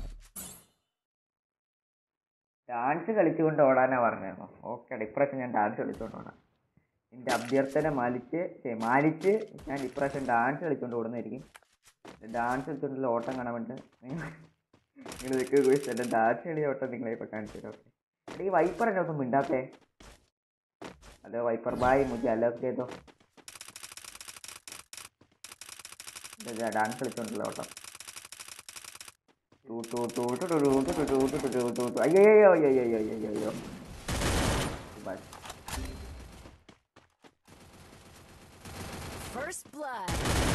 ഡാൻസ് കളിച്ചുകൊണ്ട് ഓടാനാ പറഞ്ഞിരുന്നു ഓക്കെ ഇപ്രാവശ്യം ഞാൻ ഡാൻസ് കളിച്ചുകൊണ്ട് ഓടാം എൻ്റെ അഭ്യർത്ഥന മാലിച്ച് ഛെ, മാനിച്ച് ഞാൻ ഇപ്രാവശ്യം ഡാൻസ് കളിച്ചുകൊണ്ട് ഓടുന്നതായിരിക്കും ഡാൻസ് കളിച്ചുകൊണ്ടുള്ള ഓട്ടം കാണാൻ വേണ്ടി നിങ്ങൾ നിങ്ങൾ നിൽക്കുക എൻ്റെ ഡാൻസ് കളി ഓട്ടം നിങ്ങളെ ഇപ്പോൾ കാണിച്ചു തരാം ഓക്കെ ഈ വൈപ്പർ എന്നെ ഒന്നും മിണ്ടാത്തേ हेलो वाइपर भाई मुझे अलग दे दो ഡാൻസ് കളിച്ചോണ്ടല്ലോ കേട്ടോ ടൂ ടൂ ടൂ ടു to to to to to to to to ടു അയ്യോ അയ്യോ അയ്യോ അയ്യോ അയ്യോ അയ്യോ അയ്യോ ബസ് First blood.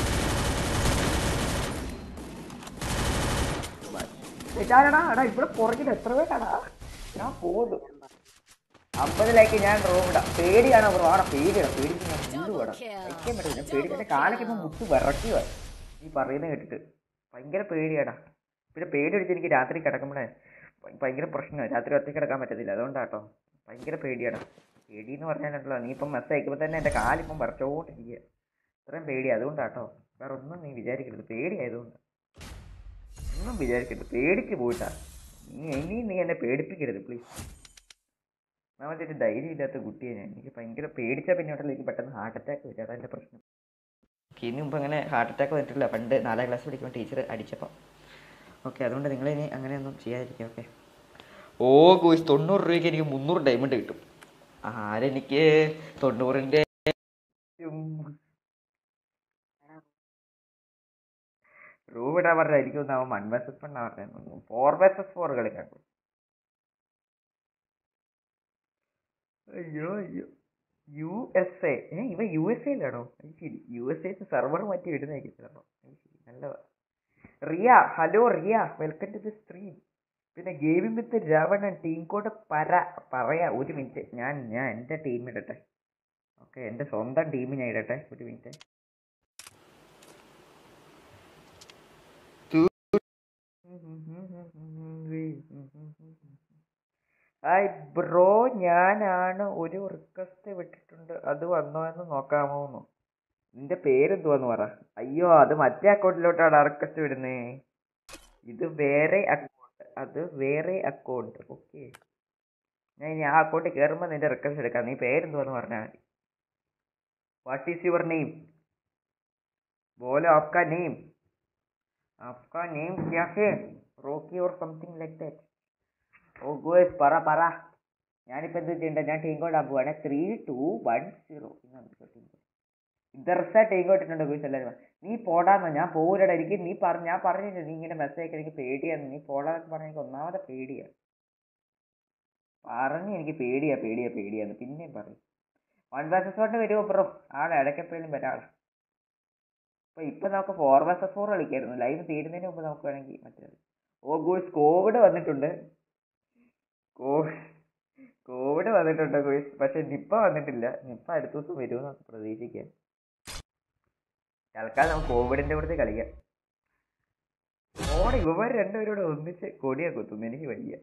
തെറ്റാരടാ എടാ ഇവിടെ പുറകിൽ എത്ര പേരാടാ ഞാൻ പോകുന്നു അമ്പതിലേക്ക് ഞാൻ റൂം ഇടാം പേടിയാണ് ബ്രോ ആടെ പേടിയാണ് പേടിച്ച് ഞാൻ ഫുള്ള് വേണം കഴിക്കാൻ പറ്റില്ല പേടി എന്റെ കാലൊക്കെ ഇപ്പം മുട്ട് വിറക്കുക ഈ പറയുന്നത് കേട്ടിട്ട് ഭയങ്കര പേടിയാടാ പിന്നെ പേടി അടിച്ച് എനിക്ക് രാത്രി കിടക്കുമ്പോഴേ ഭ- ഭയങ്കര പ്രശ്നമാണ് രാത്രി ഒറ്റയ്ക്ക് കിടക്കാൻ പറ്റത്തില്ല അതുകൊണ്ടാട്ടോ ഭയങ്കര പേടിയാടാ പേടി എന്ന് പറഞ്ഞാലുണ്ടല്ലോ നീ ഇപ്പം മെസ്സ് അയക്കുമ്പോൾ തന്നെ എൻ്റെ കാലിപ്പം വിറച്ചോണ്ടിരിക്കുക ഇത്രയും പേടിയാണ് അതുകൊണ്ടാട്ടോ വേറെ ഒന്നും നീ വിചാരിക്കരുത് പേടിയായതുകൊണ്ട് ഒന്നും വിചാരിക്കരുത് പേടിക്ക് പോയിട്ടാ നീ ഇനി നീ എന്നെ പേടിപ്പിക്കരുത് പ്ലീസ് ഒന്നാമത്തെ ഒരു ധൈര്യമില്ലാത്ത കുട്ടിയെ ഞാൻ എനിക്ക് ഭയങ്കര പേടിച്ചാൽ പിന്നെ ഉണ്ടല്ലോ എനിക്ക് പെട്ടെന്ന് ഹാർട്ട് അറ്റാക്ക് വരും അതാ എൻ്റെ പ്രശ്നം ഇതിന് മുമ്പ് അങ്ങനെ ഹാർട്ട് അറ്റാക്ക് വന്നിട്ടില്ല പണ്ട് നാലാം ക്ലാസ് പഠിക്കുമ്പോൾ ടീച്ചർ അടിച്ചപ്പോൾ ഓക്കെ അതുകൊണ്ട് നിങ്ങൾ ഇനി അങ്ങനെയൊന്നും ചെയ്യാതിരിക്കുക ഓക്കെ ഓ കോഴ്സ് തൊണ്ണൂറ് രൂപയ്ക്ക് എനിക്ക് മുന്നൂറ് ഡയമണ്ട് കിട്ടും ആരെനിക്ക് തൊണ്ണൂറിൻ്റെ റൂം ഇടാൻ പറഞ്ഞാൽ എനിക്കൊന്നും അവൻ വൺ വേഴ്സസ് വൺ പറഞ്ഞു ഫോർ വേഴ്സസ് ഫോർ കളിക്കാൻ അയ്യോ അയ്യോ യു എസ് എ ഏ ഇവ യു എസ് എയിലാണോ അത് ശരി യു എസ് എ സെർവർ മാറ്റി ഇടുന്നതായിരിക്കും അത് ശരി നല്ലതാ Riya hello Riya welcome to the stream പിന്നെ gaming with Ravanan team code പര പറയാ ഒരു മിനിറ്റ് ഞാൻ ഞാൻ എൻ്റെ ടീം ഇടട്ടെ ഓക്കെ എൻ്റെ സ്വന്തം ടീം ഞാൻ ഇടട്ടെ ഒരു മിനിറ്റ് ഹായ് ബ്രോ ഞാനാണ് ഒരു റിക്വസ്റ്റ് വിട്ടിട്ടുണ്ട് അത് വന്നോ എന്ന് നോക്കാമോ എന്ന് നിന്റെ പേരെന്തുവാന്ന് പറ അയ്യോ അത് മറ്റേ അക്കൗണ്ടിലോട്ടാണ് റിക്വസ്റ്റ് വിടുന്നേ ഇത് വേറെ അക്കൗണ്ട് അത് വേറെ അക്കൗണ്ട് ഓക്കെ ഞാൻ ഇനി ആ അക്കൗണ്ടിൽ കയറുമ്പോൾ നിന്റെ റിക്വസ്റ്റ് എടുക്കാം നീ പേരെന്തുവാന്ന് പറഞ്ഞാൽ മതി വാട്ട് ഈസ് യുവർ നെയിം बोलो आपका नेम आपका नेम क्या है Rocky or something like that ഓ ഗോയ്സ് പറ പറ ഞാനിപ്പോൾ എന്ത് ചെയ്യണ്ട ഞാൻ ടീം കോഡ് ആക്കുവാണ് ത്രീ ടു വൺ സീറോ ഇതർസ ടീം കോഡ് ഇട്ടുണ്ട് ഗോയ്സ് എല്ലാവരും നീ പോടാന്ന് ഞാൻ പോകൂലടാ എനിക്ക് നീ പറഞ്ഞ ഞാൻ പറഞ്ഞില്ല നീ ഇങ്ങനെ മെസ്സേജ് അയക്കാൻ എനിക്ക് പേടിയാണ് നീ പോടാന്നൊക്കെ പറഞ്ഞ എനിക്ക് ഒന്നാമത്തെ പേടിയാണ് പറഞ്ഞ് എനിക്ക് പേടിയാ പേടിയാ പേടിയാന്ന് പിന്നെയും പറയും വൺ വേഴ്സസ് വൺ വരുമോ ബ്രോ ആളെ ഇടയ്ക്കെപ്പോഴും വരാളെ അപ്പൊ ഇപ്പൊ നമുക്ക് ഫോർ വേഴ്സസ് ഫോർ കളിക്കായിരുന്നു ലൈവ് തീരുന്നതിന് മുമ്പ് നമുക്ക് വേണമെങ്കിൽ മറ്റേ ഓ ഗോയ്സ് കോവിഡ് വന്നിട്ടുണ്ട് കോവിഡ് വന്നിട്ടുണ്ട് ഗോയ്സ് പക്ഷെ നിപ്പ വന്നിട്ടില്ല നിപ്പ അടുത്ത ദിവസം വരുമെന്ന് നമുക്ക് പ്രതീക്ഷിക്കാം തൽക്കാലം നമുക്ക് കോവിഡിന്റെ കൂടെ കളിക്കാം ഓടെ ഇവന്മാർ രണ്ടുപേരോട് ഒന്നിച്ച് കൊടിയാ കുത്തുന്നു എനിക്ക് വയ്യ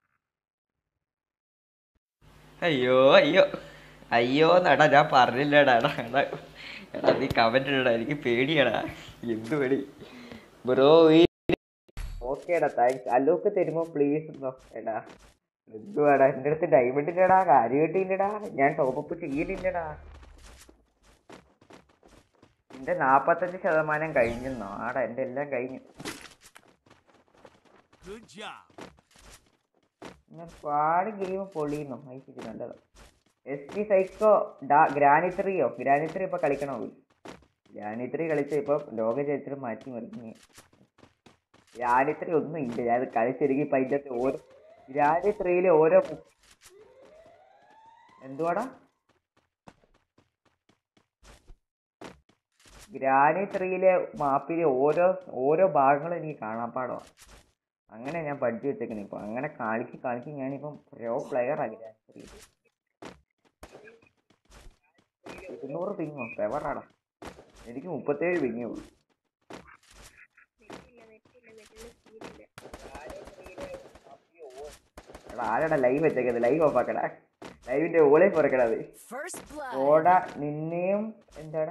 അയ്യോ അയ്യോ അയ്യോ നടാ ഞാൻ പറഞ്ഞില്ലടാ എടാ എടാ എടാ നീ കമന്റ് ഇടടാ എനിക്ക് പേടിയാടാ എന്ത് പേടി ബ്രോ ഓക്കേടാ താങ്ക്സ് അലോക്ക് തരുമോ പ്ലീസ് എന്നോ എടാ എന്തുവാടാ എൻ്റെ അടുത്ത് ഡയമണ്ട് ഇല്ലടാ കാര്യം കിട്ടിയില്ലടാ ഞാൻ ടോപ്പപ്പ് ചെയ്യലില്ലടാ എന്റെ നാപ്പത്തഞ്ച് ശതമാനം കഴിഞ്ഞെന്നോ ആടാ എന്റെ എല്ലാം കഴിഞ്ഞു Good job. ഞാൻ പാട് ഗെയിം പൊളിയുന്നു ഐശ്വര്യ നല്ലതാ എസ് ടി സൈക്കോ ഡാ ഗ്രാനി ത്രീയോ ഗ്രാനി ത്രീ ഇപ്പൊ കളിക്കണോ ഗ്രാനി ത്രീ കളിച്ച ഇപ്പൊ ലോക ചരിത്രം മാറ്റി മറിഞ്ഞു ഗ്രാനി ത്രീ ഒന്നും ഇല്ല ഞാൻ ഇത് കളിച്ചൊരുക്കി ഇപ്പൊ അതിന്റെ അകത്ത് ഓരോ ഗ്രാനി ത്രീയിലെ ഓരോ മു- എന്തുവാടാ ഗ്രാനി ത്രീയിലെ മാപ്പിലെ ഓരോ ഓരോ ഭാഗങ്ങളും എനിക്ക് കാണാൻ പാടമാണ് അങ്ങനെ ഞാൻ പഠിച്ചു വെച്ചേക്കണേ ഇപ്പൊ അങ്ങനെ കളിക്ക് കളിക്ക് ഞാനിപ്പം പ്രോ പ്ലെയർ ആയി ഗ്രാനി ത്രീയിൽ ഇരുന്നൂറ് പിങ്ങോ ഫെവറാടാ എനിക്ക് മുപ്പത്തേഴ് പിങ്ങേ ഉള്ളൂ എടാ ആരാടാ ലൈവ് വെച്ചേക്കത് ലൈവ് ഓഫ് ആക്കടാ ലൈവിന്റെ ഓളെ പുറക്കടാ അത് First blood. ഓട നിന്നെയും എന്താടാ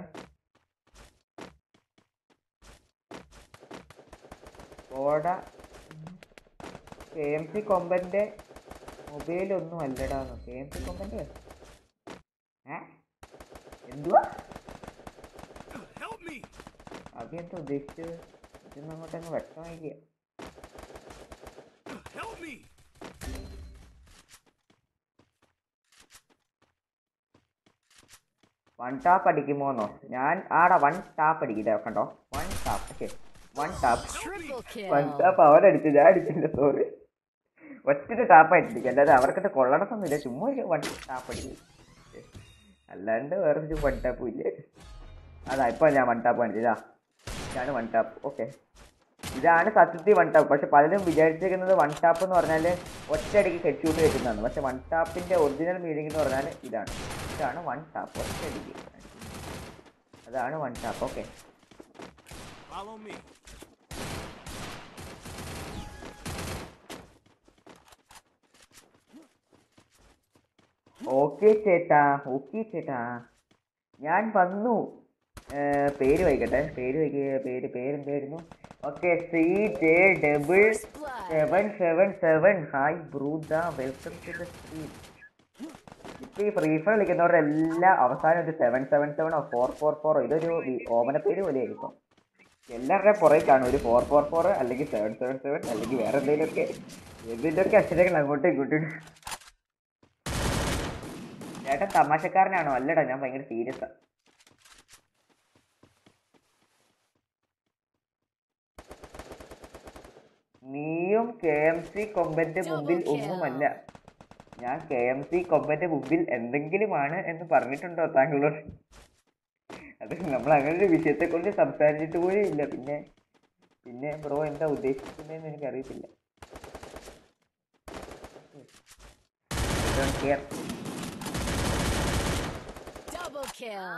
ഓട കെ എം സി കൊമ്പന്റെ മൊബൈലൊന്നും അല്ലടാന്ന് കെ എം സി കൊമ്പന്റെ ഏ എന്തുവാ Help me. അതെന്താ ഉദ്ദേശിച്ചത് ഇതൊന്നും അങ്ങോട്ടങ്ങ് വ്യക്തമായില്ല Help me. വൺ ടാപ്പ് അടിക്കുമോന്നോ ഞാൻ ആടാ വൺ ടാപ്പ് അടിക്കില്ല കണ്ടോ one tap okay one tap Triple one kill. Tap അവരടിച്ചു ഞാൻ അടിച്ചില്ല സോറി ഒറ്റ ടാപ്പ് അടിച്ചിരിക്കും അല്ലാതെ അവർക്കിട്ട് കൊള്ളണത്തൊന്നുമില്ല ചുമ്മാ ഒരു വൺ ടാപ്പ് അടിക്കും അല്ലാണ്ട് വേറെ ഒരു വൺ ടാപ്പും ഇല്ല അതാ ഇപ്പൊ ഞാൻ വൺ ടാപ്പ് കാണിച്ചതാ ഇതാണ് വൺ ടാപ്പ് ഓക്കെ ഇതാണ് സത്യത്തിൽ വൺ ടാപ്പ് പക്ഷെ പലരും വിചാരിച്ചിരിക്കുന്നത് വൺ ടാപ്പ് എന്ന് പറഞ്ഞാൽ ഒറ്റയടിക്ക് ഹെഡ് ഷൂട്ട് വെക്കുന്നതാണ് പക്ഷെ വൺ ടാപ്പിന്റെ ഒറിജിനൽ മീനിങ് എന്ന് പറഞ്ഞാൽ ഇതാണ് ഇതാണ് വൺ ടാപ്പ് ഒറ്റയടിക്ക് അതാണ് one tap okay Follow me. Okay ചേട്ടാ ഓക്കെ ചേട്ടാ ഞാൻ വന്നു ഏ, പേര് വായിക്കട്ടെ പേര് വായിക്കുക പേര് പേരെന്തായിരുന്നു okay C J double First blood. Seven seven seven hi brother welcome to the stream ഇപ്പൊ ഈ ഫ്രീ ഫയർ കളിക്കുന്നവരെല്ലാം അവസാനം ഒരു സെവൻ സെവൻ സെവനോ ഫോർ ഫോർ ഫോറോ ഇതൊരു വി- ഓമന പേര് പോലെയായിരിക്കും എല്ലാവരുടെയും പുറകെ കാണും ഒരു ഫോർ ഫോർ ഫോർ അല്ലെങ്കിൽ സെവൻ സെവൻ സെവൻ അല്ലെങ്കിൽ വേറെ എന്തെങ്കിലുമൊക്കെ എന്തിൻ്റെയൊക്കെ അക്ഷരങ്ങൾ അങ്ങോട്ടും ഇങ്ങോട്ടും ഇടും. ചേട്ടൻ തമാശക്കാരനാണോ അല്ലടാ ഞാൻ ഭയങ്കര സീരിയസ് ആ നീയും കെ എം സി കൊമ്പന്റെ മുമ്പിൽ Double kill. ഒന്നുമല്ല ഞാൻ കെ എം സി കൊമ്പന്റെ മുമ്പിൽ എന്തെങ്കിലുമാണ് എന്ന് പറഞ്ഞിട്ടുണ്ടോ താങ്കളോട് അത് നമ്മൾ അങ്ങനെ ഒരു വിഷയത്തെ കൊണ്ട് സംസാരിച്ചിട്ട് പോലും ഇല്ല പിന്നെ പിന്നെ ബ്രോ എന്താ ഉദ്ദേശിക്കുന്നതെന്ന് എനിക്കറിയത്തില്ല I don't care. Double kill.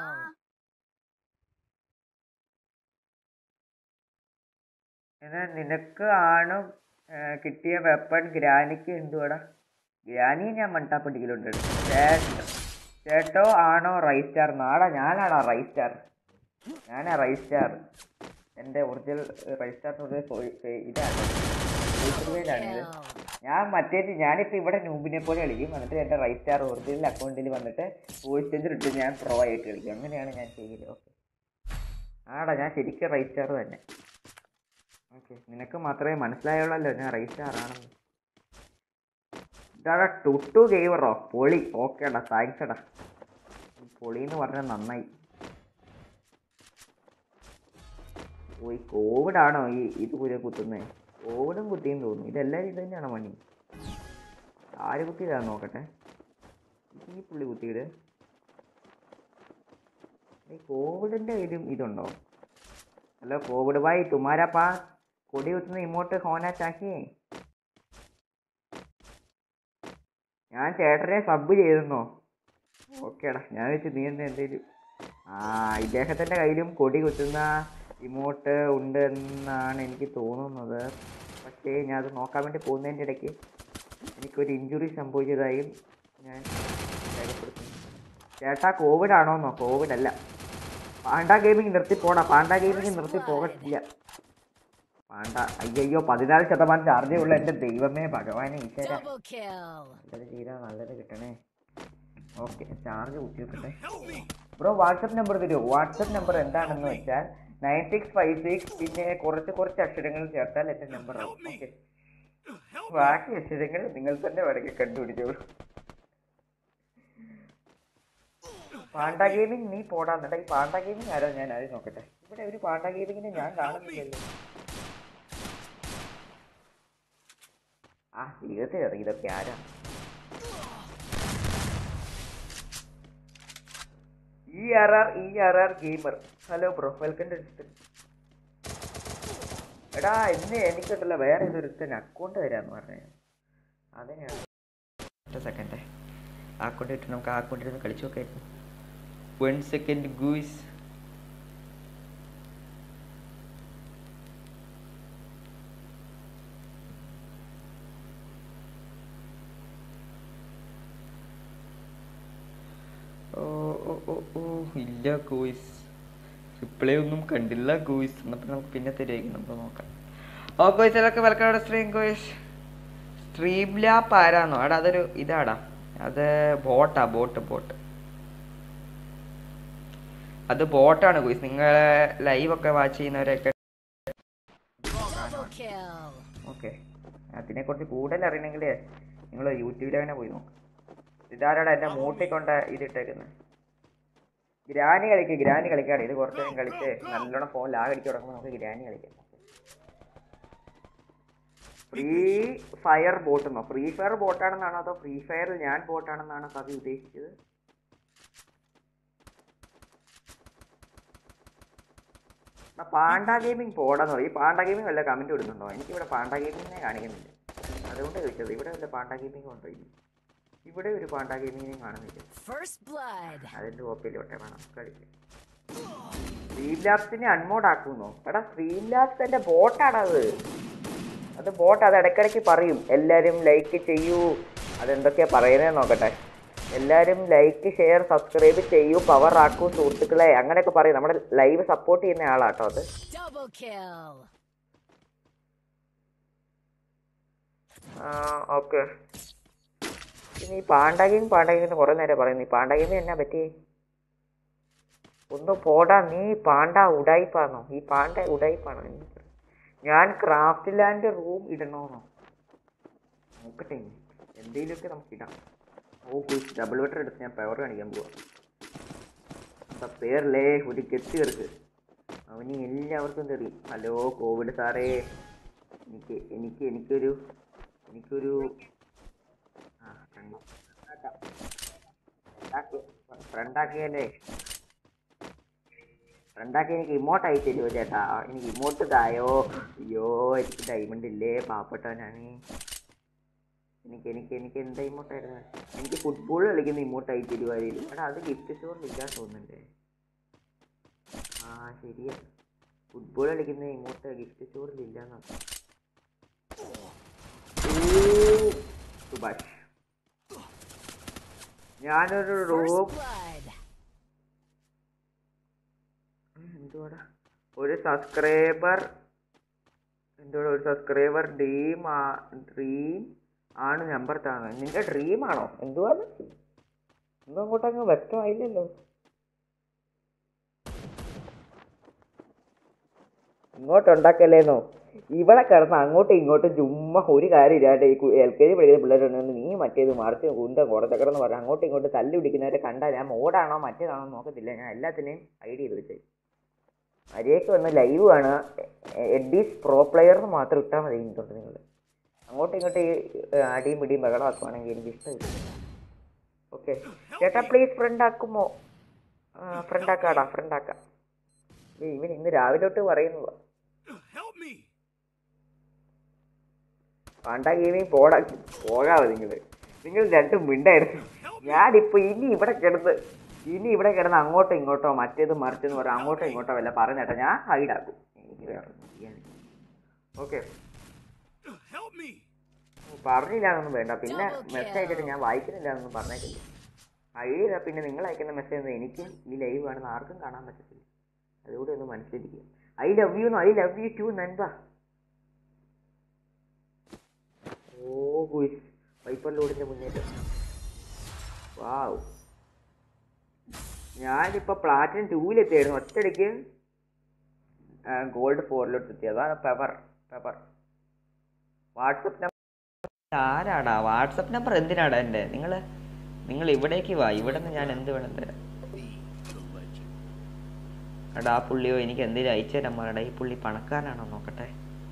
എന്നാ നിനക്ക് ആണ് ആ, കിട്ടിയ വെപ്പൺ ഗ്രാനിക്ക് എന്തുവാടാ ഗ്രാനി ഞാൻ മണ്ടാപ്പടിക്കലുണ്ട് ചേട്ടോ ആണോ റൈ സ്റ്റാർ നാടാ ഞാനാടാ റൈ സ്റ്റാർ ഞാനാ റൈ സ്റ്റാർ എൻ്റെ ഒറിജിനൽ റൈ സ്റ്റാർ ഇതാണ് പേരാണിത് Kill. ഞാൻ മറ്റേ ഞാനിപ്പോ ഇവിടെ നൂബിനെ പോലെ കളിക്കും എന്നിട്ട് എന്റെ റൈറ്റ് സ്റ്റാർ ഒറിജിനൽ അക്കൗണ്ടിൽ വന്നിട്ട് വോയിസ് ചേഞ്ചർ ഇട്ട് ഞാൻ പ്രോ ആയിട്ട് കളിക്കും അങ്ങനെയാണ് ഞാൻ ചെയ്യല് ഓക്കെ ആടാ ഞാൻ ശരിക്കും റൈറ്റ് സ്റ്റാർ തന്നെ ഓക്കെ നിനക്ക് മാത്രമേ മനസ്സിലായുള്ളല്ലോ ഞാൻ റൈറ്റ് സ്റ്റാർ ആണെന്ന് ഇതാടാ ടുട്ടു ഗെയിമറോ പൊളി ഓക്കേടാ താങ്ക്സ് എടാ പൊളി എന്ന് പറഞ്ഞാൽ നന്നായി ഓ ഈ കോവിഡാണോ ഈ ഇത് പുര കുത്തുന്നത് കോവിഡും കുത്തിയെന്ന് തോന്നുന്നു ഇതെല്ലാവരും ഇത് തന്നെയാണോ പണി ആര് കുത്തിയതാന്ന് നോക്കട്ടെ ഇത് ഈ പുള്ളി കുത്തിയിട് ഈ കോവിഡിന്റെ ഇതും ഇതുണ്ടോ ഹലോ കോവിഡ് ഭായി തുമാരാപ്പാ കൊടി കുത്തുന്ന ഇമോട്ട് ഹോന ചാക്കിയേ ഞാൻ ചേട്ടനെ സബ് ചെയ്തെന്നോ ഓക്കേടാ ഞാൻ വെച്ച് നീ എന്താ എന്തേലും ആ ഇദ്ദേഹത്തിന്റെ കയ്യിലും കൊടി കുത്തുന്ന ഇമോട്ട് ഉണ്ട് എന്നാണ് എനിക്ക് തോന്നുന്നത് പക്ഷേ ഞാൻ അത് നോക്കാൻ വേണ്ടി പോകുന്നതിൻ്റെ ഇടയ്ക്ക് എനിക്കൊരു ഇഞ്ചുറി സംഭവിച്ചതായും ഞാൻ രേഖപ്പെടുത്തുന്നു ചേട്ടാ കോവിഡ് ആണോന്നോ കോവിഡ് അല്ല പാണ്ട ഗെയിമിംഗ് നിർത്തി പോടാ പാണ്ട ഗെയിമിംഗ് നിർത്തി പോകത്തില്ല പാണ്ട അയ്യോ പതിനാല് ശതമാനം ചാർജേ ഉള്ള എൻ്റെ ദൈവമേ ഭഗവാനെ ഈശ്വര Double kill. നല്ലത് ചെയ്താൽ നല്ലത് കിട്ടണേ ഓക്കെ ചാർജ് കുത്തി വെക്കട്ടെ Help me! Bro WhatsApp number തരുമോ വാട്സപ്പ് നമ്പർ എന്താണെന്ന് വെച്ചാൽ നയൻ സിക്സ് ഫൈവ് സിക്സ് പിന്നെ കുറച്ച് കുറച്ച് അക്ഷരങ്ങൾ ചേർത്താൽ എൻ്റെ നമ്പർ ആവും ഓക്കെ Help ബാക്കി അക്ഷരങ്ങൾ നിങ്ങൾ തന്നെ വേണമെങ്കിൽ കണ്ടുപിടിച്ചോളൂ പാണ്ട ഗെയിമിംഗ് നീ പോടാന്നിട്ട് ഈ പാണ്ട ഗെയിമിംഗ് ആരോ ഞാൻ ആരും നോക്കട്ടെ ഇവിടെ ഒരു പാണ്ട ഗെയിമിങ്ങിനെ ഞാൻ കാണുന്നില്ലല്ലോ ആ ജീവിതത്തിൽ അറിയാം ഇതൊക്കെ ആരാ E R R E R R gamer hello bro welcome to എടാ ഇന്ന് എനിക്കുണ്ടല്ലോ വേറെ ഇതൊരുത്തൻ അക്കൗണ്ട് തരാന്ന് പറഞ്ഞു അതിനാണ് ഒറ്റ സെക്കൻഡേ അക്കൗണ്ട് ഇട്ട് നമുക്ക് ആ അക്കൗണ്ടിൽ നിന്ന് കളിച്ചു നോക്കായിരുന്നു വൺ സെക്കൻഡ് ഗൂസ് ഓ ഓ ഓ ഓ ഇല്ല ഗൂയിസ് റിപ്ലൈ ഒന്നും കണ്ടില്ല ഗൂയിസ് എന്നപ്പോൾ നമുക്ക് പിന്നെ തരുമായിരിക്കും നമുക്ക് നോക്കാം ഓ ഗോയ്സ് എല്ലാവർക്കും വെൽക്കം സ്ട്രീം ഗോയ്സ് സ്ട്രീം ലാപ്പ് ആരാന്നോ എടാ അതൊരു ഇതാടാ അത് ബോട്ടാ ബോട്ട് ബോട്ട് അത് ബോട്ടാണ് ഗോയ്സ് നിങ്ങൾ ലൈവ് ഒക്കെ വാച്ച് ചെയ്യുന്നവരൊക്കെ Double kill. ഓക്കെ അതിനെക്കുറിച്ച് കൂടുതൽ അറിയണമെങ്കിൽ നിങ്ങൾ യൂട്യൂബിൽ തന്നെ പോയി നോക്കാം ഇതാരാടാ എൻ്റെ മൂട്ടിൽ കൊണ്ട് ഇതിട്ടേക്കുന്നത് ഗ്രാനി കളിക്കുക ഗ്രാനി കളിക്കാണ് ഇത് കുറച്ച് നേരം കളിച്ച് നല്ലോണം ഫോൺ ലാഗ് അടിച്ച് തുടങ്ങുമ്പോൾ നമുക്ക് ഗ്രാനി കളിക്കാം ഫ്രീ ഫയർ ബോട്ടെന്നോ ഫ്രീ ഫയർ ബോട്ടാണെന്നാണോ അതോ ഫ്രീ ഫയറിൽ ഞാൻ ബോട്ടാണെന്നാണോ കവി ഉദ്ദേശിച്ചത് എന്നാ പാണ്ട ഗെയിമിംഗ് പോടാന്ന് പറയും ഈ പാണ്ട ഗെയിമിംഗ് വല്ല കമന്റ് ഇടുന്നുണ്ടോ എനിക്കിവിടെ പാണ്ട ഗെയിമിങ്ങിനെ കാണിക്കുന്നില്ല അതുകൊണ്ട് ചോദിച്ചത് ഇവിടെ വല്ല പാണ്ട ഗെയിമിംഗ് ഉണ്ടോ ഇല്ല ഇവിടെ ഒരു പാണ്ട ഗെയിമിങ്ങിനെയും കാണുന്നില്ല First blood. അതിന്റെ കോപ്പിയിലോട്ടെ വേണം കളിക്കാൻ സ്ട്രീം ലാബ്സിനെ അൺമോഡ് ആക്കുന്നു എടാ സ്ട്രീം ലാബ്സ് എന്റെ ബോട്ടാണ് അത് അത് ബോട്ട് അത് ഇടയ്ക്കിടയ്ക്ക് പറയും എല്ലാവരും ലൈക്ക് ചെയ്യൂ അതെന്തൊക്കെയാ പറയുന്നത് നോക്കട്ടെ എല്ലാവരും ലൈക്ക് ഷെയർ സബ്സ്ക്രൈബ് ചെയ്യൂ പവർ ആക്കൂ സുഹൃത്തുക്കളെ അങ്ങനെയൊക്കെ പറയും നമ്മുടെ ലൈവ് സപ്പോർട്ട് ചെയ്യുന്ന ആളാട്ടോ അത് Double kill. ഓക്കെ പിന്നെ ഈ പാണ്ടാകിയും പാണ്ടാകിയും കുറെ നേരം പറയുന്നു ഈ പാണ്ടാകിയും എന്നാ പറ്റി ഒന്ന് പോടാ നീ പാണ്ട ഉടായിപ്പാണോ ഈ പാണ്ട ഉടായിപ്പാണോ എനിക്ക് ഞാൻ ക്രാഫ്റ്റ് ലാൻഡ് റൂം ഇടണോന്നോ നോക്കട്ടെ ഇനി. എന്തേലുമൊക്കെ നമുക്ക് ഇടാം ഓ ഡബിൾ വെട്ടർ എടുത്ത് ഞാൻ പവർ കാണിക്കാൻ പോവാം അപ്പൊ പേരല്ലേ ഒരു കെത്തി കിടക്ക് അവന് എല്ലാവർക്കും തെറി ഹലോ കോവിഡ് സാറേ എനിക്ക് എനിക്ക് എനിക്കൊരു എനിക്കൊരു ആ ഫ്രണ്ടാക്കിയല്ലേ ഫ്രണ്ടാക്കി എനിക്ക് ഇമോട്ട് അയച്ചു തരുമോ ചേട്ടാ എനിക്ക് ഇമോട്ട് തായോ അയ്യോ എനിക്ക് ഡയമണ്ട് ഇല്ലേ പാവപ്പെട്ടവനാണ് എനിക്ക് എനിക്ക് എനിക്ക് എന്താ ഇമോട്ടായിരുന്നു എനിക്ക് ഫുട്ബോൾ കളിക്കുന്ന ഇമോട്ട് അയച്ചു തരുമായിരിക്കും എടാ അത് ഗിഫ്റ്റ് സ്റ്റോറിൽ ഇല്ലാന്ന് തോന്നുന്നുണ്ടേ ആ ശരിയാ ഫുട്ബോൾ കളിക്കുന്ന ഇമോട്ട് ഗിഫ്റ്റ് സ്റ്റോറിൽ ഇല്ലാന്നാ ഓ, സുഭാഷ് ഞാനൊരു റൂം First blood. എന്തുവാടാ ഒരു സബ്സ്ക്രൈബർ എന്തുവാ ഒരു സബ്സ്ക്രൈബർ ഡ്രീം ഡ്രീം ആണ് നമ്പർ താങ്ങ നിന്റെ ഡ്രീം ആണോ എന്തുവാണ് ഒന്നും അങ്ങോട്ടങ്ങ് വ്യക്തമായില്ലല്ലോ ഇങ്ങോട്ടുണ്ടാക്കല്ലേന്നോ ഇവിടെ കിടന്ന് അങ്ങോട്ടും ഇങ്ങോട്ടും ചുമ്മാ ഒരു കാര്യം ഇല്ലാണ്ട് ഈ എൽ കെ ജി പഠിക്കുന്ന പിള്ളേരുണ്ടെന്ന് നീ മറ്റേത് മറിച്ച് കുന്തം കുടത്തക്കടെന്ന് പറഞ്ഞ് അങ്ങോട്ടും ഇങ്ങോട്ടും തല്ലി പിടിക്കുന്നവരെ കണ്ടാൽ ഞാൻ മോഡാണോ മറ്റേതാണോ നോക്കത്തില്ല ഞാൻ എല്ലാത്തിനെയും ഐഡിയ ചെയ്ത് വെച്ചേ മര്യാദയ്ക്ക് വന്ന് ലൈവ് ആണ് എഡീസ് പ്രോ പ്ലെയർ എന്ന് മാത്രം ഇട്ടാൽ മതി ഇങ്ങോട്ട് നിങ്ങൾ അങ്ങോട്ടും ഇങ്ങോട്ടും ഈ ഏ, അടിയും പിടിയും ബഹളമാക്കുവാണെങ്കിൽ എനിക്ക് ഇഷ്ടമില്ല ഓക്കെ ചേട്ടാ പ്ലീസ് ഫ്രണ്ട് ആക്കുമോ ഫ്രണ്ട് ആക്കാടാ ഫ്രണ്ട് ആക്കാം ഏയ് ഇവൻ ഇന്ന് രാവിലെ തൊട്ട് പറയുന്നതാ Help me! പാണ്ട ഗെയിമിങ് പോടാ പോകാതെ നിങ്ങൾ നിങ്ങൾ രണ്ടും മിണ്ടായിരുന്നു ഞാനിപ്പോ ഇനി ഇവിടെ കിടന്ന് ഇനി ഇവിടെ കിടന്ന് അങ്ങോട്ടോ ഇങ്ങോട്ടോ മറ്റേത് മറിച്ചെന്ന് പറയാം അങ്ങോട്ടോ ഇങ്ങോട്ടോ വല്ല പറയുന്നേട്ടാ ഞാൻ ഹൈഡാക്കും എനിക്ക് വേറെ ഓക്കെ Help me! പറഞ്ഞില്ലാന്നൊന്നും വേണ്ട പിന്നെ Double kill. മെസ്സേജ് അയച്ചിട്ട് ഞാൻ വായിക്കുന്നില്ലാന്നൊന്നും പറഞ്ഞേക്കില്ല ഐ ഡി ചെയ്താൽ പിന്നെ നിങ്ങൾ അയക്കുന്ന മെസ്സേജ് ഒന്നും എനിക്കും ഈ ലൈവ് കാണുന്ന ആർക്കും കാണാൻ പറ്റത്തില്ല അതുകൂടെ ഒന്ന് മനസ്സിലിരിക്കുക I love you I love you too നൻപ ഓ ഗുയിസ് വൈപ്പർ ലോഡിന്റെ മുന്നേറ്റം വാവ് ഞാനിപ്പോ പ്ലാറ്റിനം ടൂവിലെത്തിയായിരുന്നു ഒറ്റയടിക്ക് ഗോൾഡ് ഫോറിലോട്ട് എത്തി അതാണ് പെവർ പെവർ വാട്സപ്പ് നമ്പർ ആരാടാ വാട്സപ്പ് നമ്പർ എന്തിനാടാ എൻ്റെ നിങ്ങൾ നിങ്ങൾ ഇവിടേക്ക് വാ ഇവിടെ നിന്ന് ഞാൻ എന്ത് വേണം തരാം എടാ ആ പുള്ളിയോ എനിക്ക് എന്തെങ്കിലും അയച്ചു തരാൻ പറയടാ ഈ പുള്ളി പണക്കാരനാണോ നോക്കട്ടെ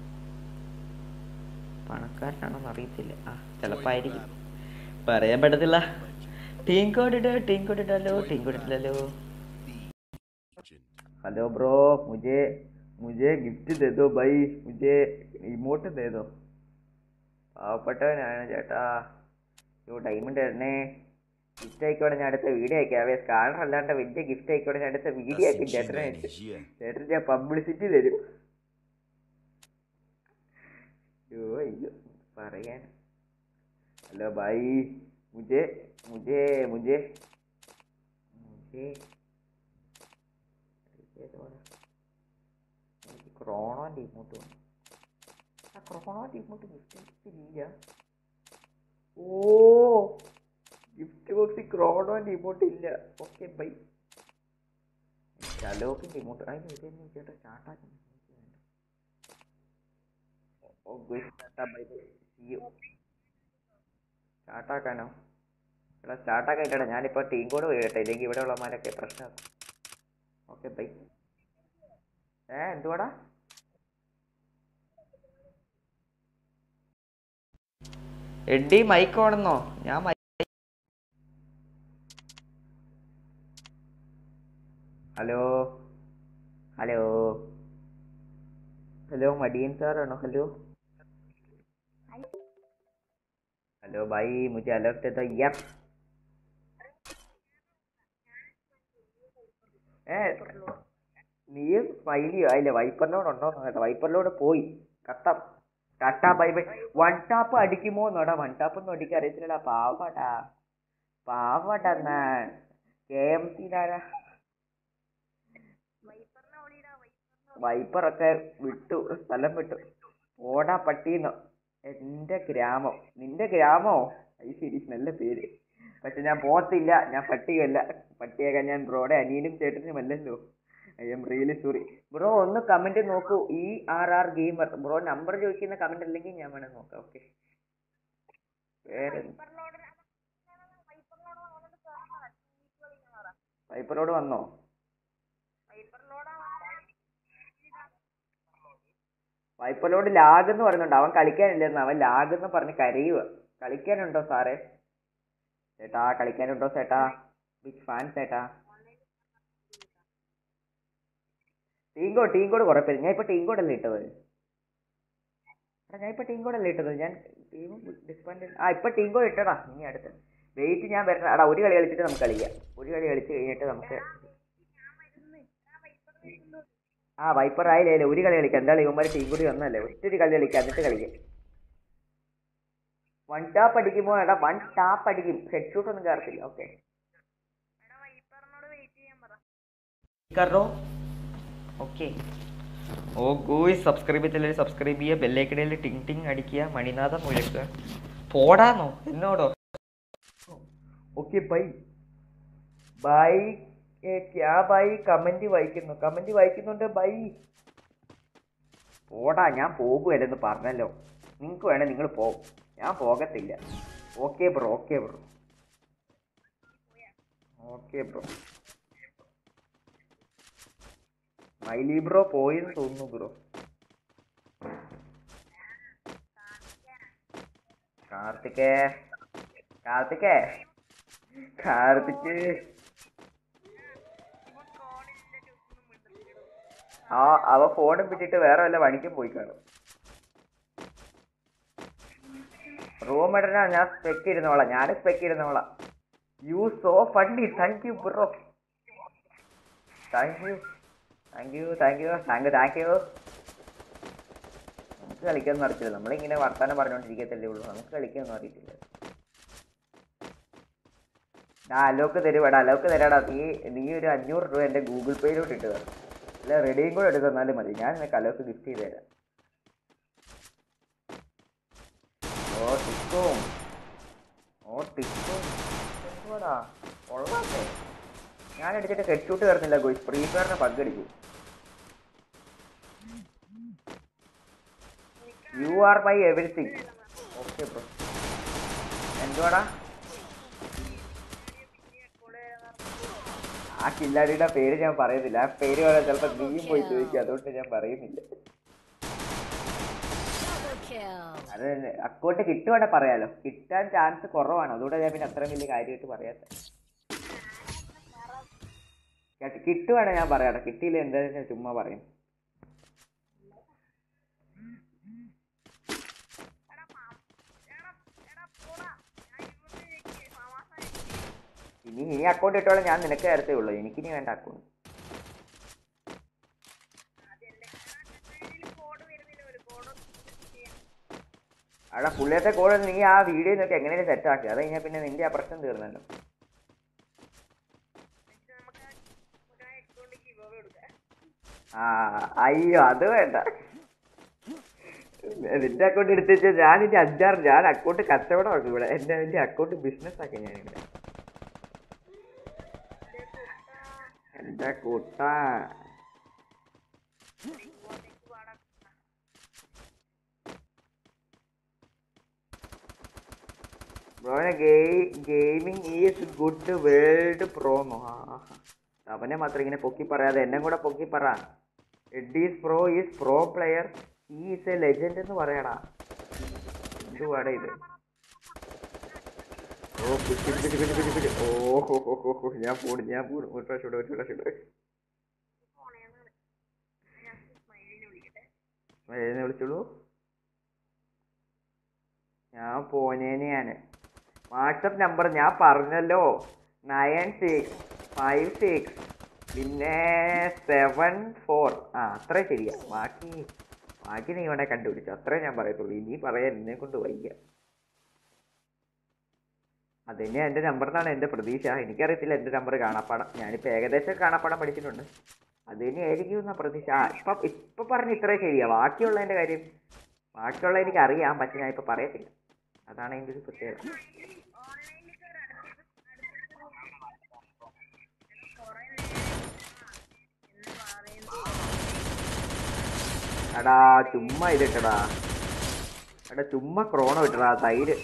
പണക്കാരനാണോന്ന് അറിയത്തില്ല ആ ചിലപ്പോൾ ആയിരിക്കും പറയാൻ പറ്റത്തില്ല ടീം കോഡ് ഇട് ടീം കോഡ് ഇടല്ലോ ടീം കോഡ് ഇട്ടില്ലല്ലോ हेलो ब्रो मुझे मुझे गिफ्ट दे दो भाई मुझे ഇമോട്ട് दे दो പാവപ്പെട്ടവനാണ് ചേട്ടാ യോ ഡയമണ്ട് തരണേ ഗിഫ്റ്റ് ആയിക്കോടെ ഞാൻ അടുത്ത വീഡിയോ അയക്കാവേ സ്കാനർ അല്ലാണ്ട് വലിയ ഗിഫ്റ്റ് ആയിക്കോടെ ഞാൻ അടുത്ത വീഡിയോ ആക്കി ചേട്ടനെ അയച്ചു ചേട്ടൻ ഞാൻ പബ്ലിസിറ്റി തരും യോ അയ്യോ പറയാൻ ഹലോ ഭായി മുജെ മുജെ മുജെ മുജെ എനിക്ക് ക്രോണോന്റെ ഇമോട്ട് വേണം ആ ക്രോണോന്റെ ഇമോട്ട് ഗിഫ്റ്റ് ഇല്ല ഓ ഗിഫ്റ്റ് ബോക്സിൽ ക്രോണോന്റെ ഇമോട്ട് ഇല്ല ഓക്കെ ബൈ ചലോക്കിന്റെ ഇമോട്ട് അതിന് ഇതെന്നെ ചേട്ടാ സ്റ്റാർട്ടാക്കുന്നു സ്റ്റാർട്ടാക്കാനോ എടാ സ്റ്റാർട്ടാക്കായിട്ടാ ഞാനിപ്പോ ടീം കോഡ് പോയിട്ടെ ഇല്ലെങ്കിൽ ഇവിടെ ഉള്ളമാരൊക്കെ പ്രശ്നമാക്കും ഓക്കെ ബൈ ഏ എന്തുവാടാ എഡി മൈക്ക് ഓണെന്നോ ഞാൻ മൈ ഹലോ ഹലോ ഹലോ മടിയൻ സാറാണോ ഹലോ हेलो भाई मुझे अलर्ट दे दो यप ഏ നീയും സ്മൈലിയോ അതിലെ വൈപ്പറിനോട് ഉണ്ടോ കേട്ടോ വൈപ്പറിലൂടെ പോയി കത്തം ടാറ്റാ ബൈ ബൈ വൺ ടാപ്പ് അടിക്കുമോ എന്നോടാ വൺ ടാപ്പ് ഒന്നും അടിക്കാൻ അറിയത്തില്ലടാ പാവടാ പാവടാ എന്നാ കെ എം സിയിലാരാ വൈപ്പറൊക്കെ വിട്ടു സ്ഥലം വിട്ടു ഓടാ പട്ടീന്നോ എന്റെ ഗ്രാമം നിന്റെ ഗ്രാമോ അത് ശരി നല്ല പേര് പക്ഷെ ഞാൻ പോത്തില്ല ഞാൻ പട്ടിയല്ല പട്ടിയൊക്കെ ഞാൻ ബ്രോയുടെ അനിയനും ചേട്ടനും അല്ലല്ലോ I'm really sorry bro ഒന്ന് കമന്റ് നോക്കൂ ഈ R R gamer bro number ചോദിക്കുന്ന കമന്റ് അല്ലെങ്കിൽ ഞാൻ വേണേ നോക്കാം ഓക്കെ വേറെ വൈപ്പറോട് വന്നോ വൈപ്പറിലോട് ലാഗ് എന്ന് പറയുന്നുണ്ട് അവൻ കളിക്കാനില്ലെന്ന് അവൻ ലാഗ് എന്ന് പറഞ്ഞ് കരയുക കളിക്കാനുണ്ടോ സാറേ ചേട്ടാ കളിക്കാനുണ്ടോ ചേട്ടാ ബിഗ് ഫാൻ ചേട്ടാ ടീം കോഡ് ടീം കോഡ് കുറെ പേര് ഞാൻ ഇപ്പൊ ടീം കോഡ് അല്ലേ ഇട്ടത് എടാ, ഞാൻ ഇപ്പൊ ടീം കോഡ് അല്ലേ ഇട്ടത് ഞാൻ ടീം ഡിസ്ബാൻഡ് ആ ഇപ്പൊ ടീം കോഡ് ഇട്ടടാ ഇനി അടുത്ത് വെയിറ്റ് ഞാൻ വരണം എടാ ഒരു കളി കളിച്ചിട്ട് നമുക്ക് കളിക്കാം ഒരു കളി കളിച്ച് കഴിഞ്ഞിട്ട് നമുക്ക് ആ വൈപ്പർ ആയില്ലേ ഒരു കളി കളിക്കാം എന്തായാലും ഇവന്മാർ ടീം കൂടി വന്നല്ലേ ഒറ്റൊരു കളി കളിക്കാം എന്നിട്ട് കളിക്കാം വൺ ടാപ്പ് അടിക്കുമ്പോ എടാ വൺ ടാപ്പ് അടിക്കും ഹെഡ് ഷൂട്ട് ഒന്നും കയറത്തില്ല ഓക്കെ കറോ ഓക്കെ ഓ ഗോയ് സബ്സ്ക്രൈബ് ചെയ്തില്ല സബ്സ്ക്രൈബ് ചെയ്യുക ബെല്ലേക്കിടയിൽ ടിങ് ടിങ് അടിക്കുക മണിനാഥം മുഴക്കുക പോടാന്നോ എന്നോടോ ഓക്കെ ബൈ ബൈ ഏ ക്യാ ബൈ കമന്റ് വായിക്കുന്നു കമന്റ് വായിക്കുന്നുണ്ട് ബൈ പോടാ ഞാൻ പോകുമല്ലെന്ന് പറഞ്ഞല്ലോ നിങ്ങൾക്ക് വേണേ നിങ്ങൾ പോകും ഞാൻ പോകത്തില്ല okay bro okay bro okay bro Miley bro പോയെന്ന് തോന്നുന്നു ബ്രോ കാർത്തികേ കാർത്തികേ കാർത്തിക് ആ അവ ഫോണും വിട്ടിട്ട് വേറെ വല്ല പണിക്കും പോയി കാണും റൂം ഇടനാ ഞാൻ സ്പെക്ക് ഇരുന്നോളാം ഞാൻ സ്പെക്ക് ഇരുന്നോളാം you so funny thank you bro thank you thank you thank you thank you thank you നമുക്ക് കളിക്കാനൊന്നും അറിയത്തില്ല നമ്മളിങ്ങനെ വർത്താനം പറഞ്ഞുകൊണ്ടിരിക്കത്തല്ലേ ഉള്ളൂ നമുക്ക് കളിക്കാനൊന്നും അറിയത്തില്ല ഞാൻ അലോക്ക് തരുവാടാ അലോക്ക് തരാടാ നീ നീ ഒരു അഞ്ഞൂറ് രൂപ എൻ്റെ ഗൂഗിൾ പേയിലോട്ട് ഇട്ട് തരാം അല്ല റെഡിയും കൂടെ എടുത്ത് തന്നാലും മതി ഞാൻ നിനക്ക് അലോക്ക് ഗിഫ്റ്റ് ചെയ്ത് തരാം ഓ ടിക്കും ഓ ടിക്കും എന്തുവാടാ കൊള്ളാത്തെ ഞാൻ അടിച്ചിട്ട് ഹെഡ്ഷൂട്ട് കയറുന്നില്ല ഗോയ്സ് ഫ്രീ ഫയറിന് പങ്കെടുക്കൂ you are my everything okay bro എന്തുവാടാ ആ കില്ലാടിയുടെ പേര് ഞാൻ പറയുന്നില്ല ആ പേര് പറയാൻ ചിലപ്പോൾ നീയും പോയി ചോദിക്കും അതുകൊണ്ട് ഞാൻ പറയുന്നില്ല Double kill. അത് അക്കൗണ്ട് കിട്ടുവാണെ പറയാലോ കിട്ടാൻ ചാൻസ് കുറവാണ് അതുകൊണ്ട് ഞാൻ പിന്നെ അത്രയും വലിയ കാര്യമായിട്ട് പറയാത്ത കേട്ട് കിട്ടുവാണെ ഞാൻ പറയാട്ടോ കിട്ടിയില്ല എന്തായാലും ഞാൻ ചുമ്മാ പറയും ഇനി ഇനി അക്കൗണ്ട് ഇട്ടോളം ഞാൻ നിനക്ക് തരത്തേ ഉള്ളൂ എനിക്കിനി വേണ്ട അക്കൗണ്ട് അവിടെ പുള്ളിയത്തെ കോഡ് നീ ആ വീഡിയോ നോക്കി എങ്ങനെയാണ് സെറ്റ് ആക്കി അത് കഴിഞ്ഞാൽ പിന്നെ നിന്റെ ആ പ്രശ്നം തീർന്നല്ലോ ആ അയ്യോ അത് വേണ്ട നിന്റെ അക്കൗണ്ട് എടുത്ത് വെച്ചാൽ ഞാൻ ഇനി അഞ്ചാറ് ഞാൻ അക്കൗണ്ട് കച്ചവടമാക്കും ഇവിടെ എന്റെ എന്റെ അക്കൗണ്ട് ബിസിനസ് ആക്കി ഞാൻ ഇവിടെ എന്റെ കൂട്ടാ ബ്രോനെ ഗെയിമിംഗ് ഈസ് ഗുഡ് വേൾഡ് പ്രോന്നോ അവനെ മാത്രം ഇങ്ങനെ പൊക്കി പറയാതെ എന്നെ കൂടെ പൊക്കി പറ Eddie's pro is pro player he is a legend എന്ന് പറയടാ എന്തുവാടാ ഇത് ഓ പിടി പിടി പിടി പിടി പിടി ഓ ഹോ ഹോ ഹോ ഹോ ഞാൻ പോണു ഞാൻ പോണു ഒരു പ്രാവശ്യം കൂടെ, ഒരു പ്രാവശ്യം കൂടെ. എന്നെ വിളിച്ചോളൂ ഞാൻ പോനേന് ഞാൻ വാട്സപ്പ് നമ്പർ ഞാൻ പറഞ്ഞല്ലോ നയൻ സിക്സ് ഫൈവ് സിക്സ് പിന്നെ സെവൻ ഫോർ ആ അത്ര ശരിയാ ബാക്കി ബാക്കി നീ വേണേ കണ്ടുപിടിച്ചു അത്രേ ഞാൻ പറയത്തുള്ളൂ ഇനി പറയാൻ എന്നെ കൊണ്ട് വയ്യ അത് തന്നെയാ എൻ്റെ നമ്പർ എന്നാണ് എൻ്റെ പ്രതീക്ഷ എനിക്കറിയത്തില്ല എൻ്റെ നമ്പർ കാണാപ്പാടം ഞാനിപ്പോൾ ഏകദേശം കാണാപ്പാടം പഠിച്ചിട്ടുണ്ട് അത് തന്നെയായിരിക്കും എന്നാ പ്രതീക്ഷ ആ ഇപ്പം ഇപ്പം പറഞ്ഞ ഇത്രേ ശരിയാ ബാക്കിയുള്ളതിൻ്റെ കാര്യം ബാക്കിയുള്ള എനിക്ക് അറിയാം പക്ഷെ ഞാൻ ഇപ്പം പറയത്തില്ല അതാണ് അതിൻ്റെ ഒരു പ്രത്യേകത എടാ ചുമ്മാ ഇതിട്ടടാ എടാ ചുമ്മാ ക്രോണോ ഇട്ടടാ തൈര്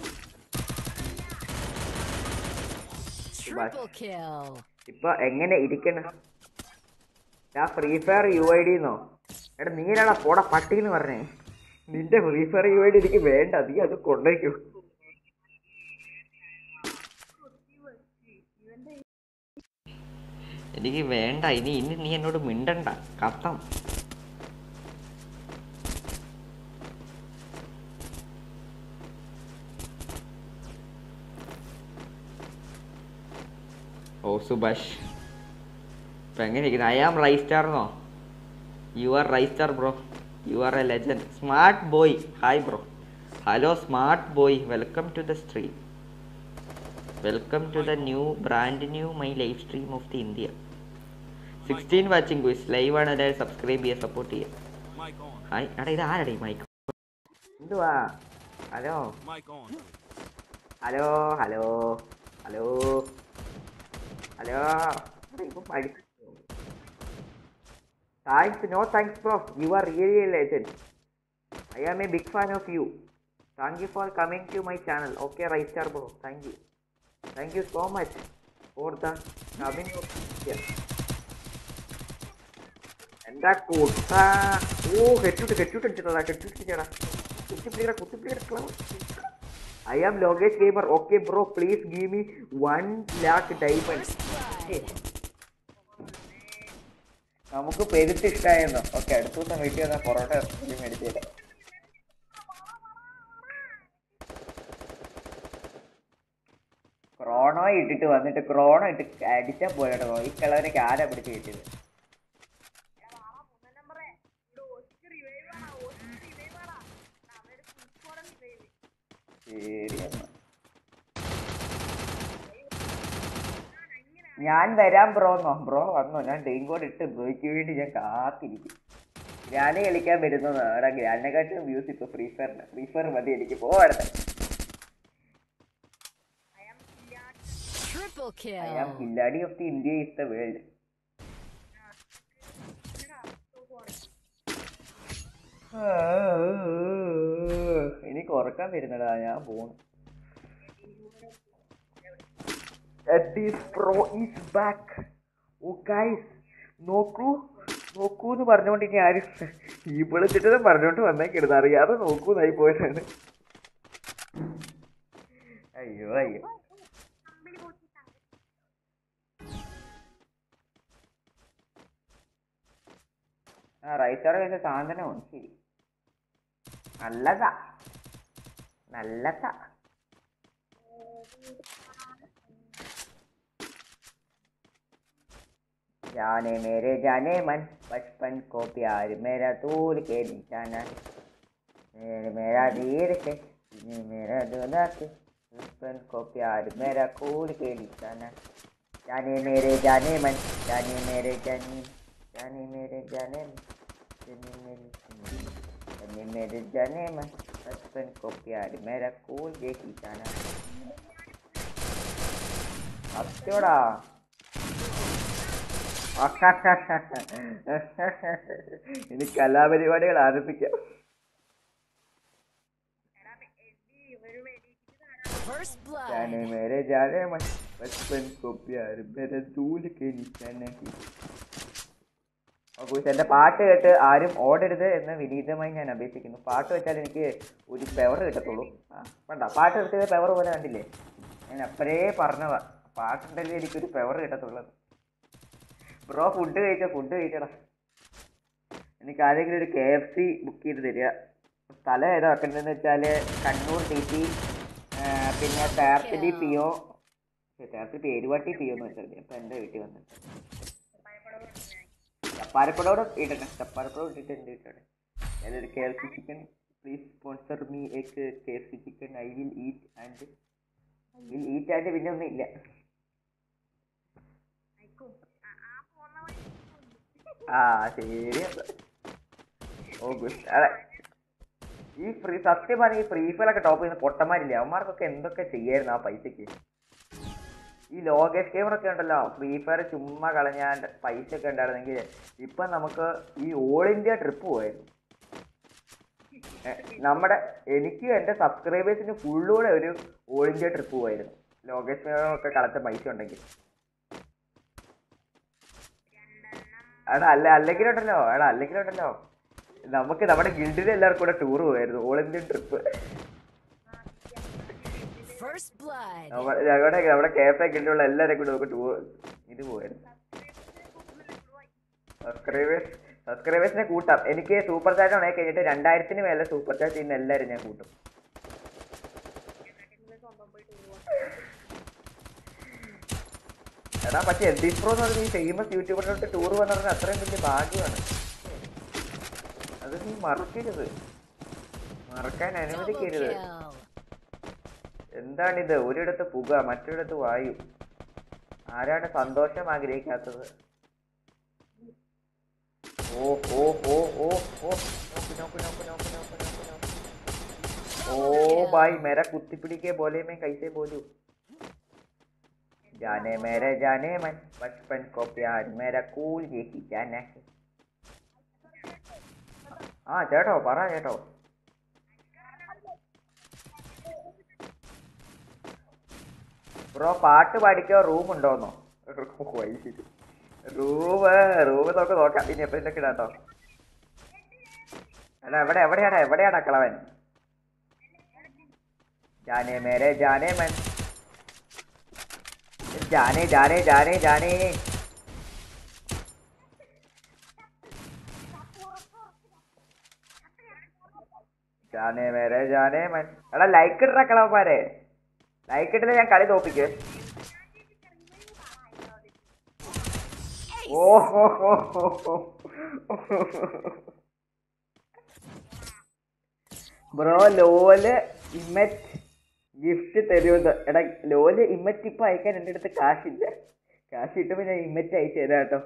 Triple kill. ഇപ്പൊ എങ്ങനെ ഇരിക്കണം ഞാൻ Free Fire U I D എന്നോ എടാ നീരാടാ പോടാ പട്ടി എന്ന് പറഞ്ഞേ നിന്റെ Free Fire U I D എനിക്ക് വേണ്ട നീ അത് കൊണ്ടേക്കൂ എനിക്ക് വേണ്ട ഇനി ഇനി നീ എന്നോട് മിണ്ടണ്ട കത്തം ഓ സുഭാഷ് ഇപ്പൊ എങ്ങനെ ഇരിക്കുന്നു ഐ ആം റൈ സ്റ്റാർ എന്നോ you are Rai star bro you are a legend smart boy hi bro hello smart boy welcome to the stream welcome to the new brand new my live stream of the India sixteen watching guys live ആണ് എല്ലാവരും subscribe ചെയ്യുക support ചെയ്യുക Mic on. Hi എടാ ഇത് ആരടി mic എന്തുവാ hello Mic on. Hello hello hello hello thanks no thanks bro you are really a legend I am a big fan of you thank you for coming to my channel okay right star bro thank you thank you so much for the coming എന്താ കൂട്ട ഓ കെട്ടിട്ട് കെട്ടിട്ട് അടിച്ചിട്ടാ കെട്ടിട്ടിടാ കുത്തിപ്പിടിക്കട കുത്തിപ്പിടിക്കട I am Lokesh gamer okay bro please give me one lakh diamond നമുക്ക് പെരുത്ത് ഇഷ്ടമായിരുന്നോ ഓക്കെ അടുത്ത ദിവസം വീട്ടിൽ വന്നാൽ പൊറോട്ട ഇറച്ചി മേടിച്ചു തരാം ക്രോണോ ഇട്ടിട്ട് വന്നിട്ട് ക്രോണോ ഇട്ട് അടിച്ചാൽ പോലെട്ടോ ഈ കിളവനെ ആരാ പിടിച്ച് കിട്ടിയത് ശരി എന്നാ ഞാൻ വരാം ബ്രോന്നോ ബ്രോ വന്നോ ഞാൻ ഡെയിൻ കോഡ് ഇട്ട് ബ്രോയ്ക്ക് വേണ്ടി ഞാൻ കാത്തിരിക്കും ഗ്രാനി കളിക്കാൻ വരുന്നതാണ് അവിടെ ഗ്രാനിനെക്കാട്ടും വ്യൂസ് ഇപ്പൊ ഫ്രീ ഫയറിന് ഫ്രീ ഫയർ മതി എനിക്ക് പോവാടുത്തെ Triple ഐ ആം kill. കില്ലാടി of the India is the world എനിക്ക് ഉറക്കാൻ വരുന്നടാ ഞാൻ പോണു പ്രോ ഈസ് ബാക്ക് ഓ ഗൈസ് നോക്കൂ നോക്കൂ എന്ന് പറഞ്ഞുകൊണ്ട് ഇനി ആരും ഈ വിളിച്ചിട്ട് പറഞ്ഞോണ്ട് വന്നേക്കരുത് അറിയാതെ നോക്കൂന്നായി പോയതാണ് അയ്യോ അയ്യോ ആ റൈസോടെ കഴിച്ച സാധനമാണ് ശരി നല്ലതാ നല്ലതാ जाने मेरे जाने मन बचपन को प्यार मेरा दूर के निशाना है मेरे मेरा धीर के ये मेरा दूल्हा के बचपन को प्यार मेरा कूल के निशाना है जाने मेरे जाने मन जाने मेरे जाने जाने मेरे जाने मन जाने मेरे जाने जाने मेरे जाने मन बचपन को प्यार मेरा कूल के निशाना है സത്യോടാ ഇനി കലാപരിപാടികൾ ആരംഭിക്കാം First जाने blood. मेरे जाने मन बचपन को प्यार मेरे दूल के निशाने की ഓക്കെ എൻ്റെ പാട്ട് കേട്ട് ആരും ഓടരുത് എന്ന് വിനീതമായി ഞാൻ അപേക്ഷിക്കുന്നു പാട്ട് വെച്ചാൽ എനിക്ക് ഒരു പെവർ കിട്ടത്തുള്ളൂ ആ വേണ്ട പാട്ട് നിർത്തിയത് പെവർ പോലെ കണ്ടില്ലേ ഞാൻ അപ്പോഴേ പറഞ്ഞതാ പാട്ടുണ്ടെങ്കിൽ എനിക്കൊരു പെവർ കിട്ടത്തുള്ളൂ ബ്രോ ഫുഡ് കഴിച്ചോ ഫുഡ് കഴിച്ചടാ എനിക്ക് ആരെങ്കിലും ഒരു കെ എഫ് സി ബുക്ക് ചെയ്ത് തരിക സ്ഥലം ഏതാ വെക്കേണ്ടതെന്ന് വെച്ചാൽ കണ്ണൂർ ഡി സി പിന്നെ തേർത്തലി പി ഒ തേർത്തലി പേരുവാട്ടി പി ഒ എന്ന് വെച്ചാൽ അപ്പം എൻ്റെ വീട്ടിൽ വന്നിട്ട് ചപ്പാരപ്പടോട് ഇടണം ചപ്പാരപ്പടോട് ഇട്ടിട്ട് എൻ്റെ വീട്ടിലാണ് ഞാനൊരു K F C chicken please sponsor me എക്ക് K F C chicken I will eat and will eat and പിന്നെ ഒന്നും ഇല്ല ആ ശരി എന്നാ. ഓ ഗുഡ് അതെ ഈ ഫ്രീ സത്യം പറഞ്ഞ ഈ ഫ്രീ ഫയർ ഒക്കെ ടോപ്പ് ചെയ്യുന്ന പൊട്ടന്മാരില്ലേ അവന്മാർക്കൊക്കെ എന്തൊക്കെ ചെയ്യായിരുന്നു ആ പൈസക്ക് ഈ ലോകേഷ് ഗെയിമറൊക്കെ ഉണ്ടല്ലോ ഫ്രീ ഫയർ ചുമ്മാ കളഞ്ഞാൽ പൈസ ഒക്കെ ഉണ്ടായിരുന്നെങ്കിൽ ഇപ്പം നമുക്ക് ഈ ഓൾ ഇന്ത്യ ട്രിപ്പ് പോയായിരുന്നു എ, നമ്മുടെ എനിക്ക് എൻ്റെ സബ്സ്ക്രൈബേഴ്സിന് ഫുള്ളൂടെ ഒരു ഓൾ ഇന്ത്യ ട്രിപ്പ് പോയായിരുന്നു ലോകേഷ് ഗെയിമറൊക്കെ കളച്ച പൈസ ഉണ്ടെങ്കിൽ എടാ അല്ല അല്ലെങ്കിലുണ്ടല്ലോ എടാ അല്ലെങ്കിലുണ്ടല്ലോ നമുക്ക് നമ്മുടെ ഗിൽഡിൽ എല്ലാവർക്കും കൂടെ ടൂർ പോയായിരുന്നു all Indian trip First blood. ഞങ്ങളുടെ നമ്മുടെ കെ എഫ് ഐ ഗിൽഡിലുള്ള എല്ലാവരെയും കൂടെ നമുക്ക് ടൂർ ഇത് പോയായിരുന്നു സബ്സ്ക്രൈബേഴ്സ് സബ്സ്ക്രൈബേഴ്സിനെ കൂട്ടാം എനിക്ക് സൂപ്പർ ചാറ്റ് ഉണങ്ങി കഴിഞ്ഞിട്ട് രണ്ടായിരത്തിന് മേലെ സൂപ്പർ ചാറ്റ് ചെയ്യുന്ന എല്ലാവരും ഞാൻ കൂട്ടും എടാ പക്ഷെ എൽ ഡി പ്രോ എന്ന് പറഞ്ഞ ഈ ഫേമസ് യൂട്യൂബറിലോട്ട് ടൂർ വന്നു പറഞ്ഞാൽ അത്രയും വലിയ ഭാഗ്യമാണ് അത് നീ മറക്കരുത് മറക്കാൻ Double അനുവദിക്കരുത് kill. എന്താണിത് ഒരിടത്ത് പുക മറ്റൊരിടത്ത് വായു ആരാണ് സന്തോഷം ആഗ്രഹിക്കാത്തത് ഓ ഓ ഓ ഓ ഓ നോക്ക് നോക്ക് നോക്ക് നോക്ക് നോക്ക് നോക്ക് നോക്ക് ओ भाई मेरा कुत्ती पिड़ी के बोले में कैसे बोलूं जाने मेरे जाने मन बचपन को प्यार मेरा कूल ये की जाना है ആ ചേട്ടോ പറ ചേട്ടോ ബ്രോ പാട്ട് പാടിക്കോ റൂം ഉണ്ടോന്നോ റൂം റൂം നോക്ക് നോക്കാം ഇനി എപ്പോഴൊക്കെ ഇടാട്ടോ എടാ എവിടെ എവിടെയാടാ എവിടെയാടാ കളവൻ जाने मेरे जाने मन जाने जाने जाने जाने जाने मेरे जाने मन എടാ ലൈക്ക് ഇടറ കളവന്മാരെ ലൈക്ക് ഇട്ടില്ല ഞാൻ കളി തോപ്പിക്ക് ഓ ഹോ ഹോ ഹോ ഹോ. ബ്രോ ലോല് ഇമറ്റ് ഗിഫ്റ്റ് തരുമെന്ന് എടാ ലോല് ഇമറ്റ് ഇപ്പൊ അയക്കാൻ എൻ്റെ അടുത്ത് കാശില്ല കാശ് കിട്ടുമ്പോ ഞാൻ ഇമറ്റ് അയച്ചു തരാം കേട്ടോ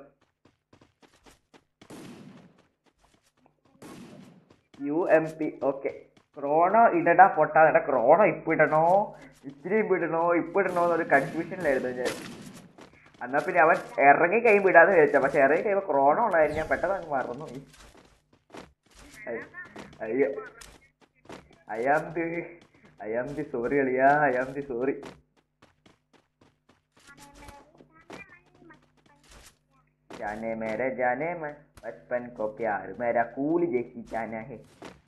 U M P okay Chrono ഇടടാ പൊട്ടാ എടാ ക്രോണോ ഇപ്പൊ ഇടണോ ഇച്ചിരി ഇപ്പൊ ഇടണോ ഇപ്പൊ ഇടണോ എന്നൊരു കൺഫ്യൂഷനിലായിരുന്നു ഞാൻ എന്നാ പിന്നെ അവൻ ഇറങ്ങി കഴിയുമ്പോൾ ഇടാന്ന് വിചാരിച്ച പക്ഷെ ഇറങ്ങി കഴിയുമ്പോൾ ക്രോണോ ഉള്ളതായിരുന്നു ഞാൻ പെട്ടെന്ന് അങ്ങ് മറന്നു പോയി. അയ്യ- അയ്യോ I am the I am the sorry അളിയാ ഐ ആം ദി സോറി जाने मेरे जाने मन बचपन को प्यार मेरा कूल जैसी जाना है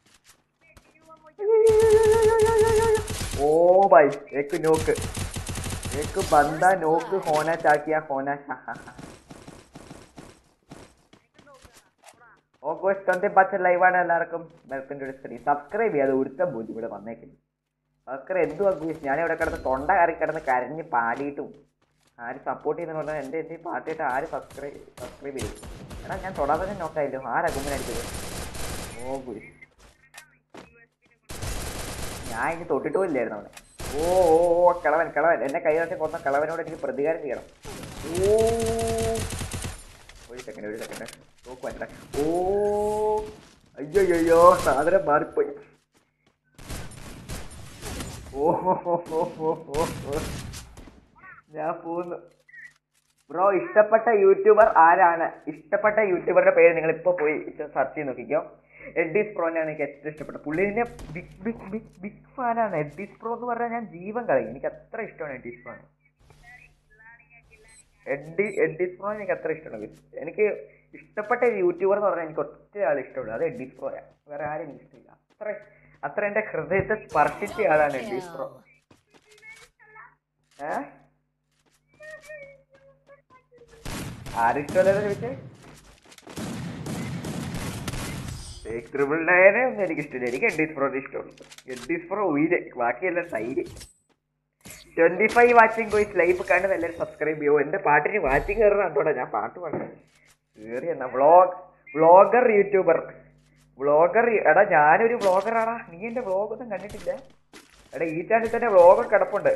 ओ भाई एक नोक एक बंदा नोक होना चाहिए होना ഓഗസ്റ്റ് ട്വന്റി പത്ത് ലൈവാണ് എല്ലാവർക്കും വെൽക്കം ടു ഡിസ്കറി സബ്സ്ക്രൈബ് ചെയ്യാതെ ഒരുത്തം പോലും ഇവിടെ വന്നേക്കുന്നു സബ്സ്ക്രൈബ് എന്തു അഗ്വീസ് ഞാൻ ഇവിടെ കിടന്ന് തൊണ്ട കയറി കിടന്ന് കരഞ്ഞ് പാടിയിട്ടും ആര് സപ്പോർട്ട് ചെയ്യുന്ന പറഞ്ഞാൽ എൻ്റെ എൻ്റെ പാട്ടിയിട്ട് ആര് സബ്സ്ക്രൈബ് സബ്സ്ക്രൈബ് ചെയ്തു എടാ ഞാൻ തൊടാതെ തന്നെ നോക്കായില്ലോ ആരാ കുമ്പിനടിച്ചത് ഓ ഗുരു ഞാൻ ഇനി തൊട്ടിട്ടും ഇല്ലായിരുന്നു അവിടെ ഓ ഓ ഓ കിളവൻ കിളവൻ എന്നെ കൈ വെച്ച് കൊന്ന കിളവനോട് എനിക്ക് പ്രതികാരം ചെയ്യണം ഓ ഒരു സെക്കൻഡ് ഒരു സെക്കൻഡ് നോക്ക് മനസ്സിലായി ഓ അയ്യോ അയ്യോ സാധനം മാറിപ്പോയി ഓ ഹോ ഹോ ഹോ ഹോ ഹോ ഹോ ഞാൻ പോകുന്നു ബ്രോ ഇഷ്ടപ്പെട്ട യൂട്യൂബർ ആരാണ് ഇഷ്ടപ്പെട്ട യൂട്യൂബറുടെ പേര് നിങ്ങൾ ഇപ്പോൾ പോയി സെർച്ച് ചെയ്ത് നോക്കിക്കോ എഡീസ് പ്രോനാണ് എനിക്ക് ഏറ്റവും ഇഷ്ടപ്പെട്ടത് പുള്ളിൻ്റെ ബിഗ് ബിഗ് ബിഗ് ബിഗ് ഫാനാണ് എഡീസ് പ്രോ എന്ന് പറഞ്ഞാൽ ഞാൻ ജീവൻ കളയും എനിക്ക് അത്ര ഇഷ്ടമാണ് Eddie's pro Eddie Eddie's pro എനിക്ക് അത്ര ഇഷ്ടമാണ് എനിക്ക് ഇഷ്ടപ്പെട്ട യൂട്യൂബർ എന്ന് പറഞ്ഞാൽ എനിക്ക് ഒറ്റ ആൾ ഇഷ്ടമുള്ളൂ അത് എഡീസ് പ്രോയാണ് വേറെ ആരും എനിക്ക് ഇഷ്ടമില്ല അത്ര അത്ര എൻ്റെ ഹൃദയത്തെ സ്പർശിച്ച ആളാണ് എഡീസ് പ്രോ ഏഹ് ആരിഷ്ടമല്ലെന്ന് ചോദിച്ചേ ട്രിപ്പിൾ നയനെ ഒന്നും എനിക്ക് ഇഷ്ടമില്ല എനിക്ക് എഡീസ് പ്രോ ഇഷ്ടമുള്ളൂ എഡീസ് പ്രോ ഉയര് ബാക്കിയെല്ലാം തൈര് ട്വന്റി ഫൈവ് വാച്ചിങ് പോയി ലൈഫ് കാണുന്ന എല്ലാവരും സബ്സ്ക്രൈബ് ചെയ്യുമോ എന്റെ പാട്ടിന് വാച്ചിങ് കയറുന്ന കണ്ടോടെ ഞാൻ പാട്ട് പാടുന്നത് കയറി എന്നാ വ്ളോഗ് വ്ളോഗർ യൂട്യൂബർ വ്ളോഗർ എടാ ഞാനൊരു വ്ളോഗറാടാ നീ എന്റെ വ്ളോഗ് ഒന്നും കണ്ടിട്ടില്ല എടാ ഈ ചാനലിൽ തന്നെ വ്ളോഗ് കിടപ്പുണ്ട്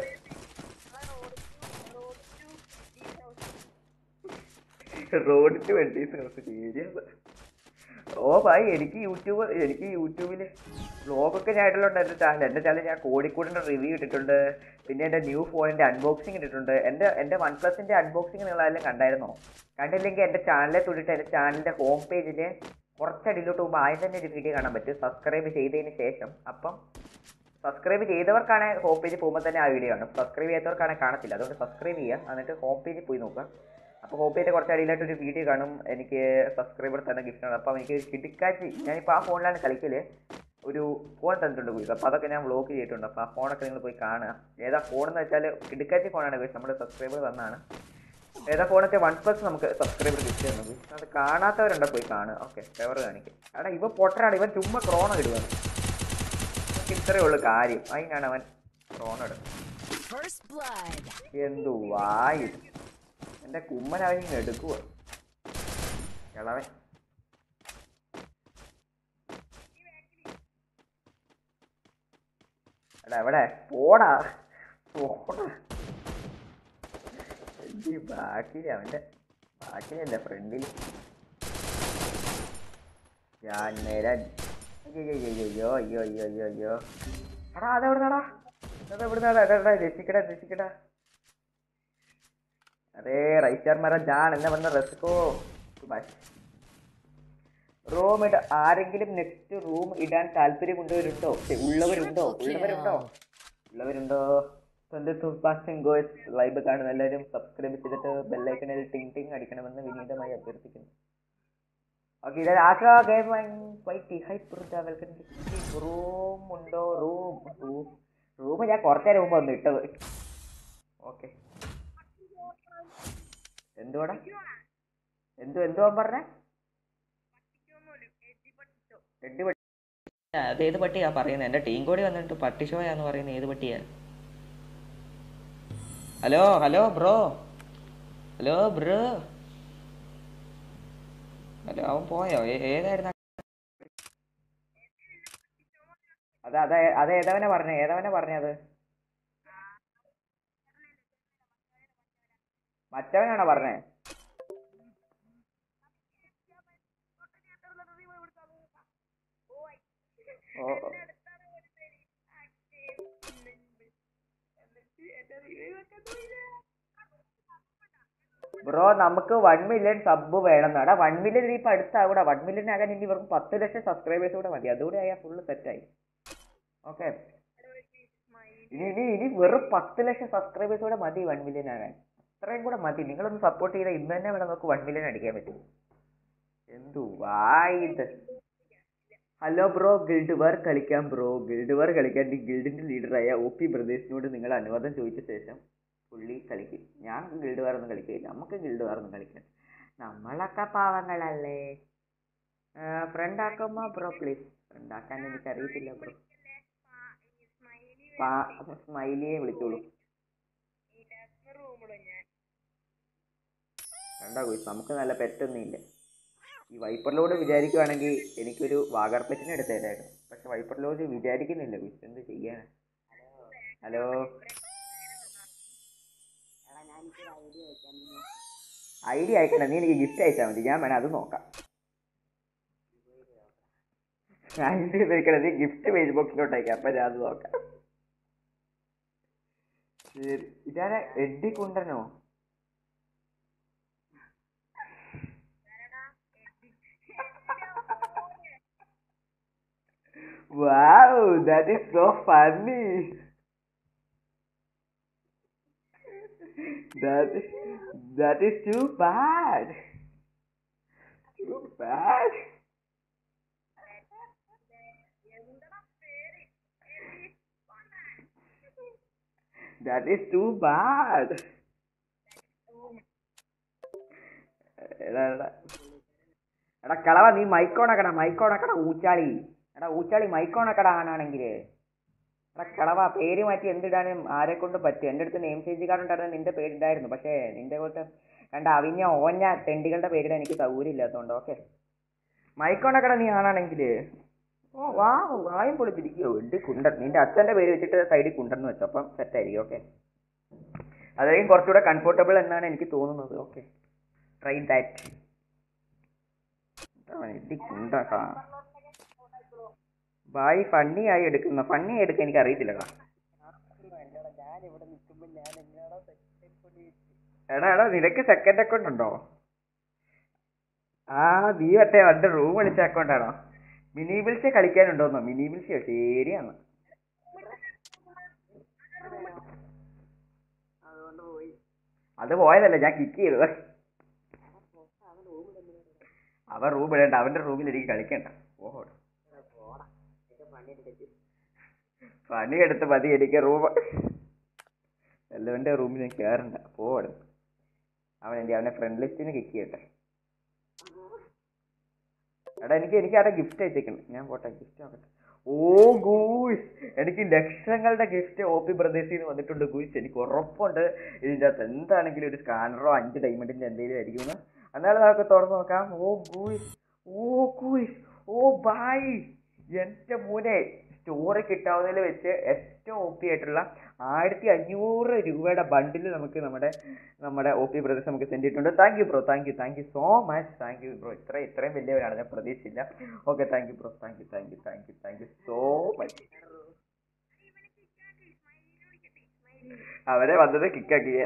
റോഡ് ടു വെണ്ടീസ് സീരിയസ് ഓ ഭായി എനിക്ക് യൂട്യൂബ് എനിക്ക് യൂട്യൂബില് വ്ളോഗൊക്കെ ഞാൻ ഇടലുണ്ട് എൻ്റെ ചാനൽ എൻ്റെ ചാനൽ ഞാൻ കോഴിക്കോടിൻ്റെ റിവ്യൂ ഇട്ടിട്ടുണ്ട് പിന്നെ എൻ്റെ ന്യൂ ഫോണിൻ്റെ അൺബോക്സിങ് ഇട്ടിട്ടുണ്ട് എൻ്റെ എൻ്റെ വൺ പ്ലസിൻ്റെ അൺബോക്സിങ് നിങ്ങളെല്ലാം കണ്ടായിരുന്നോ കണ്ടില്ലെങ്കിൽ എൻ്റെ ചാനലിൽ തൊട്ടിട്ട് എൻ്റെ ചാനലിൻ്റെ ഹോം പേജിൽ കുറച്ചടിയിലോട്ട് പോകുമ്പോൾ ആദ്യം തന്നെ ഒരു വീഡിയോ കാണാൻ പറ്റും സബ്സ്ക്രൈബ് ചെയ്തതിന് ശേഷം അപ്പം സബ്സ്ക്രൈബ് ചെയ്തവർക്കാണ് ഹോം പേജിൽ പോകുമ്പോൾ തന്നെ ആ വീഡിയോ കാണും സബ്സ്ക്രൈബ് ചെയ്യാത്തവർക്കാണെങ്കിൽ കാണത്തില്ല അതുകൊണ്ട് സബ്സ്ക്രൈബ് ചെയ്യുക എന്നിട്ട് ഹോം പേജിൽ പോയി നോക്കുക അപ്പോൾ ഹോം പേജിൽ കുറച്ച് അടിയിലായിട്ട് ഒരു വീഡിയോ കാണും എനിക്ക് സബ്സ്ക്രൈബർ തന്നെ ഗിഫ്റ്റ് ആണ് അപ്പോൾ എനിക്ക് കിടക്കാച്ചി ഞാനിപ്പോൾ ആ ഫോണിലാണ് കളിക്കല് ഒരു ഫോൺ തന്നിട്ടുണ്ട് പോയി അപ്പോൾ അതൊക്കെ ഞാൻ വ്ലോഗ് ചെയ്തിട്ടുണ്ട് അപ്പോൾ ആ ഫോണൊക്കെ നിങ്ങൾ പോയി കാണുക ഏതാ ഫോൺ എന്ന് വെച്ചാൽ കിടക്കാച്ചി ഫോണാണ് guys. നമ്മുടെ സബ്സ്ക്രൈബർ തന്നാണ് ഏതാ ഫോണൊക്കെ വൺ പ്ലസ് നമുക്ക് സബ്സ്ക്രൈബർ ഗിഫ്റ്റ് തന്നത് അത് കാണാത്തവരുണ്ട് പോയി കാണുക ഓക്കെ ഫേവർ കാണിക്കും എടാ ഇവൻ പൊട്ടനാണ് ഇവൻ ചുമ്മാ ക്രോണ ഇടുവാണ് ഇവർക്ക് ഇത്രയേ ഉള്ളൂ കാര്യം അതിനാണ് അവൻ ക്രോണ ഇടുന്നത് First blood. എന്തു വായി എന്റെ കുമ്മൻ അവനിങ്ങനെ എടുക്കുക കിളവൻ എടാ എവിടെ പോടാ പോടാ ഈ ബാക്കില് അവന്റെ ബാക്കിലല്ല ഫ്രണ്ടിൽ ഞാൻ നേരെ അയ്യോ അയ്യോ അയ്യോ അയ്യോ അയ്യോ അയ്യോ എടാ അതെവിടുന്നാടാ അതെവിടുന്നാടാ എടാ രക്ഷിക്കടാ രക്ഷിക്കടാ അതെ റൈറ്റാർ മരം ജാൻ എന്നെ വന്ന റെസ്കോ റൂം ഇട ആരെങ്കിലും നെക്സ്റ്റ് റൂം ഇടാൻ താല്പര്യമുണ്ടവരുണ്ടോ ഛെ, ഉള്ളവരുണ്ടോ ഉള്ളവരുണ്ടോ ഉള്ളവരുണ്ടോ ഗോയ്സ് ലൈവ് കാണുന്ന എല്ലാവരും സബ്സ്ക്രൈബ് ചെയ്തിട്ട് ബെല്ലൈക്കണിൽ ടിങ് ടിങ് അടിക്കണമെന്ന് വിനീതമായി അഭ്യർത്ഥിക്കുന്നു ഓക്കെ ഇത് Asha game white hi welcome room ഉണ്ടോ റൂം റൂം റൂം ഞാൻ കുറച്ച് നേരം മുമ്പ് വന്ന് ഇട്ടത് ഓക്കെ എന്തുവാടാ എന്തു എന്തുവാ പറഞ്ഞേ എഡി പട്ടി അത് ഏത് പട്ടിയാ പറയുന്നത് എന്റെ ടീം കൂടി വന്നിട്ട് പട്ടി ഷോയാന്ന് പറയുന്നത് ഏത് പട്ടിയാ hello hello bro hello bro hello അവൻ പോയോ ഏ- ഏതായിരുന്നു അത് അത് അത് ഏതവനെ പറഞ്ഞേ ഏതവനെ പറഞ്ഞത് മറ്റവനാണോ പറഞ്ഞേ ഓ ഓ. ബ്രോ നമുക്ക് വൺ മില്യൺ സബ് വേണം എന്നാടാ വൺ മില്യൺ ഇപ്പൊ അടുത്താകൂടാ വൺ മില്യൺ ആകാൻ ഇനി ഇവർക്ക് പത്ത് ലക്ഷം സബ്സ്ക്രൈബേഴ്സ് കൂടെ മതി അതുകൂടെ ആയാൽ ഫുള്ള് സെറ്റായി ഓക്കെ ഇനി ഇനി ഇനി വെറും പത്ത് ലക്ഷം സബ്സ്ക്രൈബേഴ്സ് കൂടെ മതി വൺ മില്യൺ ആകാൻ അത്രയും കൂടെ മതി നിങ്ങളൊന്ന് സപ്പോർട്ട് ചെയ്താൽ ഇന്ന് തന്നെ വേണം നമുക്ക് വൺ മില്യൺ അടിക്കാൻ പറ്റും എന്തു വായത് ഹലോ ബ്രോ ഗിൽഡ് വാർ കളിക്കാം ബ്രോ ഗിൽഡ് വാർ കളിക്കാൻ ഈ ഗിൽഡിന്റെ ലീഡറായ ഒ പി ബ്രദേഴ്സിനോട് നിങ്ങൾ അനുവാദം ചോദിച്ച ശേഷം പുള്ളി കളിക്കും ഞാൻ ഗിൽഡ് വാർ ഒന്നും കളിക്കില്ല നമുക്ക് ഗിൽഡ് വാർ ഒന്നും കളിക്കാം നമ്മളൊക്കെ പാവങ്ങളല്ലേ ഫ്രണ്ട് ആക്കുമ്പോ ബ്രോ പ്ലീസ് ഫ്രണ്ട് ആക്കാൻ എനിക്ക് അറിയത്തില്ല ബ്രോ സ്മൈലിയെ വിളിച്ചോളൂ കണ്ടാ കുയിസ് നമുക്ക് നല്ല പെറ്റൊന്നും ഇല്ല ഈ വൈപ്പർ ലോഡ് വിചാരിക്കുവാണെങ്കിൽ എനിക്കൊരു വാഗർ പെറ്റിനെ എടുത്തേരായിരുന്നു പക്ഷെ വൈപ്പർ ലോഡ് വിചാരിക്കുന്നില്ല കുയിസ് എന്ത് ചെയ്യാനാ ഹലോ ഐഡിയ അയക്കണ്ട നീ എനിക്ക് ഗിഫ്റ്റ് അയച്ചാൽ മതി ഞാൻ വേണേ അത് നോക്കാം ഐഡിയ അയക്കണ്ട നീ ഗിഫ്റ്റ് പേജ് ബോക്സിലോട്ട് അയക്കാം അപ്പൊ ഞാൻ അത് നോക്കാം ശരി ഇതാരെ എഡ്ഡി കുണ്ടനോ Wow, that is so funny. That that is too bad. Too bad. That is too bad. എടാ എടാ എടാ കളവ നീ മൈക്കോണക്കടാ മൈക്കോണക്കടാ ഊച്ചാളി എടാ ഊച്ചാളി മൈക്കോണക്കടാ ആണാണെങ്കിൽ എടാ കളവ പേര് മാറ്റി എന്തിടാനും ആരെ കൊണ്ട് പറ്റും എൻ്റെ അടുത്ത് നെയിം ചേഞ്ച് കാർഡ് ഉണ്ടായിരുന്നു നിന്റെ പേരുണ്ടായിരുന്നു പക്ഷേ നിന്റെ കൂട്ട് കണ്ട അവിഞ്ഞ ഓഞ്ഞ തെണ്ടികളുടെ പേരിടാൻ എനിക്ക് സൗകര്യം ഇല്ലാത്തതുകൊണ്ട് ഓക്കെ മൈക്കോണക്കട നീ ആണാണെങ്കിൽ ഓ വാ വായും പൊളിച്ചിരിക്കുവോ എഡി കുണ്ടൻ നിന്റെ അച്ഛൻ്റെ പേര് വെച്ചിട്ട് സൈഡിൽ കുണ്ടെന്ന് വെച്ചോ അപ്പം സെറ്റായിരിക്കും ഓക്കെ അതായിരിക്കും കുറച്ചുകൂടെ കംഫർട്ടബിൾ എന്നാണ് എനിക്ക് തോന്നുന്നത് ഓക്കെ ട്രൈ ദാറ്റ് എഡി കുണ്ടാക്കാ ബായി ഫണ്ണി ആയി എടുക്കുന്ന ഫണ്ണി എടുക്കാൻ എനിക്ക് അറിയത്തില്ലടാ എടാ എടാ നിനക്ക് സെക്കൻഡ് അക്കൗണ്ട് ഉണ്ടോ ആ നീ മറ്റേ വണ്ട് റൂം വിളിച്ച അക്കൗണ്ടാണോ മിനി ബിൽസ് കളിക്കാനുണ്ടോന്നോ മിനി ബിൽസിയോ ശരിയാണ് അത് പോയതല്ല ഞാൻ കിക്ക് ചെയ്തത് അവൻ റൂം ഇടണ്ട അവന്റെ റൂമിൽ എനിക്ക് കളിക്കണ്ട ഓഹോ പണിയെടുത്ത് മതി എനിക്ക് റൂം എല്ലാവന്റെ റൂമിൽ ഞാൻ കയറണ്ട പോവാട് അവൻ എൻ്റെ അവനെ ഫ്രണ്ട് ലിസ്റ്റിന് കിക്ക് ചെയ്യട്ടെ എടാ എനിക്ക് എനിക്ക് അവിടെ ഗിഫ്റ്റ് അയച്ചേക്കണം ഞാൻ പോട്ടെ ഗിഫ്റ്റ് നോക്കട്ടെ ഓ ഗൂസ് എനിക്ക് ലക്ഷങ്ങളുടെ ഗിഫ്റ്റ് ഒ പി ബ്രദേഴ്സിൽ നിന്ന് വന്നിട്ടുണ്ട് ഗൂസ് എനിക്ക് ഉറപ്പുണ്ട് ഇതിൻ്റെ അകത്ത് എന്താണെങ്കിലും ഒരു സ്കാനറോ അഞ്ച് ഡയമണ്ടിന്റെ എന്തെങ്കിലും ആയിരിക്കും എന്നാലും നമുക്ക് തുറന്ന് നോക്കാം ഓ ഗൂസ് ഓ ഗൂസ് ഓ ബായ് എന്റെ മോനെ സ്റ്റോറി കിട്ടാവുന്നതിൽ വെച്ച് ഏറ്റവും ഒ പി ആയിട്ടുള്ള ആയിരത്തി അഞ്ഞൂറ് രൂപയുടെ ബണ്ടിൽ നമുക്ക് നമ്മുടെ നമ്മുടെ ഒ പി ബ്രദേഴ്സ് നമുക്ക് സെൻഡ് ചെയ്തിട്ടുണ്ട് thank you bro thank you thank you so much thank you bro ഇത്ര ഇത്രയും വലിയവരാണ് ഞാൻ പ്രതീക്ഷിച്ചില്ല okay thank you bro thank you thank you thank you thank you so much അവരെ വന്നത് കിക്കാക്കിയ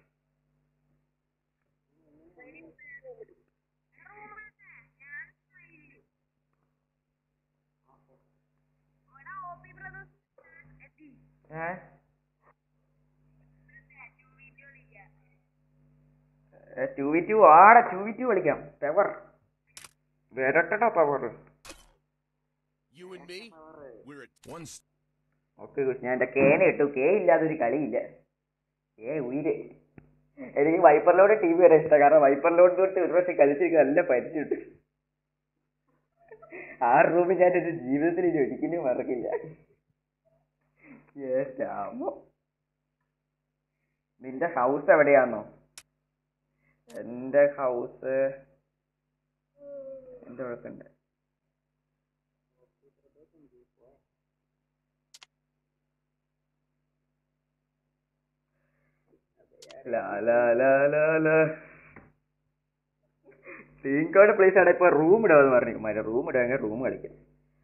ഏഹ് ടു വി ടു ആടെ ടു വി ടു കളിക്കാം പവർ വരട്ടടാ power You and me, we're at one. s- okay ഞാൻ എന്റെ കേന ഇട്ടു കേ ഇല്ലാതെ ഒരു കളിയില്ല ഏ ഉയിര് എനിക്ക് വൈപ്പറിലോട് ടി വി വരെ ഇഷ്ടം കാരണം വൈപ്പറിലോട് തൊട്ട് ഒരു പ്രാവശ്യം കളിച്ചിരിക്കും നല്ല പരിചയമുണ്ട് ആ റൂമിൽ ഞാൻ എന്റെ ജീവിതത്തിൽ ഇനി ഒരിക്കലും മറക്കില്ല ഏ, രാമോ. നിന്റെ ഹൗസ് എവിടെയാന്നോ എന്റെ ഹൗസ് എന്റെ കുഴപ്പമുണ്ട് ലാ ലാ ലാ ലാ ലാ ടീംകോഡ് പ്ലേസ് ആണ് ഇപ്പൊ റൂം ഇടാന്ന് പറഞ്ഞു മറ്റേ റൂം ഇടാമെങ്കിൽ റൂം കളിക്കാം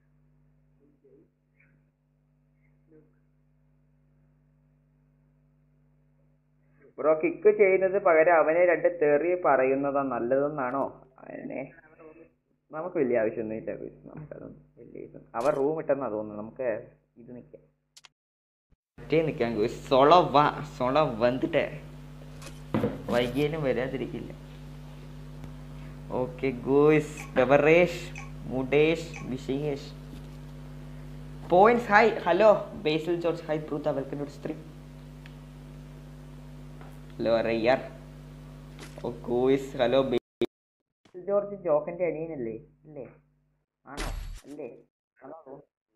ബ്രോ കിക്ക് ചെയ്യുന്നത് പകരം അവനെ രണ്ട് തെറി പറയുന്നതാ നല്ലതെന്നാണോ അവനെ നമുക്ക് വലിയ ആവശ്യമൊന്നുമില്ല guys. നമുക്കതൊന്നും വലിയ ഇത് അവർ റൂം ഇട്ടെന്നാ തോന്നുന്നു നമുക്ക് ഇത് നിൽക്കാം ഒറ്റേ നിൽക്കാൻ സൊള വാ സൊള വന്നിട്ടേ വൈകിയാലും വരാതിരിക്കില്ല ഓക്കെ ഗോയ്സ് ബെവറേഷ് മുഡേഷ് വിഷയേഷ് points hi hello Basil George hi പ്രൂത്ത വെൽക്കം ടു സ്ത്രീ ഹലോ റയ്യാർ ഓ ഗോയ്സ് ഹലോ ബേസിൽ ജോർജ് ജോക്കൻ്റെ അനിയനല്ലേ അല്ലേ ആണോ അല്ലേ ആണോ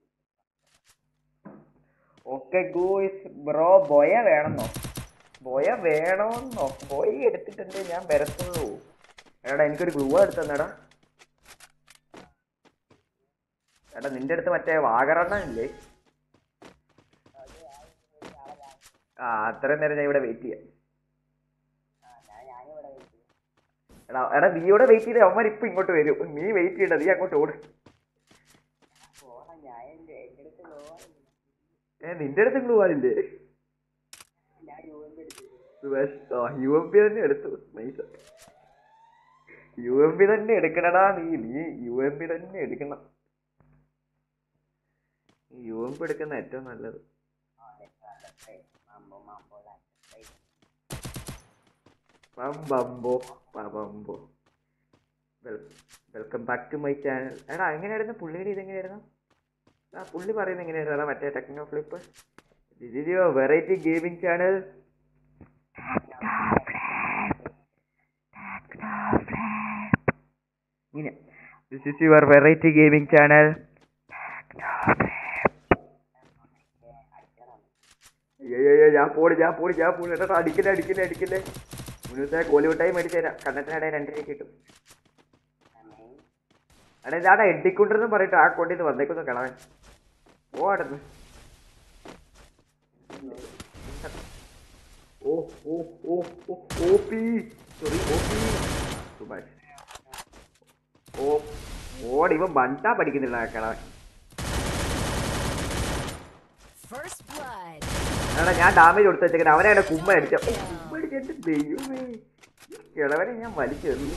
ഓക്കെ ഗോയ്സ് ബ്രോ ബോയ വേണമെന്നോ ബോയ വേണമെന്നോ ബോയ എടുത്തിട്ടുണ്ട് ഞാൻ വരത്തുള്ളൂ എടാ എനിക്കൊരു ഗ്ലൂ എടുത്ത് തന്നെടാ എടാ നിന്റെ അടുത്ത് മറ്റേ വാഗറണ്ണ ഇല്ലേ ആ അത്രയും നേരം ഞാൻ ഇവിടെ വെയിറ്റ് ചെയ്യാം എടാ എടാ നീ ഇവിടെ വെയിറ്റ് ചെയ്ത് അവന്മാർ ഇപ്പൊ ഇങ്ങോട്ട് വരും നീ വെയിറ്റ് ചെയ്യണ്ട നീ അങ്ങോട്ട് ഓട് ഏ നിന്റെ അടുത്ത് ഗ്ലൂ ആണില്ലേ യു എം പി തന്നെ എടുത്തു നൈസ് യു എം പി തന്നെ എടുക്കണടാ നീ നീ യു എം പി തന്നെ എടുക്കണം യു എം പി എടുക്കുന്ന ഏറ്റവും നല്ലത് പമ്പമ്പോ പമ്പോ welcome back to my channel എടാ എങ്ങനെയായിരുന്നു പുള്ളിയുടെ ഇതെങ്ങനെയായിരുന്നു ആ പുള്ളി പറയുന്നത് എങ്ങനെയായിരുന്നു എടാ മറ്റേ techno flip this is your variety gaming channel ഇങ്ങനെ this is your variety gaming channel അയ്യോ ഞാൻ പോടി ഞാൻ പോടി ഞാൻ പോടി എടാ അടിക്കില്ലേ അടിക്കില്ലേ അടിക്കില്ലേ മുന്നൂത്തെ കോലിവുട്ടായി മേടിച്ചു തരാം കണ്ണത്തിനിടെ രണ്ട് രൂപ കിട്ടും എടാ ഇതാടാ എഡിക്കൊണ്ടിരുന്ന് പറഞ്ഞിട്ട് ആ കൊണ്ടിന്ന് വന്നേക്കൊന്ന് കളവൻ ഓ അടുത്ത് ഓ ഓ ഓ ഓ O P sorry O P Subhash ഓ ഓടി ഇവൻ ബണ്ടാ പഠിക്കുന്നില്ല ആ കളവൻ First blood. എടാ ഞാൻ ഡാമേജ് കൊടുത്തു വെച്ചേക്കണേ അവനെ അവിടെ കുമ്മ അടിച്ച ഓ, കുമ്മ അടിച്ച എന്റെ ദൈവമേ ഈ കിളവനെ ഞാൻ വലിച്ചെറിഞ്ഞു